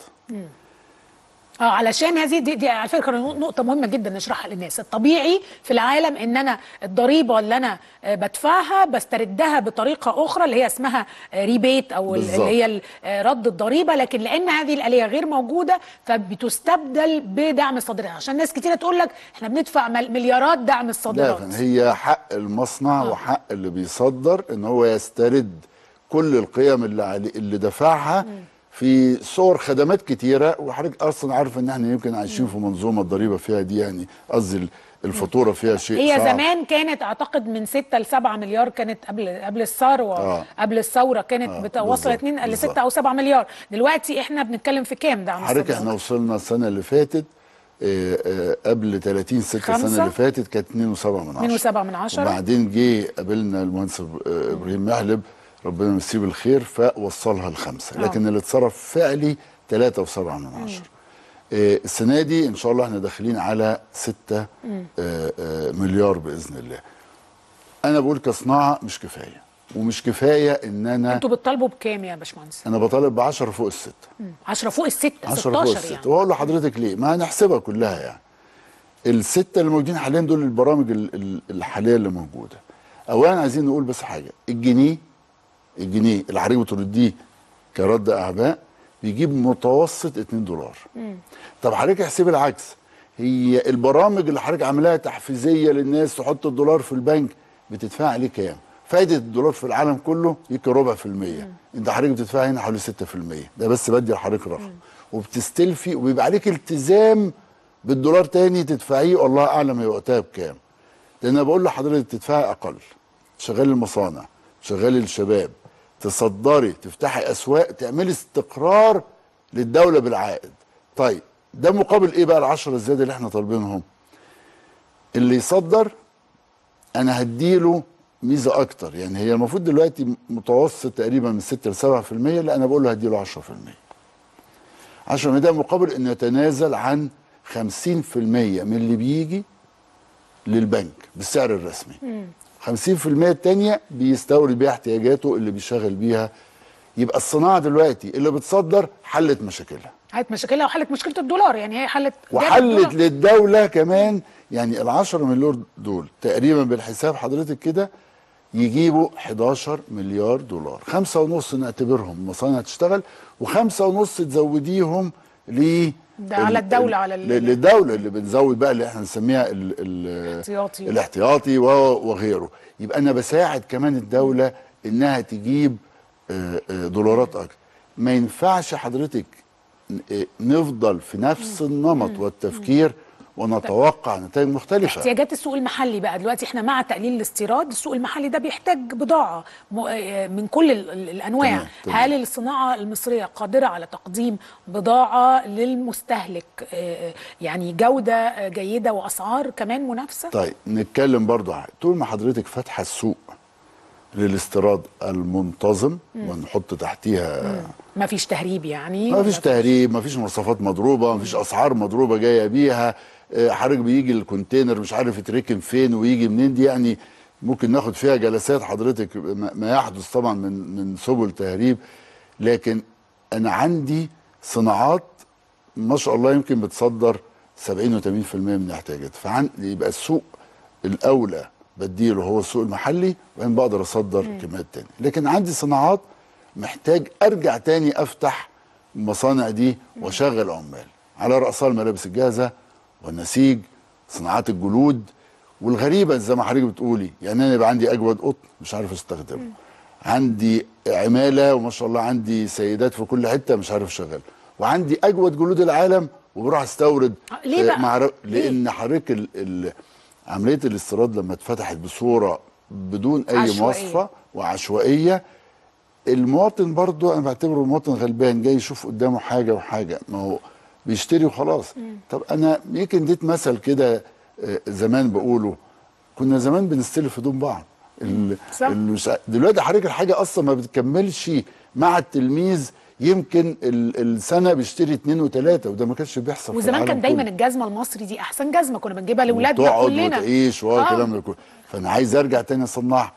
اه علشان هذه دي, دي على فكره نقطه مهمه جدا نشرحها للناس الطبيعي في العالم ان انا الضريبه اللي انا آه، بدفعها بستردها بطريقه اخرى اللي هي اسمها آه، ريبيت او ال- بالظبط. اللي هي ال- آه، رد الضريبه لكن لان هذه الاليه غير موجوده فبتستبدل بدعم الصادرات عشان ناس كتيره تقول لك احنا بندفع مل- مليارات دعم لا الصادرات فن هي حق المصنع آه. وحق اللي بيصدر ان هو يسترد كل القيم اللي علي اللي دفعها في صور خدمات كتيره وحضرتك اصلا عارف ان احنا يمكن عايشين في منظومه الضريبه فيها دي يعني قصدي الفاتوره فيها شيء هي صعب زمان كانت اعتقد من 6 ل 7 مليار كانت قبل قبل الثروه آه. قبل الثوره كانت آه، بت- وصلت بالظبط، 2 ل بالظبط. 6 او 7 مليار دلوقتي احنا بنتكلم في كام دعم حضرتك الصادرات احنا وصلنا السنه اللي فاتت آه، آه، قبل 30 6 خمسة؟ السنه اللي فاتت كانت 2.7 من 10 2.7 من 10 وبعدين جه قابلنا المهندس إب- آه، ابراهيم محلب ربنا يمسيه بالخير فوصلها لخمسه آه. لكن اللي اتصرف فعلي 3.7 من 10 آه، السنه دي ان شاء الله احنا داخلين على 6 مم. آه، آه، مليار باذن الله انا بقول كصناعه مش كفايه ومش كفايه ان انا انتوا بتطالبوا بكام يا باشمهندس؟ انا بطالب ب 10 فوق الست 10 فوق الستة 10 فوق 16 الست يعني واقول لحضرتك ليه ما هنحسبها كلها يعني الستة اللي موجودين حاليا دول البرامج ال- ال- الحالية اللي موجودة اولا عايزين نقول بس حاجة الجنيه الجنيه اللي حضرتك بترديه كرد اعباء بيجيب متوسط 2 دولار طب حضرتك احسب العكس هي البرامج اللي حضرتك عاملاها تحفيزيه للناس تحط الدولار في البنك بتدفع عليه كام؟ فايده الدولار في العالم كله يمكن ربع في المية انت حضرتك بتدفع هنا حوالي 6% ده بس بدي لحضرتك رقم وبتستلفي وبيبقى عليك التزام بالدولار تاني تدفعيه والله اعلم هي وقتها بكام لان انا بقول لحضرتك تدفعي اقل تشغلي المصانع تشغلي الشباب تصدري تفتحي اسواق تعملي استقرار للدوله بالعائد طيب ده مقابل ايه بقى العشرة الزياده اللي احنا طالبينهم اللي يصدر انا هديله ميزه اكتر يعني هي المفروض دلوقتي متوسط تقريبا من 6 ل 7% لا انا بقول له هديله 10% 10% ده مقابل انه يتنازل عن 50% من اللي بيجي للبنك بالسعر الرسمي 50% التانية بيستورد بيها احتياجاته اللي بيشغل بيها يبقى الصناعة دلوقتي اللي بتصدر حلت مشاكلها حلت مشاكلها وحلت مشكله الدولار يعني هي حلت جابت وحلت الدولار. للدولة كمان يعني ال 10 مليار دول تقريبا بالحساب حضرتك كده يجيبوا 11 مليار دولار خمسة ونص نعتبرهم مصانع تشتغل وخمسة ونص تزوديهم ل ده على الدولة، على ال- ال- للدولة اللي بنزود بقى اللي احنا نسميها ال ال احتياطي. الاحتياطي و- وغيره يبقى انا بساعد كمان الدولة انها تجيب آه، آه، دولارات اكتر ما ينفعش حضرتك ن- آه، نفضل في نفس النمط والتفكير ونتوقع نتائج مختلفة احتياجات السوق المحلي بقى دلوقتي احنا مع تقليل الاستيراد السوق المحلي ده بيحتاج بضاعة م- آه، من كل ال- ال- الأنواع تمام، تمام. هل الصناعة المصرية قادرة على تقديم بضاعة للمستهلك آه، يعني جودة آه، جيدة وأسعار كمان منافسة طيب نتكلم برضو ع- طول ما حضرتك فاتحه السوق للاستيراد المنتظم ونحط تحتيها ما فيش تهريب يعني ما فيش تهريب ما فيش مواصفات مضروبه ما فيش اسعار مضروبه جايه بيها آه، حضرتك بيجي الكونتينر مش عارف يتركن فين ويجي منين دي يعني ممكن ناخد فيها جلسات حضرتك ما ما يحدث طبعا من من سبل تهريب لكن انا عندي صناعات ما شاء الله يمكن بتصدر 70 و80% من احتياجاتها فعن يبقى السوق الاولى بديله هو السوق المحلي وبعدين بقدر اصدر كميات تاني لكن عندي صناعات محتاج ارجع تاني افتح المصانع دي واشغل عمال على راسها الملابس الجاهزه والنسيج صناعات الجلود والغريبه زي ما حضرتك بتقولي يعني انا يبقى عندي اجود قطن مش عارف استخدمه عندي عماله وما شاء الله عندي سيدات في كل حته مش عارف اشغل وعندي اجود جلود العالم وبروح استورد ليه بقى؟ مع ر- ليه؟ لان حضرتك ال- ال- عمليه الاستيراد لما اتفتحت بصوره بدون اي عشوائية. مواصفه وعشوائيه المواطن برضو انا بعتبره المواطن غلبان جاي يشوف قدامه حاجه وحاجه ما هو بيشتري وخلاص طب انا يمكن اديت مثل كده آه، زمان بقوله كنا زمان بنستلف هدوم بعض ال- صح. المش... دلوقتي حضرتك الحاجه اصلا ما بتكملش مع التلميذ يمكن ال- السنه بيشتري اتنين وتلاته وده ما كانش بيحصل في وزمان العالم كان دايما كله. الجزمة المصري دي أحسن جزمة كنا بنجيبها لأولادنا وتقعد كلنا وتعيش وهو آه. الكلام ده كله فانا عايز ارجع تاني اصنعها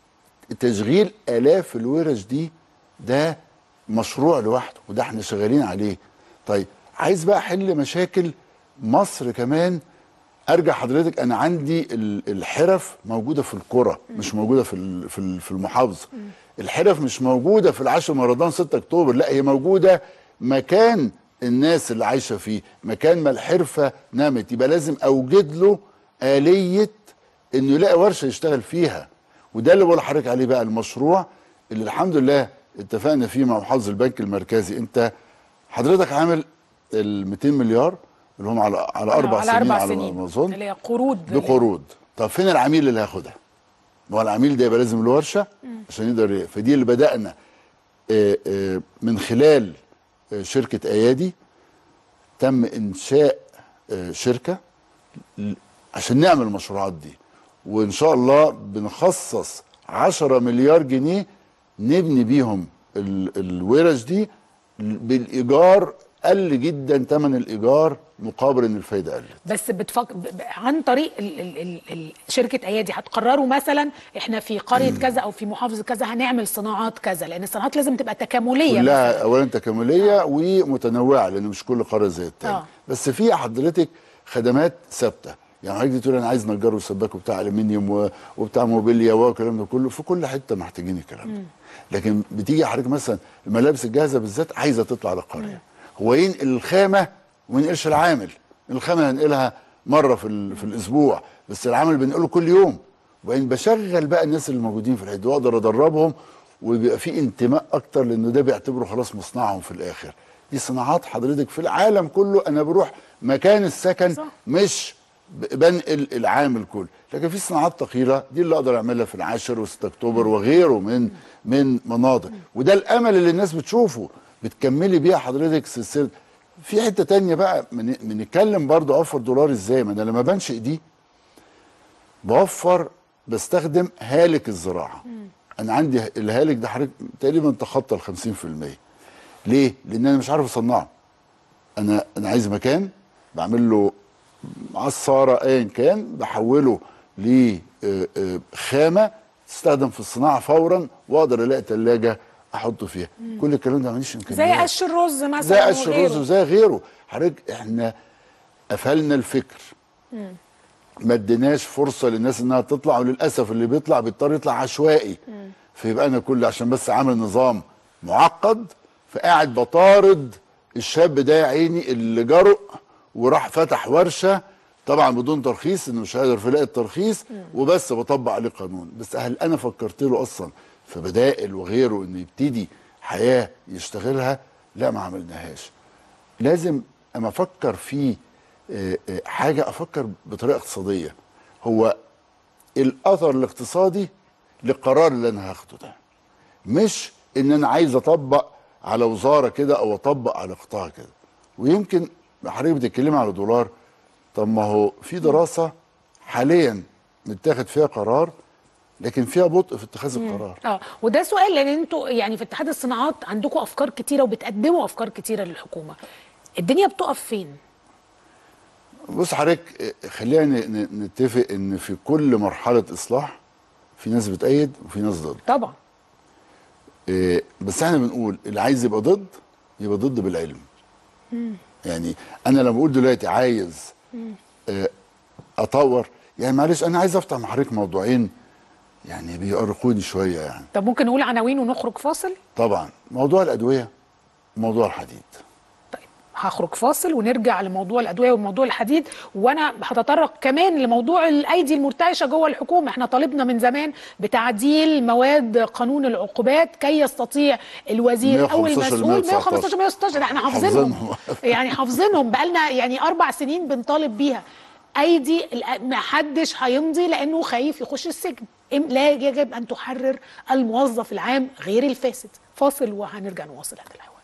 تشغيل الاف الورش دي ده مشروع لوحده وده احنا شغالين عليه طيب عايز بقى احل مشاكل مصر كمان ارجع حضرتك انا عندي ال- الحرف موجوده في القرى مش موجوده في ال- في ال- في المحافظه الحرف مش موجوده في العاشر من رمضان 6 اكتوبر لا هي موجوده مكان الناس اللي عايشه فيه مكان ما الحرفه نامت يبقى لازم اوجد له اليه انه يلاقي ورشه يشتغل فيها وده اللي بقول لحضرتك عليه بقى المشروع اللي الحمد لله اتفقنا فيه مع محافظ البنك المركزي انت حضرتك عامل ال 200 مليار اللي هم على على اربع على سنين أربع على سنين ما اظن اللي هي قروض بقروض طب فين العميل اللي هياخدها؟ ما هو العميل ده يبقى لازم له ورشه عشان يقدر ي- فدي اللي بدانا آه، آه، من خلال آه، شركه ايادي تم انشاء آه، شركه ل- عشان نعمل المشروعات دي وان شاء الله بنخصص 10 مليار جنيه نبني بيهم ال- الورش دي بالايجار قل جدا ثمن الايجار مقابل ان الفايده قلت بس بتفك... ب- ب- عن طريق ال... ال... ال... ال... شركه ايادي هتقرروا مثلا احنا في قريه كذا او في محافظه كذا هنعمل صناعات كذا لان الصناعات لازم تبقى تكامليه مثلا كلها اولا تكامليه ومتنوعه لان مش كل قريه زي التاني آه. بس في حضرتك خدمات ثابته يعني حضرتك تقول انا عايز نجار وسباك وبتاع الومنيوم و- وبتاع موبيليا والكلام ده كله في كل حته محتاجين الكلام ده لكن بتيجي حضرتك مثلا الملابس الجاهزه بالذات عايزه تطلع للقريه هو ينقل الخامه وما ينقلش العامل الخامه هنقلها مره في ال- في الاسبوع بس العامل بنقله كل يوم وبعدين بشغل بقى الناس اللي موجودين في الحته واقدر ادربهم وبيبقى في انتماء اكتر لانه ده بيعتبره خلاص مصنعهم في الاخر دي صناعات حضرتك في العالم كله انا بروح مكان السكن صح. مش ب- بنقل العامل كله لكن في صناعات ثقيله دي اللي اقدر اعملها في العاشر و6 اكتوبر وغيره من من مناطق وده الامل اللي الناس بتشوفه بتكملي بيها حضرتك سلسله في حته تانية بقى من- بنتكلم برضو اوفر دولار ازاي ما انا لما بنشئ دي بوفر بستخدم هالك الزراعه انا عندي الهالك ده حضرتك تقريبا تخطى ال 50% ليه؟ لان انا مش عارف اصنعه انا انا عايز مكان بعمل له عصاره ايا كان بحوله لخامه تستخدم في الصناعه فورا واقدر الاقي ثلاجه احطه فيها مم. كل الكلام ده ماليش امكانيات زي قش الرز مثلا زي قش وغيره. الرز وزي غيره حضرتك احنا قفلنا الفكر مم. ما اديناش فرصه للناس انها تطلع وللاسف اللي بيطلع بيضطر يطلع عشوائي مم. فيبقى انا كل عشان بس عامل نظام معقد فقاعد بطارد الشاب ده يا عيني اللي جرؤ وراح فتح ورشه طبعا بدون ترخيص انه مش هيقدر في لاقي الترخيص وبس بطبق عليه قانون بس هل انا فكرت له اصلا في بدائل وغيره انه يبتدي حياه يشتغلها لا ما عملناهاش لازم اما افكر في آه، آه، حاجه افكر بطريقه اقتصاديه هو الاثر الاقتصادي للقرار اللي انا هاخده ده مش ان انا عايز اطبق على وزاره كده او اطبق على قطاع كده ويمكن حضرتك بتتكلمي على دولار طب ما هو في دراسه حاليا متاخد فيها قرار لكن فيها بطء في اتخاذ القرار اه وده سؤال لان انتوا يعني في اتحاد الصناعات عندكم افكار كتيره وبتقدموا افكار كتيره للحكومه الدنيا بتقف فين بص حضرتك آه، خلينا ن- ن- نتفق ان في كل مرحله اصلاح في ناس بتأيد وفي ناس ضد طبعا آه، بس احنا بنقول اللي عايز يبقى ضد يبقى ضد بالعلم يعني انا لما بقول دلوقتي عايز آه، اطور يعني معلش انا عايز افتح مع حضرتك موضوعين يعني بيؤرقوني شويه يعني طب ممكن نقول عناوين ونخرج فاصل طبعا موضوع الادويه وموضوع الحديد هخرج فاصل ونرجع لموضوع الادويه وموضوع الحديد وانا هتطرق كمان لموضوع الايدي المرتعشه جوه الحكومه احنا طالبنا من زمان بتعديل مواد قانون العقوبات كي يستطيع الوزير او 115 المسؤول 119. 115 116 ده احنا حافظينهم حافظينهم. يعني حافظينهم بقالنا يعني اربع سنين بنطالب بيها ايدي الأ- ما حدش هيمضي لانه خايف يخش السجن إم- لا يجب ان تحرر الموظف العام غير الفاسد فاصل وهنرجع نواصل هذا الحوار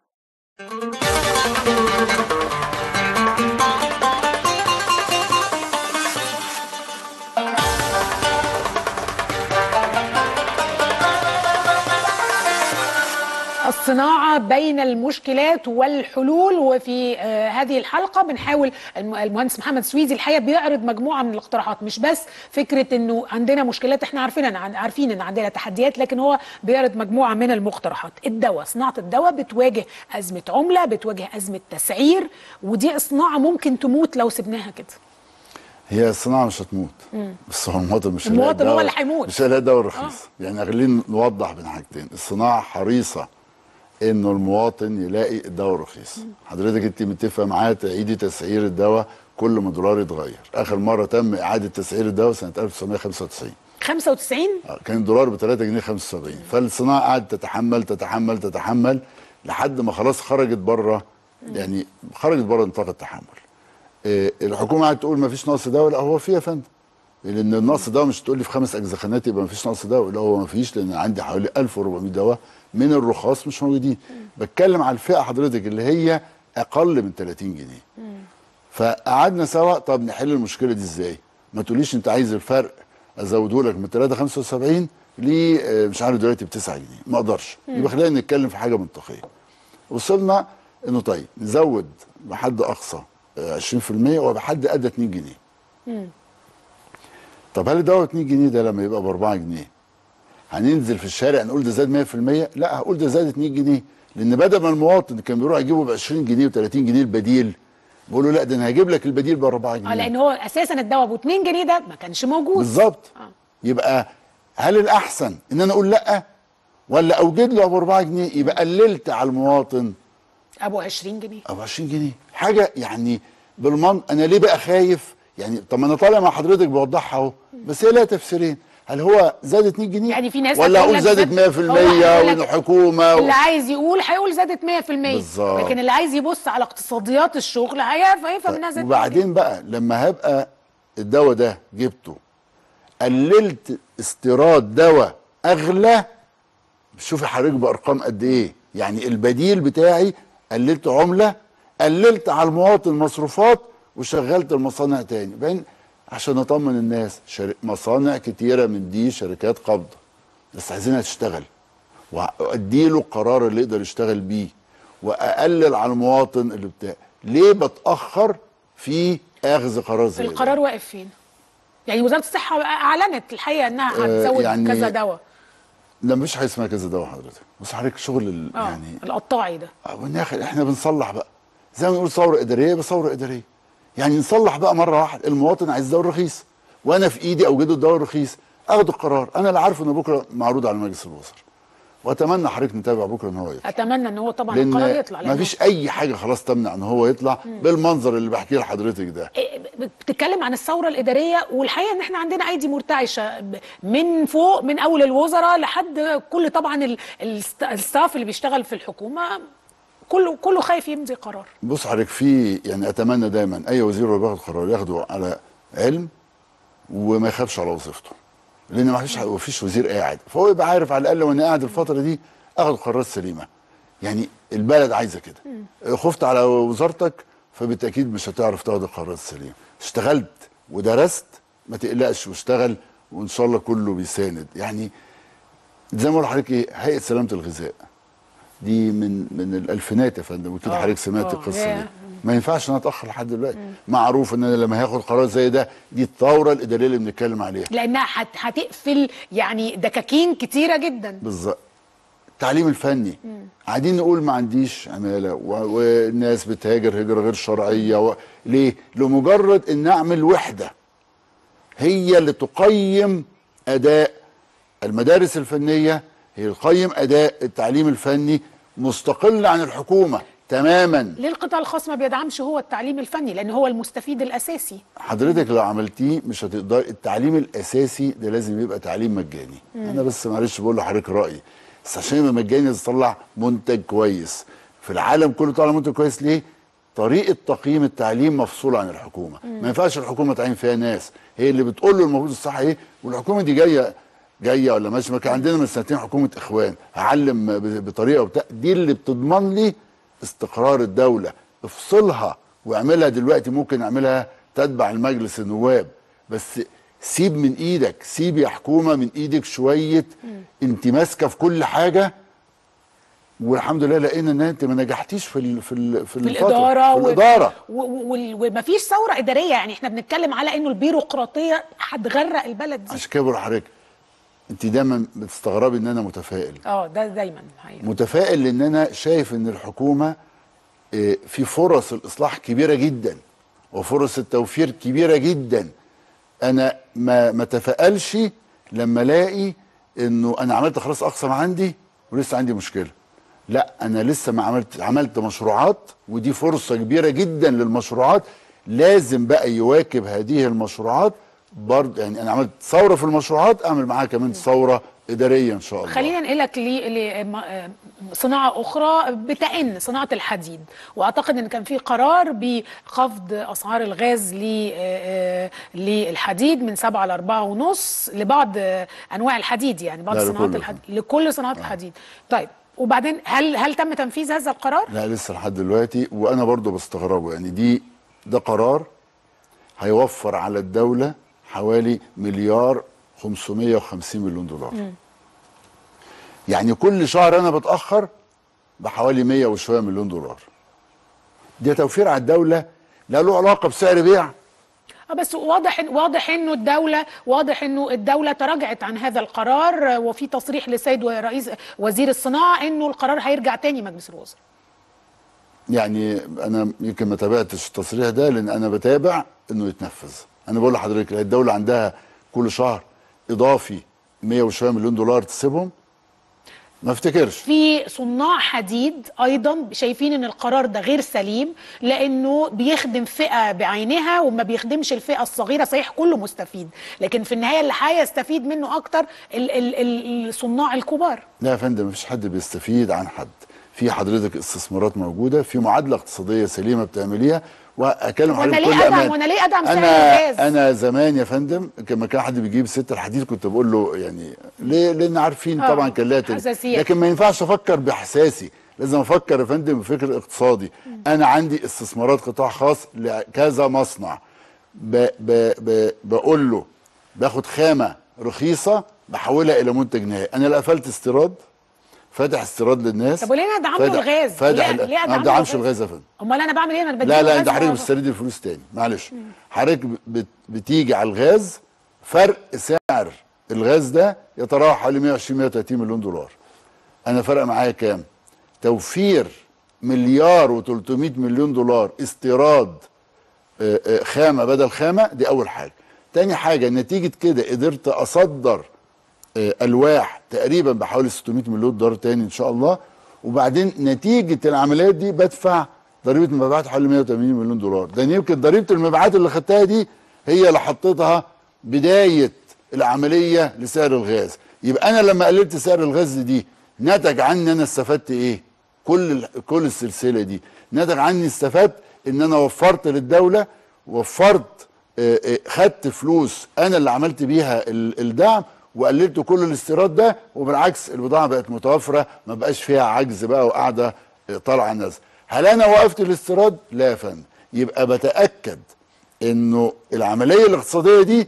الصناعة بين المشكلات والحلول وفي آه، هذه الحلقة بنحاول الم- المهندس محمد سويزي الحقيقة بيعرض مجموعة من الاقتراحات مش بس فكرة انه عندنا مشكلات احنا عارفين ان عارفين ان عندنا تحديات لكن هو بيعرض مجموعة من المقترحات الدواء صناعة الدواء بتواجه أزمة عملة بتواجه أزمة تسعير ودي صناعة ممكن تموت لو سبناها كده هي الصناعه مش هتموت مم. بس هو المواطن مش هيلاقي المواطن هو دواء- اللي هيموت. مش هيلاقي دواء رخيص يعني خلينا نوضح بين حاجتين الصناعه حريصه انه المواطن يلاقي الدواء رخيص حضرتك انت متفقه معايا تعيدي تسعير الدواء كل ما الدولار يتغير اخر مره تم اعاده تسعير الدواء سنه 1995 95 آه، كان الدولار ب 3 جنيه 75 فالصناعه قعدت تتحمل تتحمل تتحمل لحد ما خلاص خرجت بره يعني خرجت بره نطاق التحمل آه، الحكومه قعدت تقول ما فيش نقص دواء لا هو في يا فندم لان النقص دواء مش تقول لي في خمس اجزخانات يبقى ما فيش نقص دواء لا هو ما فيش لان عندي حوالي 1400 دواء من الرخاص مش موجودين بتكلم على الفئه حضرتك اللي هي اقل من 30 جنيه فقعدنا سوا طب نحل المشكله دي ازاي ما تقوليش انت عايز الفرق ازوده لك من 3 75 ل آه، مش عارف دلوقتي ب 9 جنيه ما اقدرش مم. يبقى خلينا نتكلم في حاجه منطقيه وصلنا انه طيب نزود بحد اقصى آه، 20% وبحد ادنى 2 جنيه مم. طب هل الدواء 2 جنيه ده لما يبقى ب 4 جنيه هننزل في الشارع نقول ده زاد 100% لا هقول ده زاد 2 جنيه لان بدل ما المواطن كان بيروح يجيبه ب 20 جنيه و30 جنيه البديل بقول له لا ده انا هجيب لك البديل ب 4 اه جنيه لان هو اساسا الدواء ابو 2 جنيه ده ما كانش موجود بالظبط يبقى هل الاحسن ان انا اقول لا ولا اوجد له ابو 4 جنيه يبقى قللت على المواطن ابو 20 جنيه ابو 20 جنيه حاجه يعني بالمن انا ليه بقى خايف يعني طب ما انا طالع مع حضرتك بوضحها اهو بس هي لها تفسيرين هل هو زاد 2 جنيه يعني في ناس ولا هتقول اقول لك زادت زاد- 100% هو هيقول لك والحكومه اللي و... عايز يقول هيقول زادت 100% بالظبط. لكن اللي عايز يبص على اقتصاديات الشغل هيعرف هيفهم انها زادت وبعدين بقى لما هبقى الدواء ده جبته قللت استيراد دواء اغلى شوفي حضرتك بارقام قد ايه يعني البديل بتاعي قللت عمله قللت على المواطن مصروفات وشغلت المصانع تاني بعدين عشان اطمن الناس شر... مصانع كتيره من دي شركات قابضه بس عايزينها تشتغل واديله القرار اللي يقدر يشتغل بيه واقلل على المواطن اللي بتاع ليه بتاخر في اخذ قرار زي ده القرار واقف فين يعني وزاره الصحه اعلنت الحقيقه انها آه، هتزود يعني كذا دواء لا مفيش حاجه اسمها كذا دواء حضرتك بص حضرتك شغل ال- اه يعني القطاعي ده والناخل احنا بنصلح بقى زي ما نقول ثوره اداريه بثوره اداريه يعني نصلح بقى مره واحده المواطن عايز دواء رخيص وانا في ايدي اوجده الدواء الرخيص اخد القرار انا اللي عارفه ان بكره معروض على مجلس الوزراء واتمنى حضرتك نتابع بكره ان هو يطلع اتمنى ان هو طبعا القرار لان يطلع ما فيش اي حاجه خلاص تمنع ان هو يطلع مم. بالمنظر اللي بحكيه لحضرتك ده بتتكلم عن الثوره الاداريه والحقيقه ان احنا عندنا ايدي مرتعشه ب- من فوق من اول الوزراء لحد كل طبعا ال- الست- الستاف اللي بيشتغل في الحكومه كله كله خايف يمضي قرار بص حضرتك في يعني اتمنى دايما اي وزير هو بياخد قرار ياخده على علم وما يخافش على وظيفته لان ما فيش ما فيش وزير قاعد فهو يبقى عارف على الاقل وانا قاعد الفتره دي اخد قرارات سليمه يعني البلد عايزه كده خفت على وزارتك فبالتاكيد مش هتعرف تاخد القرارات السليمه اشتغلت ودرست ما تقلقش واشتغل وان شاء الله كله بيساند يعني زي ما بقول لحضرتك ايه هيئه سلامه الغذاء دي من من الالفينات يا فندم وكده آه، حضرتك سمعت آه، القصه ياه. دي ما ينفعش ان أنا اتاخر لحد دلوقتي معروف ان انا لما هاخد قرار زي ده دي الثوره الاداريه اللي بنتكلم عليها لانها هت- هتقفل يعني دكاكين كتيره جدا بالظبط التعليم الفني مم. قاعدين نقول ما عنديش عماله و- والناس بتهاجر هجره غير شرعيه و... ليه؟ لمجرد ان اعمل وحده هي اللي تقيم اداء المدارس الفنيه هي اللي تقيم اداء التعليم الفني مستقل عن الحكومه تماما ليه القطاع الخاص ما بيدعمش هو التعليم الفني لان هو المستفيد الاساسي حضرتك لو عملتيه مش هتقدر التعليم الاساسي ده لازم يبقى تعليم مجاني مم. انا بس معلش بقول لحضرتك رايي بس عشان يبقى مجاني لازم تطلع منتج كويس في العالم كله طالع منتج كويس ليه طريقه تقييم التعليم مفصوله عن الحكومه مم. ما ينفعش الحكومه تعين فيها ناس هي اللي بتقول له المفروض الصح ايه والحكومه دي جايه جايه ولا ماشي ما كان عندنا من سنتين حكومه اخوان هعلم ب- بطريقه وبتاع دي اللي بتضمن لي استقرار الدوله افصلها واعملها دلوقتي ممكن اعملها تتبع المجلس النواب بس سيب من ايدك سيب يا حكومه من ايدك شويه انت ماسكه في كل حاجه والحمد لله لقينا ان انت ما نجحتيش في ال في ال في, في الفترة، الاداره في الاداره و- و- وال- ومفيش ثوره اداريه يعني احنا بنتكلم على انه البيروقراطيه هتغرق البلد دي عشان كده بقول لحضرتك انت دايما بتستغربي ان انا متفائل اه ده دايما حقيقة. متفائل لان انا شايف ان الحكومه آه، في فرص الاصلاح كبيره جدا وفرص التوفير كبيره جدا انا ما ما تفائلش لما الاقي انه انا عملت خلاص اقصى ما عندي ولسه عندي مشكله لا انا لسه ما عملت عملت مشروعات ودي فرصه كبيره جدا للمشروعات لازم بقى يواكب هذه المشروعات برضه يعني انا عملت ثوره في المشروعات اعمل معاها كمان ثوره اداريه ان شاء الله خلينا نقلك لصناعة أخرى بتأن صناعة الحديد وأعتقد أن كان في قرار بخفض أسعار الغاز ل- آه، للحديد من 7 ل 4 ونص لبعض آه، أنواع الحديد يعني بعض لا، صناعات لكله. الحديد لكل صناعات الحديد طيب وبعدين هل هل تم تنفيذ هذا القرار؟ لا لسه لحد دلوقتي وانا برضو بستغربه يعني دي ده قرار هيوفر على الدوله حوالي مليار 550 مليون دولار مم. يعني كل شهر انا بتاخر بحوالي 100 وشويه مليون دولار ده توفير على الدوله لا له علاقه بسعر بيع آه، بس واضح إن- واضح انه الدوله واضح انه الدوله تراجعت عن هذا القرار آه، وفي تصريح لسيد رئيس وزير الصناعه انه القرار هيرجع تاني مجلس الوزراء يعني انا يمكن ما تابعتش التصريح ده لان انا بتابع انه يتنفذ انا بقول لحضرتك الدوله عندها كل شهر اضافي 100 وشويه مليون دولار تسيبهم ما افتكرش في صناع حديد ايضا شايفين ان القرار ده غير سليم لانه بيخدم فئه بعينها وما بيخدمش الفئه الصغيره صحيح كله مستفيد لكن في النهايه اللي هيستفيد منه اكتر ال- ال- ال- الصناع الكبار لا يا فندم مفيش حد بيستفيد عن حد في حضرتك استثمارات موجوده في معادله اقتصاديه سليمه بتعمليها واكلم وانا حضرتك ليه بكل ادعم امان وانا ليه ادعم سعر انا الغاز انا زمان يا فندم لما كان حد بيجيب ست الحديد كنت بقول له يعني ليه لان عارفين آه، طبعا كان لها تل- حساسيات. لكن ما ينفعش افكر باحساسي لازم افكر يا فندم بفكر اقتصادي انا عندي استثمارات قطاع خاص لكذا مصنع ب ب ب بقول له باخد خامه رخيصه بحولها الى منتج نهائي انا لا قفلت استيراد فاتح استيراد للناس طب وليه انا دعمت فاتح- الغاز؟ فاتح ليه- ال- ليه انا ما أدعمه بدعمش الغاز؟ الغاز يا فندم امال انا بعمل ايه انا بديله لا لا غاز انت حضرتك وهو- بتسترد الفلوس تاني معلش حضرتك بت بتيجي على الغاز فرق سعر الغاز ده يتراوح حوالي 120 130 مليون دولار انا فرق معايا كام توفير مليار و300 مليون دولار استيراد آه، آه، خامه بدل خامه دي اول حاجه تاني حاجه نتيجه كده قدرت اصدر آه، الواح تقريبا بحوالي 600 مليون دولار تاني ان شاء الله وبعدين نتيجه العمليات دي بدفع ضريبه المبيعات حوالي 180 مليون دولار ده يمكن ضريبه المبيعات اللي خدتها دي هي اللي حطيتها بدايه العمليه لسعر الغاز يبقى انا لما قللت سعر الغاز دي نتج عني انا استفدت ايه كل ال- كل السلسله دي نتج عني استفدت ان انا وفرت للدوله وفرت آه، آه، خدت فلوس انا اللي عملت بيها ال- الدعم وقللت كل الاستيراد ده وبالعكس البضاعه بقت متوفره ما بقاش فيها عجز بقى وقاعده آه، طالعه نازله هل انا وقفت الاستيراد لا يا فندم يبقى بتاكد انه العمليه الاقتصاديه دي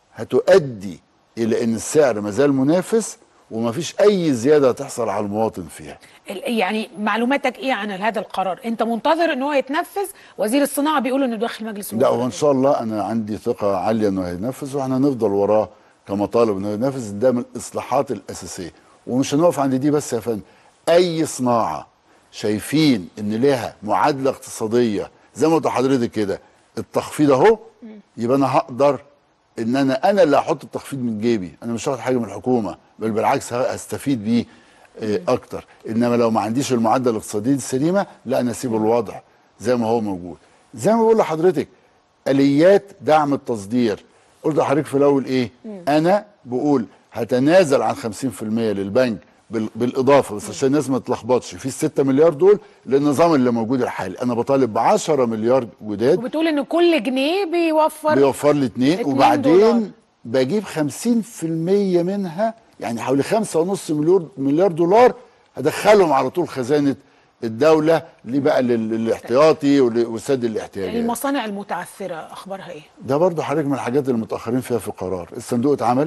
هتؤدي الى ان السعر ما زال منافس ومفيش اي زياده هتحصل على المواطن فيها ال- يعني معلوماتك ايه عن هذا القرار انت منتظر ان هو يتنفذ وزير الصناعه بيقول انه داخل مجلس لا الوزراء وان شاء الله انا عندي ثقه عاليه انه هينفذ واحنا هنفضل وراه كمطالب انه ينفذ ده من الاصلاحات الاساسيه ومش هنقف عند دي بس يا فندم اي صناعه شايفين ان لها معادله اقتصاديه زي ما قلت لحضرتك كده التخفيض اهو يبقى انا هقدر ان انا انا اللي هحط التخفيض من جيبي انا مش هاخد حاجه من الحكومه بل بالعكس ه- هستفيد بيه آه، اكتر انما لو ما عنديش المعادله الاقتصاديه السليمه لا انا اسيب الوضع زي ما هو موجود زي ما بقول لحضرتك اليات دعم التصدير قلت لحضرتك في الاول ايه انا بقول هتنازل عن 50% للبنك بال- بالاضافه بس عشان الناس ما تتلخبطش في ال 6 مليار دول للنظام اللي موجود الحالي انا بطالب ب 10 مليار جداد وبتقول ان كل جنيه بيوفر بيوفر لي اتنين اتنين وبعدين دولار. بجيب 50% منها يعني حوالي 5.5 مليار مليار دولار هدخلهم على طول خزانه الدوله ليه بقى لل- للاحتياطي ول- وسد يعني الاحتياجات المصانع المتعثره اخبارها ايه ده برضه حضرتك من الحاجات اللي متاخرين فيها في القرار الصندوق اتعمل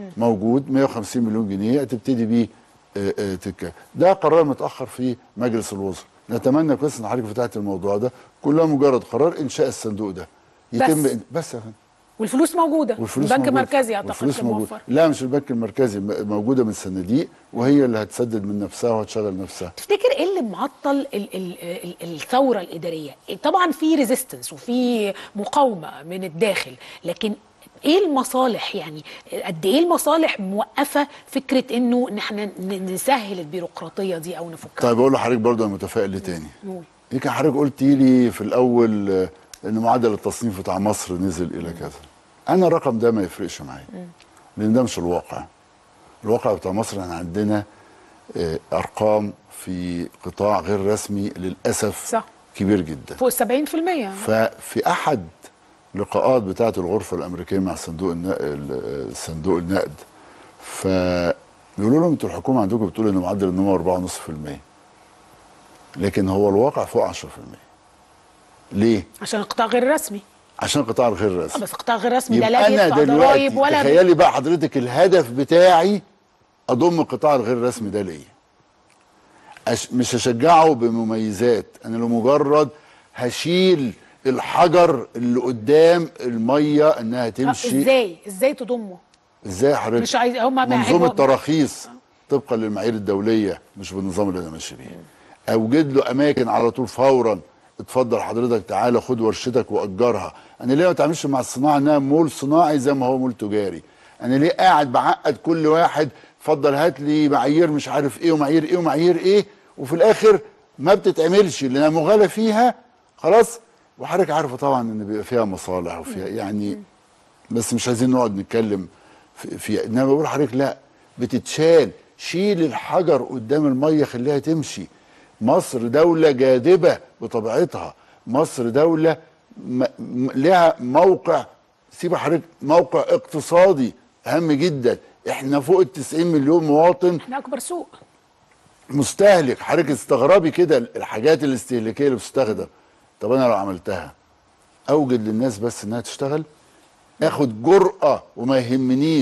موجود 150 مليون جنيه هتبتدي بيه آه، آه، تك ده قرار متاخر في مجلس الوزراء نتمنى كويس ان حضرتك فتحت الموضوع ده كلها مجرد قرار انشاء الصندوق ده يتم بس. بس يا فندم والفلوس موجوده والفلوس البنك موجودة. المركزي اعتقد والفلوس كان موجودة. موفر لا مش البنك المركزي م- موجوده من صناديق وهي اللي هتسدد من نفسها وهتشغل نفسها تفتكر ايه اللي معطل ال ال ال الثوره الاداريه طبعا في ريزيستنس وفي مقاومه من الداخل لكن ايه المصالح يعني قد ايه المصالح موقفه فكره انه ان احنا ن- نسهل البيروقراطيه دي او نفكها طيب اقول لحضرتك برضه انا متفائل تاني نقول. يمكن حضرتك قلت لي في الاول آه، ان معدل التصنيف بتاع مصر نزل الى كذا انا الرقم ده ما يفرقش معايا لان ده مش الواقع الواقع بتاع مصر احنا عندنا آه، ارقام في قطاع غير رسمي للاسف صح كبير جدا فوق ال 70% ففي احد لقاءات بتاعه الغرفه الامريكيه مع صندوق النقد صندوق النقد فبيقولوا لهم انتوا الحكومه عندكم بتقول ان معدل النمو 4.5% لكن هو الواقع فوق 10% ليه؟ عشان القطاع غير رسمي عشان القطاع الغير آه، رسمي بس القطاع غير رسمي لا يبقى لا انا بيدفع ضرايب دلوقتي ولا بي- تخيلي بقى حضرتك الهدف بتاعي اضم القطاع الغير رسمي ده ليا أش... مش هشجعه بمميزات انا لمجرد هشيل الحجر اللي قدام الميه انها آه، تمشي ازاي ازاي تضمه ازاي حضرتك مش عايز هم منظومه تراخيص طبقا للمعايير الدوليه مش بالنظام اللي انا ماشي بيه اوجد له اماكن على طول فورا اتفضل حضرتك تعالى خد ورشتك واجرها انا ليه ما اتعاملش مع الصناعه انها مول صناعي زي ما هو مول تجاري انا ليه قاعد بعقد كل واحد اتفضل هات لي معايير مش عارف ايه ومعايير ايه ومعايير ايه وفي الاخر ما بتتعملش لانها مغالى فيها خلاص وحضرتك عارفه طبعا ان بيبقى فيها مصالح وفيها يعني بس مش عايزين نقعد نتكلم في, في انما بقول لحضرتك لا بتتشال شيل الحجر قدام الميه خليها تمشي مصر دولة جاذبة بطبيعتها مصر دولة م... م... لها موقع سيب حضرتك موقع اقتصادي هام جدا احنا فوق ال 90 مليون مواطن احنا اكبر سوق مستهلك حضرتك استغربي كده الحاجات الاستهلاكيه اللي بتستخدم طب انا لو عملتها اوجد للناس بس انها تشتغل اخد جرأة وما يهمنيش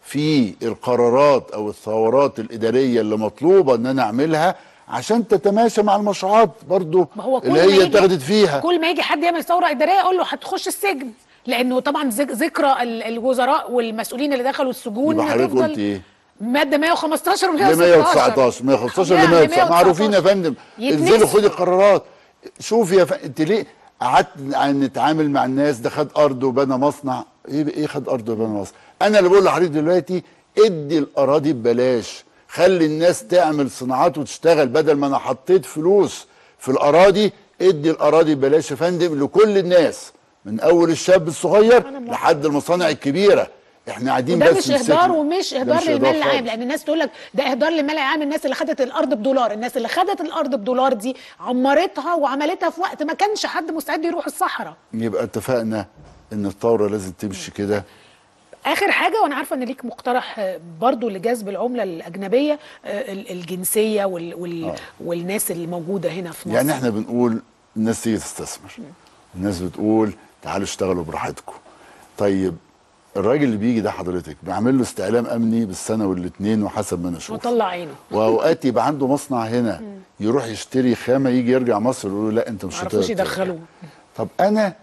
في القرارات او الثورات الاداريه اللي مطلوبه ان انا اعملها عشان تتماشى مع المشروعات برضو ما هو كل اللي ما هي يجي- اتخذت فيها كل ما يجي حد يعمل ثوره اداريه اقول له هتخش السجن لانه طبعا ذك- ذكرى ال- الوزراء والمسؤولين اللي دخلوا السجون يبقى حضرتك هتفضل قلت ايه؟ ماده 115 و ل 116 119 115 ل يعني 119 معروفين يا فندم يتنسوا. انزلوا خدي قرارات شوف يا فندم انت ليه قعدت نتعامل مع الناس ده خد ارض وبنى مصنع ايه ايه خد ارض وبنى مصنع انا اللي بقول لحضرتك دلوقتي ادي الاراضي ببلاش خلي الناس تعمل صناعات وتشتغل بدل ما انا حطيت فلوس في الاراضي ادي الاراضي ببلاش يا فندم لكل الناس من اول الشاب الصغير لحد المصانع الكبيره احنا قاعدين وده بس مش نمسك- اهدار ومش ده اهدار مش للمال إهدار العام خالص. لان الناس تقول لك ده اهدار للمال العام الناس اللي خدت الارض بدولار الناس اللي خدت الارض بدولار دي عمرتها وعملتها في وقت ما كانش حد مستعد يروح الصحراء يبقى اتفقنا ان الثوره لازم تمشي كده اخر حاجه وانا عارفه ان ليك مقترح آه، برضو لجذب العمله الاجنبيه آه، ال- الجنسيه وال وال والناس اللي موجوده هنا في مصر يعني احنا بنقول الناس تيجي تستثمر الناس بتقول تعالوا اشتغلوا براحتكم طيب الراجل اللي بيجي ده حضرتك بعمل له استعلام امني بالسنه والاثنين وحسب ما انا اشوف وطلع عينه واوقات يبقى عنده مصنع هنا يروح يشتري خامه يجي يرجع مصر يقول له لا انت مش معرفوش هتقدر يدخلوه طب انا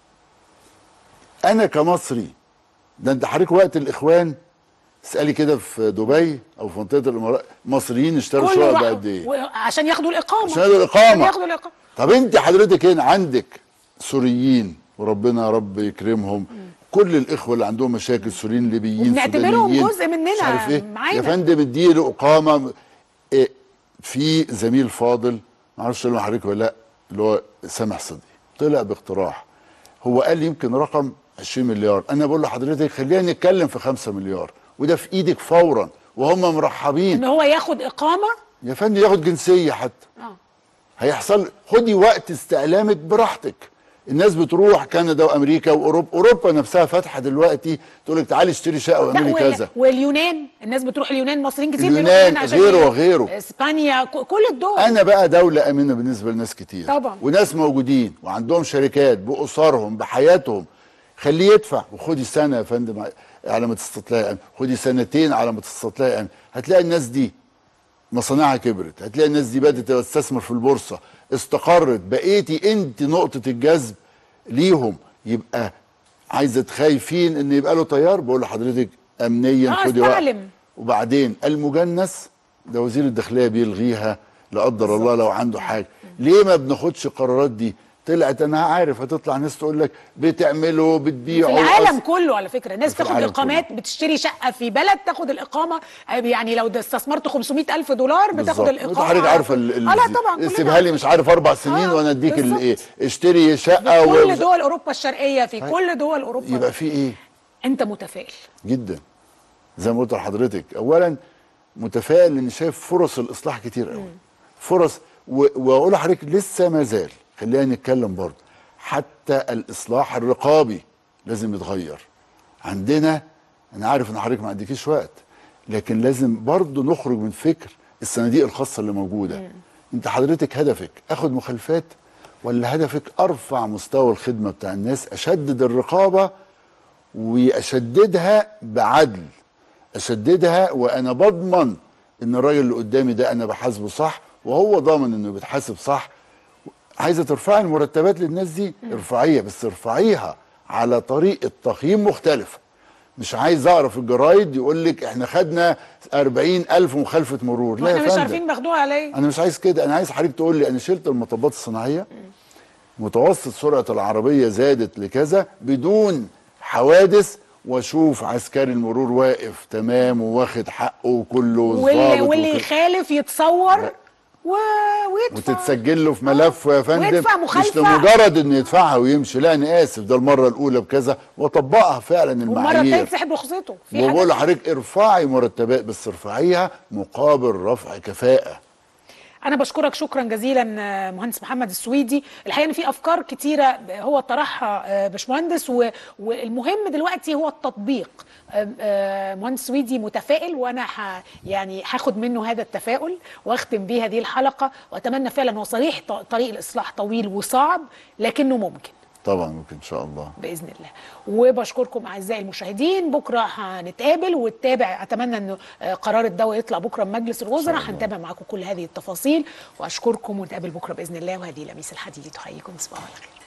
انا كمصري ده انت حضرتك وقت الاخوان اسالي كده في دبي او في منطقه الامارات مصريين اشتروا كله شقق راح بقد ايه و- عشان ياخدوا الاقامه عشان ياخدوا الإقامة. عشان ياخدوا الاقامه طب انت حضرتك هنا عندك سوريين وربنا يا رب يكرمهم كل الاخوه اللي عندهم مشاكل سوريين ليبيين وبنعتبرهم سودانيين، جزء مننا، مش عارف ايه معانا. يا فندم اديله اقامه إيه في زميل فاضل ما اعرفش اللي حضرتك ولا لا اللي هو سامح صدقي طلع باقتراح هو قال لي يمكن رقم 20 مليار انا بقول لحضرتك خلينا نتكلم في 5 مليار وده في ايدك فورا وهم مرحبين ان هو ياخد اقامه يا فندم ياخد جنسيه حتى اه هيحصل خدي وقت استعلامك براحتك الناس بتروح كندا وامريكا واوروبا اوروبا نفسها فاتحه دلوقتي تقول لك تعالي اشتري شقه لا واعملي وال- كذا واليونان الناس بتروح اليونان مصريين كتير اليونان بيروحوا هنا عشان غيره ي- وغيره. اسبانيا ك- كل الدول انا بقى دوله امنه بالنسبه لناس كتير طبعا. وناس موجودين وعندهم شركات باسرهم بحياتهم خليه يدفع وخدي سنه يا فندم على ما تستطيعي امن خدي سنتين على ما تستطيعي امن هتلاقي الناس دي مصانعها كبرت هتلاقي الناس دي بدات تستثمر في البورصه استقرت بقيتي انت نقطه الجذب ليهم يبقى عايزه تخايفين ان يبقى له طيار بقول لحضرتك امنيا اه خدي وقت استعلم وبعدين المجنس ده وزير الداخليه بيلغيها لا قدر الله لو عنده حاجه ليه ما بناخدش القرارات دي طلعت انا عارف هتطلع ناس تقول لك بتعملوا في بتبيعوا العالم أصل- كله على فكره الناس في تاخد العالم اقامات بتشتري شقه في بلد تاخد الاقامه آه، يعني لو ده استثمرت 500 الف دولار بتاخد بالظبط. وانت الاقامه حضرتك عارفه ال- ال- اه لا طبعا كلنا سيبها لي مش عارف اربع سنين وانا اديك بالظبط. الايه اشتري شقه في كل و... دول اوروبا الشرقيه في هاي. كل دول اوروبا يبقى في ايه انت متفائل جدا زي ما قلت لحضرتك اولا متفائل لان شايف فرص الاصلاح كتير قوي فرص و- واقول لحضرتك لسه ما زال خلينا نتكلم برضه حتى الاصلاح الرقابي لازم يتغير عندنا انا عارف ان حضرتك ما عندكيش وقت لكن لازم برضه نخرج من فكر الصناديق الخاصه اللي موجوده انت حضرتك هدفك اخد مخالفات ولا هدفك ارفع مستوى الخدمه بتاع الناس اشدد الرقابه واشددها بعدل اشددها وانا بضمن ان الراجل اللي قدامي ده انا بحاسبه صح وهو ضامن انه بيتحاسب صح عايزه ترفعي المرتبات للناس دي ارفعيها بس ارفعيها على طريقه تقييم مختلفه مش عايز اقرا في الجرايد يقول لك احنا خدنا 40 الف مخالفه مرور لا واحنا يا مش فندم عارفين ماخدوها عليه انا مش عايز كده انا عايز حضرتك تقول لي انا شلت المطبات الصناعيه متوسط سرعه العربيه زادت لكذا بدون حوادث واشوف عسكري المرور واقف تمام وواخد حقه وكله واللي, والظابط واللي وكده. يخالف يتصور و... ويدفع وتتسجل له في ملفه يا فندم ويدفع مش مخالفة. لمجرد انه يدفعها ويمشي لا انا اسف ده المره الاولى بكذا واطبقها فعلا والمره المعايير الثانيه تسحب رخصته في وبقول حاجات لحضرتك ارفعي مرتبات بس ارفعيها مقابل رفع كفاءه انا بشكرك شكرا جزيلا آه، مهندس محمد السويدي الحقيقه ان في افكار كتيره هو طرحها آه، باشمهندس و- والمهم دلوقتي هو التطبيق آه، آه، مهندس سويدي متفائل وانا ح يعني هاخد منه هذا التفاؤل واختم بيه هذه الحلقه واتمنى فعلا هو صحيح ط- طريق الاصلاح طويل وصعب لكنه ممكن طبعا ممكن ان شاء الله باذن الله وبشكركم اعزائي المشاهدين بكره هنتقابل ونتابع اتمنى ان آه، قرار الدواء يطلع بكره من مجلس الوزراء هنتابع معاكم كل هذه التفاصيل واشكركم ونتقابل بكره باذن الله وهذه لميس الحديدي تحييكم تصبحوا على خير